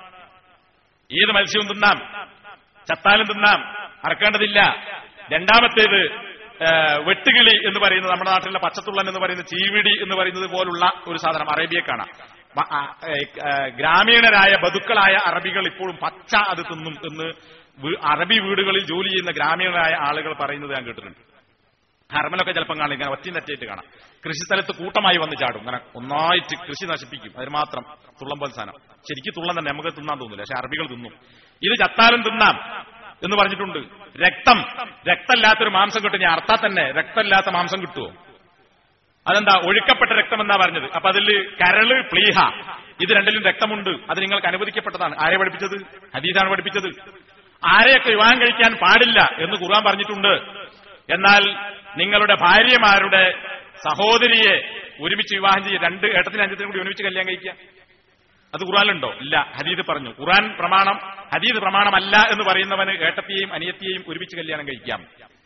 ഏത് മത്സ്യവും തിന്നാം ചത്താലും തിന്നാം അറക്കേണ്ടതില്ല രണ്ടാമത്തേത് ആ, വെട്ടുകിളി എന്ന് പറയുന്നത് നമ്മുടെ നാട്ടിലെ പച്ചത്തുള്ളൻ എന്ന് പറയുന്ന ചീവിടി എന്ന് പറയുന്നത് പോലുള്ള ഒരു സാധനം അറേബ്യക്കാണ് മ- ആ, ഏ, ആ, ഗ്രാമീണരായ ബതുക്കളായ അറബികൾ ഇപ്പോഴും പച്ച അത് തിന്നും എന്ന് വീ- അറബി വീടുകളിൽ ജോലി ചെയ്യുന്ന ഗ്രാമീണരായ ആളുകൾ പറയുന്നത് ഞാൻ കേട്ടിട്ടുണ്ട് ഹർമലൊക്കെ ചിലപ്പം കാണും ഇങ്ങനെ ഒറ്റയും തെറ്റായിട്ട് കാണാം കൃഷിസ്ഥലത്ത് കൂട്ടമായി വന്ന് ചാടും അങ്ങനെ ഒന്നായിട്ട് കൃഷി നശിപ്പിക്കും അതിന് മാത്രം തുള്ളം പോലെ സാധനം ശരിക്കും തുള്ളം തന്നെ നമുക്ക് തിന്നാൻ തോന്നില്ല പക്ഷെ അറബികൾ തിന്നും ഇത് ചത്താലും തിന്നാം എന്ന് പറഞ്ഞിട്ടുണ്ട് രക്തം രക്തമില്ലാത്തൊരു മാംസം കിട്ടും ഞാൻ അർത്താൽ തന്നെ രക്തമില്ലാത്ത മാംസം കിട്ടുമോ അതെന്താ ഒഴുക്കപ്പെട്ട രക്തം എന്നാ പറഞ്ഞത് അപ്പൊ അതിൽ കരള് പ്ലീഹ ഇത് രണ്ടിലും രക്തമുണ്ട് അത് നിങ്ങൾക്ക് അനുവദിക്കപ്പെട്ടതാണ് ആരെ പഠിപ്പിച്ചത് ഹദീസാണ് പഠിപ്പിച്ചത് ആരെയൊക്കെ വിവാഹം കഴിക്കാൻ പാടില്ല എന്ന് ഖുർആൻ പറഞ്ഞിട്ടുണ്ട് എന്നാൽ നിങ്ങളുടെ ഭാര്യമാരുടെ സഹോദരിയെ ഒരുമിച്ച് വിവാഹം ചെയ്യുക രണ്ട് ഏട്ടത്തിനും അഞ്ചത്തിനും കൂടി ഒരുമിച്ച് കല്യാണം കഴിക്കുക അത് ഖുറാനിലുണ്ടോ ഇല്ല ഹദീദ് പറഞ്ഞു ഖുറാൻ പ്രമാണം ഹദീദ് പ്രമാണമല്ല എന്ന് പറയുന്നവന് ഏട്ടത്തെയും അനിയത്തിയെയും ഒരുമിച്ച് കല്യാണം കഴിക്കാം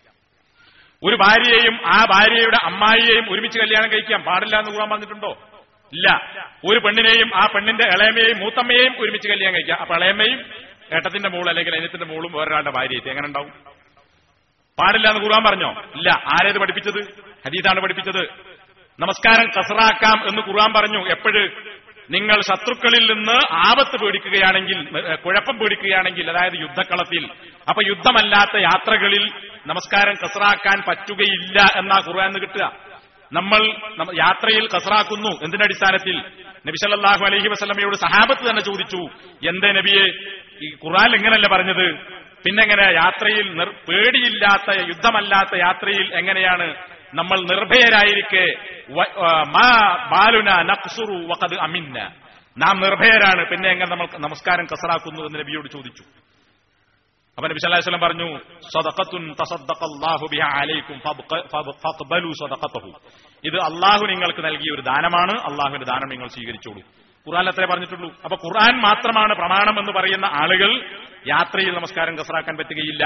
ഒരു ഭാര്യയെയും ആ ഭാര്യയുടെ അമ്മായിയെയും ഒരുമിച്ച് കല്യാണം കഴിക്കാൻ പാടില്ല എന്ന് ഖുറാൻ പറഞ്ഞിട്ടുണ്ടോ ഇല്ല ഒരു പെണ്ണിനെയും ആ പെണ്ണിന്റെ ഇളയമ്മയെയും മൂത്തമ്മയെയും ഒരുമിച്ച് കല്യാണം കഴിക്കാം അപ്പൊ ഇളയമ്മയും ഏട്ടത്തിന്റെ മോൾ അല്ലെങ്കിൽ അനിയത്തിന്റെ മോളും വേറൊരാളുടെ ഭാര്യയായിട്ട് എങ്ങനെ ഉണ്ടാവും പാടില്ല എന്ന് ഖുർആൻ പറഞ്ഞോ ഇല്ല ആരേത് പഠിപ്പിച്ചത് ഹദീസാണ് പഠിപ്പിച്ചത് നമസ്കാരം കസറാക്കാം എന്ന് ഖുർആൻ പറഞ്ഞു എപ്പോഴ് നിങ്ങൾ ശത്രുക്കളിൽ നിന്ന് ആപത്ത് പേടിക്കുകയാണെങ്കിൽ ഏ, കുഴപ്പം പേടിക്കുകയാണെങ്കിൽ അതായത് യുദ്ധക്കളത്തിൽ അപ്പൊ യുദ്ധമല്ലാത്ത യാത്രകളിൽ നമസ്കാരം കസറാക്കാൻ പറ്റുകയില്ല എന്നാ ഖുർആൻ കിട്ടുക നമ്മൾ നമ്മ- യാത്രയിൽ കസറാക്കുന്നു എന്തിന്റെ അടിസ്ഥാനത്തിൽ നബി സല്ലല്ലാഹു അലൈഹി വസല്ലമയോട് സഹാബത്ത് തന്നെ ചോദിച്ചു എന്തേ നബിയെ ഈ ഖുർആൻ എങ്ങനല്ല പറഞ്ഞത് പിന്നെങ്ങനെ യാത്രയിൽ നിർ- പേടിയില്ലാത്ത യുദ്ധമല്ലാത്ത യാത്രയിൽ എങ്ങനെയാണ് നമ്മൾ നിർഭയരായിരിക്കെ വ- ആ, മാ ബാലുന നഖ്സുറു വഖദ് അമിന്ന നാം നിർഭയരാണ് പിന്നെ എങ്ങനെ നമ്മൾ നമസ്കാരം കസറാക്കുന്നു എന്ന് നബിയോട് ചോദിച്ചു അപ്പൊ നബി സല്ലല്ലാഹു അലൈഹി വസല്ലം പറഞ്ഞു സദഖത്തുൻ തസദ്ദഖല്ലാഹു ബിഹാ അലൈക്കും ഫബ്ഖ- ഫബ്- ഫഖ്ബലു സദഖതഹു ഇത് അള്ളാഹു നിങ്ങൾക്ക് നൽകിയ ഒരു ദാനമാണ് അള്ളാഹുവിന്റെ ദാനം നിങ്ങൾ സ്വീകരിച്ചോളൂ ഖുർആൻ അത്രേ പറഞ്ഞിട്ടുള്ളൂ അപ്പൊ ഖുർആൻ മാത്രമാണ് പ്രമാണം എന്ന് പറയുന്ന ആളുകൾ യാത്രയിൽ നമസ്കാരം കസറാക്കാൻ പറ്റുകയില്ല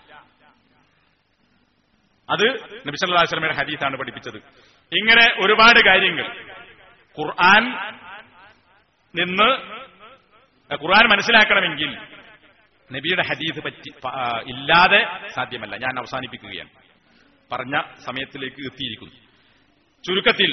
അത് നബി സല്ലല്ലാഹു അലൈഹി വസല്ലമയുടെ ഹദീസാണ് പഠിപ്പിച്ചത് ഇങ്ങനെ ഒരുപാട് കാര്യങ്ങൾ ഖുർആൻ നിന്ന് ഖുർആൻ മനസ്സിലാക്കണമെങ്കിൽ നബിയുടെ ഹദീസ് പറ്റി പ- ആ, ഇല്ലാതെ സാധ്യമല്ല ഞാൻ അവസാനിപ്പിക്കുകയാണ് പറഞ്ഞ സമയത്തിലേക്ക് എത്തിയിരിക്കുന്നു ചുരുക്കത്തിൽ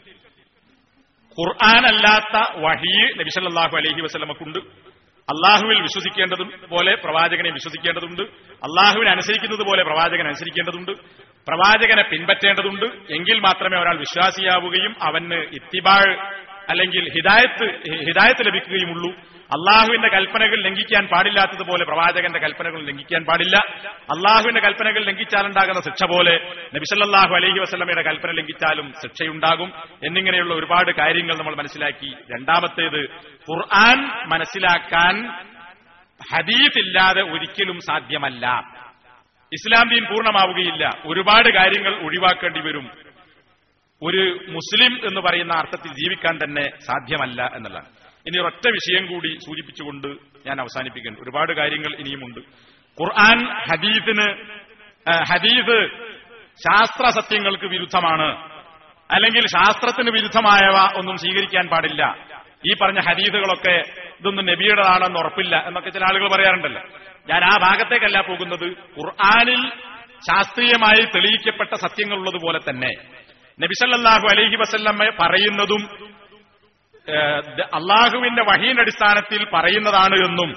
ഖുർആൻ അല്ലാത്ത വഹി നബിസല്ലാഹു അലൈഹി വസ്ലമക്കുണ്ട് അള്ളാഹുവിൽ വിശ്വസിക്കേണ്ടതും പോലെ പ്രവാചകനെ വിശ്വസിക്കേണ്ടതുണ്ട് അള്ളാഹുവിനെ അനുസരിക്കുന്നത് പോലെ പ്രവാചകനെ അനുസരിക്കേണ്ടതുണ്ട് പ്രവാചകനെ പിൻപറ്റേണ്ടതുണ്ട് എങ്കിൽ മാത്രമേ ഒരാൾ വിശ്വാസിയാവുകയും അവന് ഇത്തിബാൾ അല്ലെങ്കിൽ ഹിദായത്ത് ഹിദായത്ത് ലഭിക്കുകയുമുള്ളൂ അള്ളാഹുവിന്റെ കൽപ്പനകൾ ലംഘിക്കാൻ പാടില്ലാത്തതുപോലെ പ്രവാചകന്റെ കൽപ്പനകൾ ലംഘിക്കാൻ പാടില്ല അള്ളാഹുവിന്റെ കൽപ്പനകൾ ലംഘിച്ചാലുണ്ടാകുന്ന ശിക്ഷ പോലെ നബിസല്ലാഹു അലൈഹി വസ്ലമയുടെ കൽപ്പന ലംഘിച്ചാലും ശിക്ഷയുണ്ടാകും എന്നിങ്ങനെയുള്ള ഒരുപാട് കാര്യങ്ങൾ നമ്മൾ മനസ്സിലാക്കി രണ്ടാമത്തേത് ഖുർആൻ മനസ്സിലാക്കാൻ ഹദീഫ് ഇല്ലാതെ ഒരിക്കലും സാധ്യമല്ല ഇസ്ലാം ദീൻ പൂർണ്ണമാവുകയില്ല ഒരുപാട് കാര്യങ്ങൾ ഒഴിവാക്കേണ്ടി വരും ഒരു മുസ്ലിം എന്ന് പറയുന്ന അർത്ഥത്തിൽ ജീവിക്കാൻ തന്നെ സാധ്യമല്ല എന്നുള്ളതാണ് ഇനി ഒരൊറ്റ വിഷയം കൂടി സൂചിപ്പിച്ചുകൊണ്ട് ഞാൻ അവസാനിപ്പിക്കുന്നു ഒരുപാട് കാര്യങ്ങൾ ഇനിയുമുണ്ട് ഖുർആൻ ഹദീഫിന് ആ, ഹദീഫ് ശാസ്ത്ര സത്യങ്ങൾക്ക് വിരുദ്ധമാണ് അല്ലെങ്കിൽ ശാസ്ത്രത്തിന് വിരുദ്ധമായവ ഒന്നും സ്വീകരിക്കാൻ പാടില്ല ഈ പറഞ്ഞ ഹദീസുകളൊക്കെ ഇതൊന്നും നബിയുടേതാണെന്ന് ഉറപ്പില്ല എന്നൊക്കെ ചില ആളുകൾ പറയാറുണ്ടല്ലോ ഞാൻ ആ ഭാഗത്തേക്കല്ല പോകുന്നത് ഖുർആാനിൽ ശാസ്ത്രീയമായി തെളിയിക്കപ്പെട്ട സത്യങ്ങളുള്ളതുപോലെ തന്നെ നബിസല്ലാഹു അലൈഹി വസല്ലമ്മ പറയുന്നതും ഏഹ്, ദ- അള്ളാഹുവിന്റെ വഹീന്റെ അടിസ്ഥാനത്തിൽ പറയുന്നതാണ് എന്നും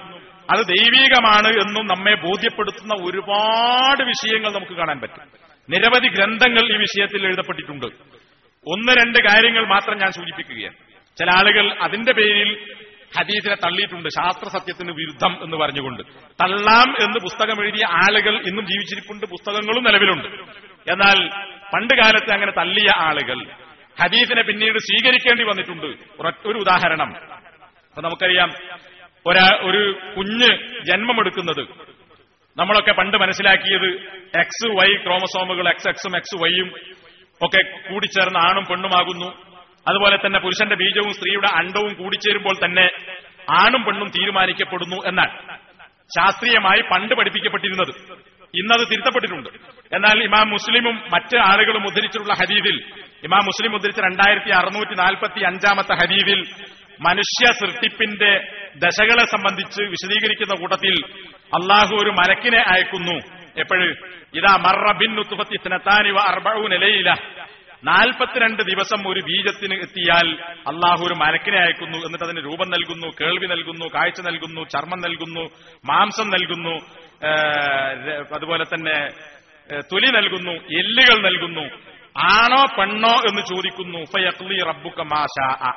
അത് ദൈവീകമാണ് എന്നും നമ്മെ ബോധ്യപ്പെടുത്തുന്ന ഒരുപാട് വിഷയങ്ങൾ നമുക്ക് കാണാൻ പറ്റും നിരവധി ഗ്രന്ഥങ്ങൾ ഈ വിഷയത്തിൽ എഴുതപ്പെട്ടിട്ടുണ്ട് ഒന്ന് രണ്ട് കാര്യങ്ങൾ മാത്രം ഞാൻ സൂചിപ്പിക്കുകയാണ് ചില ആളുകൾ അതിന്റെ പേരിൽ ഹദീസിനെ തള്ളിയിട്ടുണ്ട് ശാസ്ത്ര സത്യത്തിന് വിരുദ്ധം എന്ന് പറഞ്ഞുകൊണ്ട് തള്ളാം എന്ന് പുസ്തകം എഴുതിയ ആളുകൾ ഇന്നും ജീവിച്ചിരിപ്പുണ്ട് പുസ്തകങ്ങളും നിലവിലുണ്ട് എന്നാൽ പണ്ട് കാലത്ത് അങ്ങനെ തള്ളിയ ആളുകൾ ഹദീസിനെ പിന്നീട് സ്വീകരിക്കേണ്ടി വന്നിട്ടുണ്ട് ഒരൊറ്റ- ഒരു ഉദാഹരണം അപ്പൊ നമുക്കറിയാം ഒരാ ഒരു കുഞ്ഞ് ജന്മമെടുക്കുന്നത് നമ്മളൊക്കെ പണ്ട് മനസ്സിലാക്കിയത് എക്സ് വൈ ക്രോമസോമുകൾ എക്സ് എക്സും എക്സ് വൈയും ഒക്കെ കൂടിച്ചേർന്ന് ആണും പെണ്ണുമാകുന്നു അതുപോലെ തന്നെ പുരുഷന്റെ ബീജവും സ്ത്രീയുടെ അണ്ടവും കൂടിച്ചേരുമ്പോൾ തന്നെ ആണും പെണ്ണും തീരുമാനിക്കപ്പെടുന്നു എന്നാണ് ശാസ്ത്രീയമായി പണ്ട് പഠിപ്പിക്കപ്പെട്ടിരുന്നത് ഇന്നത് തിരുത്തപ്പെട്ടിട്ടുണ്ട് എന്നാൽ ഇമാം മുസ്ലിമും മറ്റ് ആളുകളും ഉദ്ധരിച്ചിട്ടുള്ള ഹദീദിൽ ഇമാം മുസ്ലിം ഉദ്ധരിച്ച രണ്ടായിരത്തി അറുന്നൂറ്റി നാൽപ്പത്തി അഞ്ചാമത്തെ ഹദീദിൽ മനുഷ്യ സൃഷ്ടിപ്പിന്റെ ദശകളെ സംബന്ധിച്ച് വിശദീകരിക്കുന്ന കൂട്ടത്തിൽ അള്ളാഹു ഒരു മലക്കിനെ അയക്കുന്നു എപ്പോഴ് ഇതാ മറബിന്നുത്തുഫത്തി സ്നത്താനിവ അർബഊനലയില നാൽപ്പത്തിരണ്ട് ദിവസം ഒരു ബീജത്തിന് എത്തിയാൽ അള്ളാഹു ഒരു മലക്കിനെ അയക്കുന്നു എന്നിട്ട് അതിന് രൂപം നൽകുന്നു കേൾവി നൽകുന്നു കാഴ്ച നൽകുന്നു ചർമ്മം നൽകുന്നു മാംസം നൽകുന്നു ഏ, ര- അതുപോലെ തന്നെ ഏ, തൊലി നൽകുന്നു എല്ലുകൾ നൽകുന്നു ആണോ പെണ്ണോ എന്ന് ചോദിക്കുന്നു ഫയഖ്ലി റബ്ബുക മാ ശാഅ.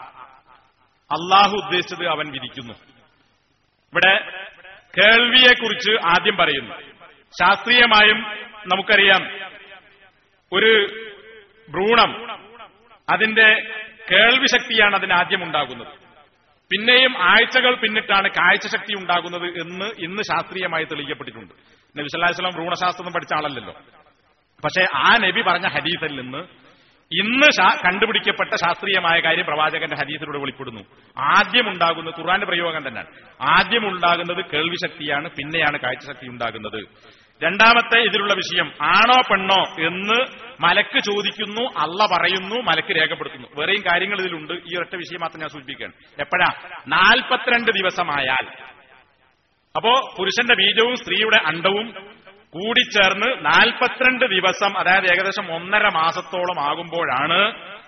അള്ളാഹു ഉദ്ദേശിച്ചത് അവൻ വിധിക്കുന്നു ഇവിടെ കേൾവിയെക്കുറിച്ച് ആദ്യം പറയുന്നു ശാസ്ത്രീയമായും നമുക്കറിയാം ഒരു ഭ്രൂണം അതിന്റെ കേൾവി ശക്തിയാണ് അതിന് ആദ്യം ഉണ്ടാകുന്നത് പിന്നെയും ആഴ്ചകൾ പിന്നിട്ടാണ് കാഴ്ചശക്തി ഉണ്ടാകുന്നത് എന്ന് ഇന്ന് ശാസ്ത്രീയമായി തെളിയിക്കപ്പെട്ടിട്ടുണ്ട് നബി സല്ലല്ലാഹു അലൈഹി വസല്ലം ഭ്രൂണശാസ്ത്രം പഠിച്ച ആളല്ലല്ലോ പക്ഷേ ആ നബി പറഞ്ഞ ഹദീസിൽ നിന്ന് ഇന്ന് ശാ- കണ്ടുപിടിക്കപ്പെട്ട ശാസ്ത്രീയമായ കാര്യം പ്രവാചകന്റെ ഹദീസിലൂടെ വെളിപ്പെടുന്നു ആദ്യം ഉണ്ടാകുന്നത് ഖുർആന്റെ പ്രയോഗം തന്നെയാണ് ആദ്യം ഉണ്ടാകുന്നത് കേൾവി ശക്തിയാണ് പിന്നെയാണ് കാഴ്ചശക്തി ഉണ്ടാകുന്നത് രണ്ടാമത്തെ ഇതിലുള്ള വിഷയം ആണോ പെണ്ണോ എന്ന് മലക്ക് ചോദിക്കുന്നു അള്ള പറയുന്നു മലക്ക് രേഖപ്പെടുത്തുന്നു വേറെയും കാര്യങ്ങൾ ഇതിലുണ്ട് ഈ ഒരൊറ്റ വിഷയം മാത്രം ഞാൻ സൂചിപ്പിക്കുകയാണ് എപ്പോഴാ നാൽപ്പത്തിരണ്ട് ദിവസമായാൽ അപ്പോ പുരുഷന്റെ ബീജവും സ്ത്രീയുടെ അണ്ടവും കൂടിച്ചേർന്ന് നാൽപ്പത്തിരണ്ട് ദിവസം അതായത് ഏകദേശം ഒന്നര മാസത്തോളം ആകുമ്പോഴാണ്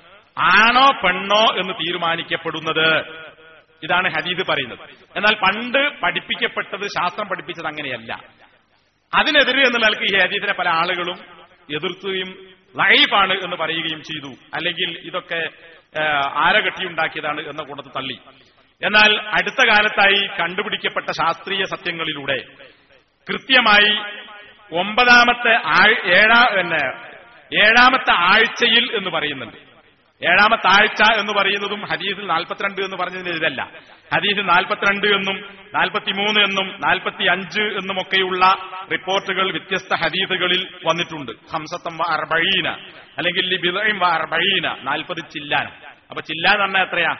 ആണോ പെണ്ണോ എന്ന് തീരുമാനിക്കപ്പെടുന്നത് ഇതാണ് ഹദീദ് പറയുന്നത് എന്നാൽ പണ്ട് പഠിപ്പിക്കപ്പെട്ടത് ശാസ്ത്രം പഠിപ്പിച്ചത് അങ്ങനെയല്ല അതിനെതിരെ എന്ന നിലക്ക് ഈ ഹദീദിനെ പല ആളുകളും എതിർക്കുകയും ലൈഫാണ് എന്ന് പറയുകയും ചെയ്തു അല്ലെങ്കിൽ ഇതൊക്കെ ആ, ആര കെട്ടിയുണ്ടാക്കിയതാണ് എന്ന കൂട്ടത്തിൽ തള്ളി എന്നാൽ അടുത്ത കാലത്തായി കണ്ടുപിടിക്കപ്പെട്ട ശാസ്ത്രീയ സത്യങ്ങളിലൂടെ കൃത്യമായി ഒമ്പതാമത്തെ ആഴ്- ഏഴാ പിന്നെ ഏഴാമത്തെ ആഴ്ചയിൽ എന്ന് പറയുന്നുണ്ട് ഏഴാമത്തെ ആഴ്ച എന്ന് പറയുന്നതും ഹദീസിൽ നാൽപ്പത്തിരണ്ട് എന്ന് പറഞ്ഞതിന് ഇതല്ല ഹദീസിൽ നാൽപ്പത്തിരണ്ട് എന്നും നാൽപ്പത്തിമൂന്ന് എന്നും നാൽപ്പത്തി അഞ്ച് എന്നുമൊക്കെയുള്ള റിപ്പോർട്ടുകൾ വ്യത്യസ്ത ഹദീസുകളിൽ വന്നിട്ടുണ്ട് ഹംസത്തം വ അർബഴീന അല്ലെങ്കിൽ ലിബിദയും വ അർബഴീന നാൽപ്പത് ചില്ലാൻ അപ്പൊ ചില്ലാൻ എന്ന് പറഞ്ഞാൽ എത്രയാ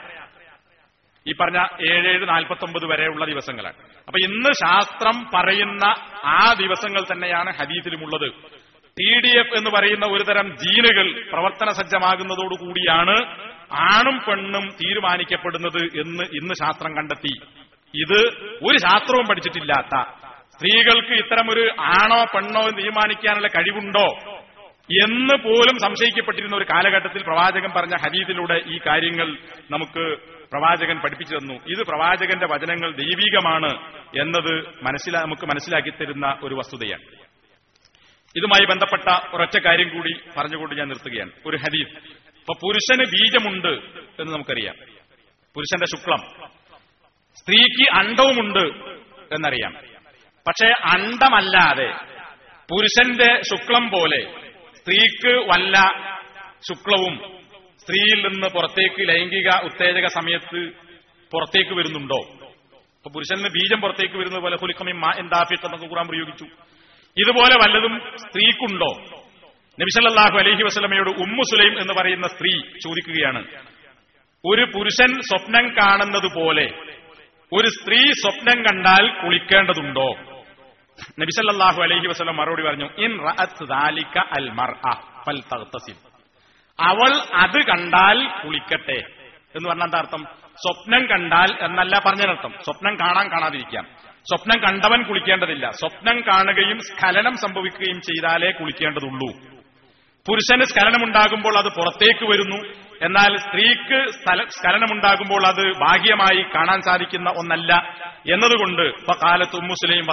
ഈ പറഞ്ഞ ഏഴേഴ് നാൽപ്പത്തി ഒമ്പത് വരെയുള്ള ദിവസങ്ങളാണ് അപ്പൊ ഇന്ന് ശാസ്ത്രം പറയുന്ന ആ ദിവസങ്ങൾ തന്നെയാണ് ഹദീസിലുമുള്ളത് ടി ഡി എഫ് എന്ന് പറയുന്ന ഒരുതരം ജീനുകൾ പ്രവർത്തന സജ്ജമാകുന്നതോടുകൂടിയാണ് ആണും പെണ്ണും തീരുമാനിക്കപ്പെടുന്നത് എന്ന് ഇന്ന് ശാസ്ത്രം കണ്ടെത്തി ഇത് ഒരു ശാസ്ത്രവും പഠിച്ചിട്ടില്ലാത്ത സ്ത്രീകൾക്ക് ഇത്തരമൊരു ആണോ പെണ്ണോ എന്ന് തീരുമാനിക്കാനുള്ള കഴിവുണ്ടോ എന്ന് പോലും സംശയിക്കപ്പെട്ടിരുന്ന ഒരു കാലഘട്ടത്തിൽ പ്രവാചകൻ പറഞ്ഞ ഹദീദിലൂടെ ഈ കാര്യങ്ങൾ നമുക്ക് പ്രവാചകൻ പഠിപ്പിച്ചു തന്നു ഇത് പ്രവാചകന്റെ വചനങ്ങൾ ദൈവികമാണ് എന്നത് മനസ്സിലാ നമുക്ക് മനസ്സിലാക്കി തരുന്ന ഒരു വസ്തുതയാണ് ഇതുമായി ബന്ധപ്പെട്ട ഒരൊറ്റ കാര്യം കൂടി പറഞ്ഞുകൊണ്ട് ഞാൻ നിർത്തുകയാണ് ഒരു ഹദീസ് ഇപ്പൊ പുരുഷന് ബീജമുണ്ട് എന്ന് നമുക്കറിയാം പുരുഷന്റെ ശുക്ലം സ്ത്രീക്ക് അണ്ടവുമുണ്ട് എന്നറിയാം പക്ഷേ അണ്ടമല്ലാതെ പുരുഷന്റെ ശുക്ലം പോലെ സ്ത്രീക്ക് വല്ല ശുക്ലവും സ്ത്രീയിൽ നിന്ന് പുറത്തേക്ക് ലൈംഗിക ഉത്തേജക സമയത്ത് പുറത്തേക്ക് വരുന്നുണ്ടോ ഇപ്പൊ പുരുഷന് ബീജം പുറത്തേക്ക് വരുന്നത് പോലെ ഹുലിക്കമി മാ എന്താഫിത്ത് എന്നൊക്കെ ഖുറാൻ പ്രയോഗിച്ചു ഇതുപോലെ വല്ലതും സ്ത്രീക്കുണ്ടോ നബിസല്ലാഹു അലഹി വസ്ലമയോട് ഉമ്മു സുലൈം എന്ന് പറയുന്ന സ്ത്രീ ചോദിക്കുകയാണ് ഒരു പുരുഷൻ സ്വപ്നം കാണുന്നത് പോലെ ഒരു സ്ത്രീ സ്വപ്നം കണ്ടാൽ കുളിക്കേണ്ടതുണ്ടോ നബിസല്ലാഹു അലൈഹി വസ്ലം മറുപടി പറഞ്ഞു ഇൻ റഅത്ത് ദാലിക അൽ മർഅ ഫൽതഗ്തസിൽ അവൾ അത് കണ്ടാൽ കുളിക്കട്ടെ എന്ന് പറഞ്ഞാൽ എന്താ അർത്ഥം സ്വപ്നം കണ്ടാൽ എന്നല്ല പറഞ്ഞതിനർത്ഥം സ്വപ്നം കാണാൻ കാണാതിരിക്കാം സ്വപ്നം കണ്ടവൻ കുളിക്കേണ്ടതില്ല സ്വപ്നം കാണുകയും സ്ഖലനം സംഭവിക്കുകയും ചെയ്താലേ കുളിക്കേണ്ടതുള്ളൂ പുരുഷന് സ്ഖലനമുണ്ടാകുമ്പോൾ അത് പുറത്തേക്ക് വരുന്നു എന്നാൽ സ്ത്രീക്ക് സ്ഥല സ്ഖലനമുണ്ടാകുമ്പോൾ അത് ഭാഗ്യമായി കാണാൻ സാധിക്കുന്ന ഒന്നല്ല എന്നതുകൊണ്ട് കാലത്ത് ഉമ്മുസ്ലിം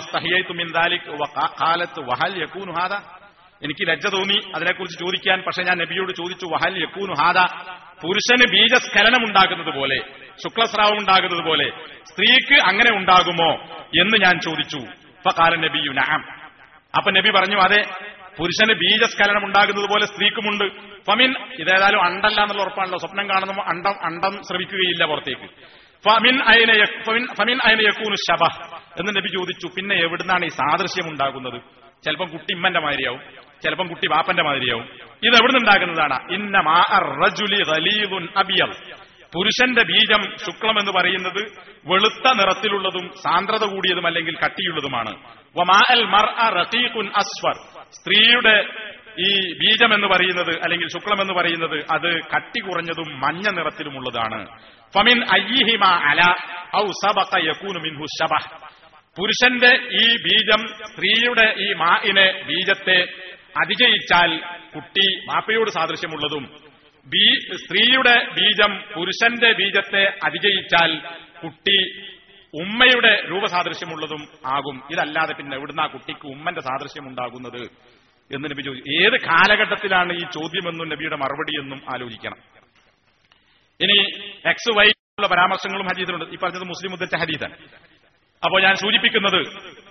കാലത്ത് വഹൽ യക്കൂനു ഹാദ എനിക്ക് ലജ്ജ തോന്നി അതിനെക്കുറിച്ച് ചോദിക്കാൻ പക്ഷെ ഞാൻ നബിയോട് ചോദിച്ചു വഹൽ യക്കൂനു ഹാദ പുരുഷന് ബീജസ്ഖലനം ഉണ്ടാകുന്നത് പോലെ ശുക്ലസ്രാവം ഉണ്ടാകുന്നത് പോലെ സ്ത്രീക്ക് അങ്ങനെ ഉണ്ടാകുമോ എന്ന് ഞാൻ ചോദിച്ചു കാല നബിയു നഅം അപ്പൊ നബി പറഞ്ഞു അതെ പുരുഷന് ബീജസ്ഖലനം ഉണ്ടാകുന്നത് പോലെ സ്ത്രീക്കുമുണ്ട് ഫമിൻ ഇതേതായാലും അണ്ടല്ല എന്നുള്ള ഉറപ്പാണല്ലോ സ്വപ്നം കാണുന്ന അണ്ടം അണ്ടം ശ്രമിക്കുകയില്ല പുറത്തേക്ക് ഫമിൻ അയന യക്- ഫമിൻ- ഫമിൻ അയന യക്കൂനു ശബ എന്ന് നബി ചോദിച്ചു പിന്നെ എവിടുന്നാണ് ഈ സാദൃശ്യം ഉണ്ടാകുന്നത് ചിലപ്പം കുട്ടി ഇമ്മന്റെ മാതിരിയാവും ചിലപ്പം കുട്ടി വാപ്പന്റെ മാതിരിയാവും ഇത് എവിടുന്ന് ഉണ്ടാകുന്നതാണ് ഇന്ന മാ റജുലി ഖലീദുൻ അബിയൽ പുരുഷന്റെ ബീജം ശുക്ലം എന്ന് പറയുന്നത് വെളുത്ത നിറത്തിലുള്ളതും സാന്ദ്രത കൂടിയതും അല്ലെങ്കിൽ കട്ടിയുള്ളതുമാണ് വമാ അൽ മർഅ റഖീഖുൻ അസ്ഫർ സ്ത്രീയുടെ ഈ ബീജം എന്ന് പറയുന്നത് അല്ലെങ്കിൽ ശുക്ലം എന്ന് പറയുന്നത് അത് കട്ടി കുറഞ്ഞതും മഞ്ഞ നിറത്തിലുമുള്ളതാണ് ഫമിൻ അയ്യിഹിമ അല ഔ സബഖ യകൂനു മിൻഹു ശബഹ് പുരുഷന്റെ ഈ ബീജം സ്ത്രീയുടെ ഈ മാഇനെ ബീജത്തെ അതിജയിച്ചാൽ കുട്ടി മാപ്പയോട് സാദൃശ്യമുള്ളതും ബീ സ്ത്രീയുടെ ബീജം പുരുഷന്റെ ബീജത്തെ അതിജയിച്ചാൽ കുട്ടി ഉമ്മയുടെ രൂപസാദൃശ്യമുള്ളതും ആകും ഇതല്ലാതെ പിന്നെ എവിടുന്ന ആ കുട്ടിക്ക് ഉമ്മന്റെ സാദൃശ്യം ഉണ്ടാകുന്നത് എന്ന് നബി ചോദിച്ചു ഏത് കാലഘട്ടത്തിലാണ് ഈ ചോദ്യമെന്നും നബിയുടെ മറുപടി എന്നും ആലോചിക്കണം ഇനി എക്സ് വൈ ഉള്ള പരാമർശങ്ങളും ഹദീസിലുണ്ട് ഈ പറഞ്ഞത് മുസ്ലിം ഉദ്ധരിച്ച ഹദീസാണ് അപ്പോൾ ഞാൻ സൂചിപ്പിക്കുന്നത്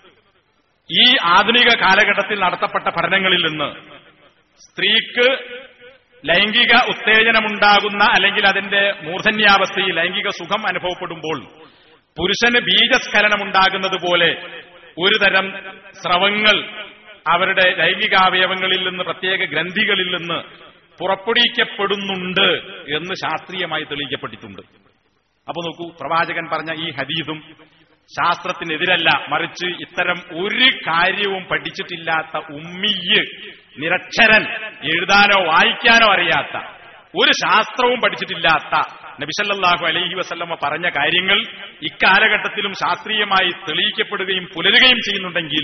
ഈ ആധുനിക കാലഘട്ടത്തിൽ നടത്തപ്പെട്ട പഠനങ്ങളിൽ നിന്ന് സ്ത്രീക്ക് ലൈംഗിക ഉത്തേജനമുണ്ടാകുന്ന അല്ലെങ്കിൽ അതിന്റെ മൂർധന്യാവസ്ഥയിൽ ലൈംഗിക സുഖം അനുഭവപ്പെടുമ്പോൾ പുരുഷന് ബീജസ്ഖലനമുണ്ടാകുന്നത് പോലെ ഒരു തരം സ്രവങ്ങൾ അവരുടെ ലൈംഗികാവയവങ്ങളിൽ നിന്ന് പ്രത്യേക ഗ്രന്ഥികളിൽ നിന്ന് പുറപ്പെടുവിക്കപ്പെടുന്നുണ്ട് എന്ന് ശാസ്ത്രീയമായി തെളിയിക്കപ്പെട്ടിട്ടുണ്ട് അപ്പൊ നോക്കൂ പ്രവാചകൻ പറഞ്ഞ ഈ ഹദീദും ശാസ്ത്രത്തിനെതിരല്ല മറിച്ച് ഇത്തരം ഒരു കാര്യവും പഠിച്ചിട്ടില്ലാത്ത ഉമ്മിയ് നിരക്ഷരൻ എഴുതാനോ വായിക്കാനോ അറിയാത്ത ഒരു ശാസ്ത്രവും പഠിച്ചിട്ടില്ലാത്ത നബിസല്ലാഹു അലൈഹി വസല്ലമ്മ പറഞ്ഞ കാര്യങ്ങൾ ഇക്കാലഘട്ടത്തിലും ശാസ്ത്രീയമായി തെളിയിക്കപ്പെടുകയും പുലരുകയും ചെയ്യുന്നുണ്ടെങ്കിൽ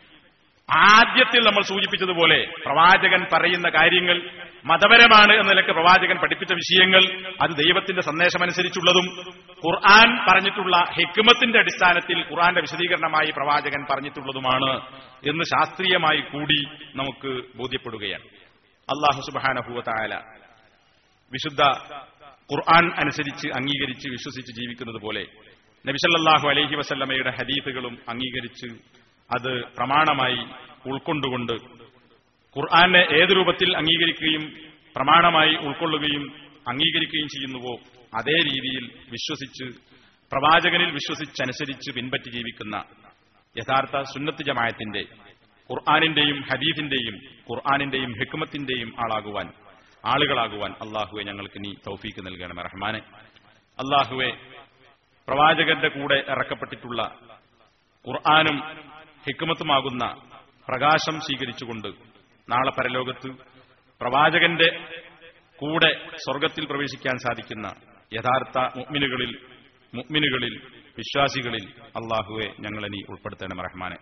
ആദ്യത്തിൽ നമ്മൾ സൂചിപ്പിച്ചതുപോലെ പ്രവാചകൻ പറയുന്ന കാര്യങ്ങൾ മതപരമാണ് എന്ന നിലക്ക് പ്രവാചകൻ പഠിപ്പിച്ച വിഷയങ്ങൾ അത് ദൈവത്തിന്റെ സന്ദേശമനുസരിച്ചുള്ളതും ഖുർആൻ പറഞ്ഞിട്ടുള്ള ഹിക്മത്തിന്റെ അടിസ്ഥാനത്തിൽ ഖുർആന്റെ വിശദീകരണമായി പ്രവാചകൻ പറഞ്ഞിട്ടുള്ളതുമാണ് എന്ന് ശാസ്ത്രീയമായി കൂടി നമുക്ക് ബോധ്യപ്പെടുകയാണ് അള്ളാഹു സുബാനഹുവല വിശുദ്ധ ഖുർആൻ അനുസരിച്ച് അംഗീകരിച്ച് വിശ്വസിച്ച് ജീവിക്കുന്നത് പോലെ നബിസല്ലാഹു അലൈഹി വസല്ലമയുടെ ഹദീഫുകളും അംഗീകരിച്ച് അത് പ്രമാണമായി ഉൾക്കൊണ്ടുകൊണ്ട് ഖുർആനെ ഏത് രൂപത്തിൽ അംഗീകരിക്കുകയും പ്രമാണമായി ഉൾക്കൊള്ളുകയും അംഗീകരിക്കുകയും ചെയ്യുന്നുവോ അതേ രീതിയിൽ വിശ്വസിച്ച് പ്രവാചകനിൽ വിശ്വസിച്ചനുസരിച്ച് പിൻപറ്റി ജീവിക്കുന്ന യഥാർത്ഥ സുന്നത്ത് ജമായത്തിന്റെ ഖുർആാനിന്റെയും ഹദീഫിന്റെയും ഖുർആാനിന്റെയും ഹിക്മത്തിന്റെയും ആളാകുവാൻ ആളുകളാകുവാൻ അള്ളാഹുവെ ഞങ്ങൾക്ക് നീ തൗഫീക്ക് നൽകണം റഹ്മാനെ അള്ളാഹുവെ പ്രവാചകന്റെ കൂടെ ഇറക്കപ്പെട്ടിട്ടുള്ള ഖുർആാനും ഹിക്മത്തുമാകുന്ന പ്രകാശം സ്വീകരിച്ചുകൊണ്ട് നാളെ പരലോകത്ത് പ്രവാചകന്റെ കൂടെ സ്വർഗത്തിൽ പ്രവേശിക്കാൻ സാധിക്കുന്ന യഥാർത്ഥ മുഅ്മിനുകളിൽ മുഅ്മിനുകളിൽ വിശ്വാസികളിൽ അള്ളാഹുവെ ഞങ്ങളെ നീ ഉൾപ്പെടുത്തണം റഹ്മാനെ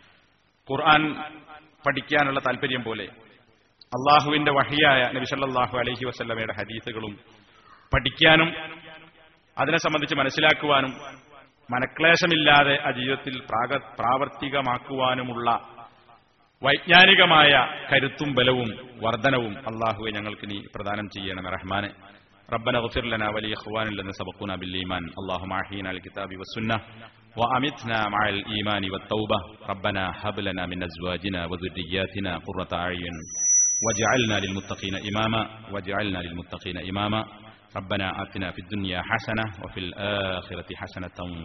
ഖുർആൻ പഠിക്കാനുള്ള താല്പര്യം പോലെ അള്ളാഹുവിന്റെ വഹിയായ നബിസല്ലാഹു അലൈഹി വസല്ലമയുടെ ഹദീസുകളും പഠിക്കാനും അതിനെ സംബന്ധിച്ച് മനസ്സിലാക്കുവാനും മനക്ലേശമില്ലാതെ ആ ജീവിതത്തിൽ പ്രാഗ പ്രാവർത്തികമാക്കുവാനുമുള്ള വൈജ്ഞാനികമായ കരുത്തും ബലവും വർധനവും അള്ളാഹുവെ ഞങ്ങൾക്ക് നീ പ്രദാനം ചെയ്യണം റഹ്മാനെ ربنا اغفر لنا ولإخواننا الذين سبقونا بالإيمان اللهم أحينا الكتاب والسنة وأمتنا مع الإيمان والتوبة ربنا هب لنا من أزواجنا وذرياتنا قرة أعين واجعلنا للمتقين إماما واجعلنا للمتقين إماما ربنا آتنا في الدنيا حسنة وفي الآخرة حسنة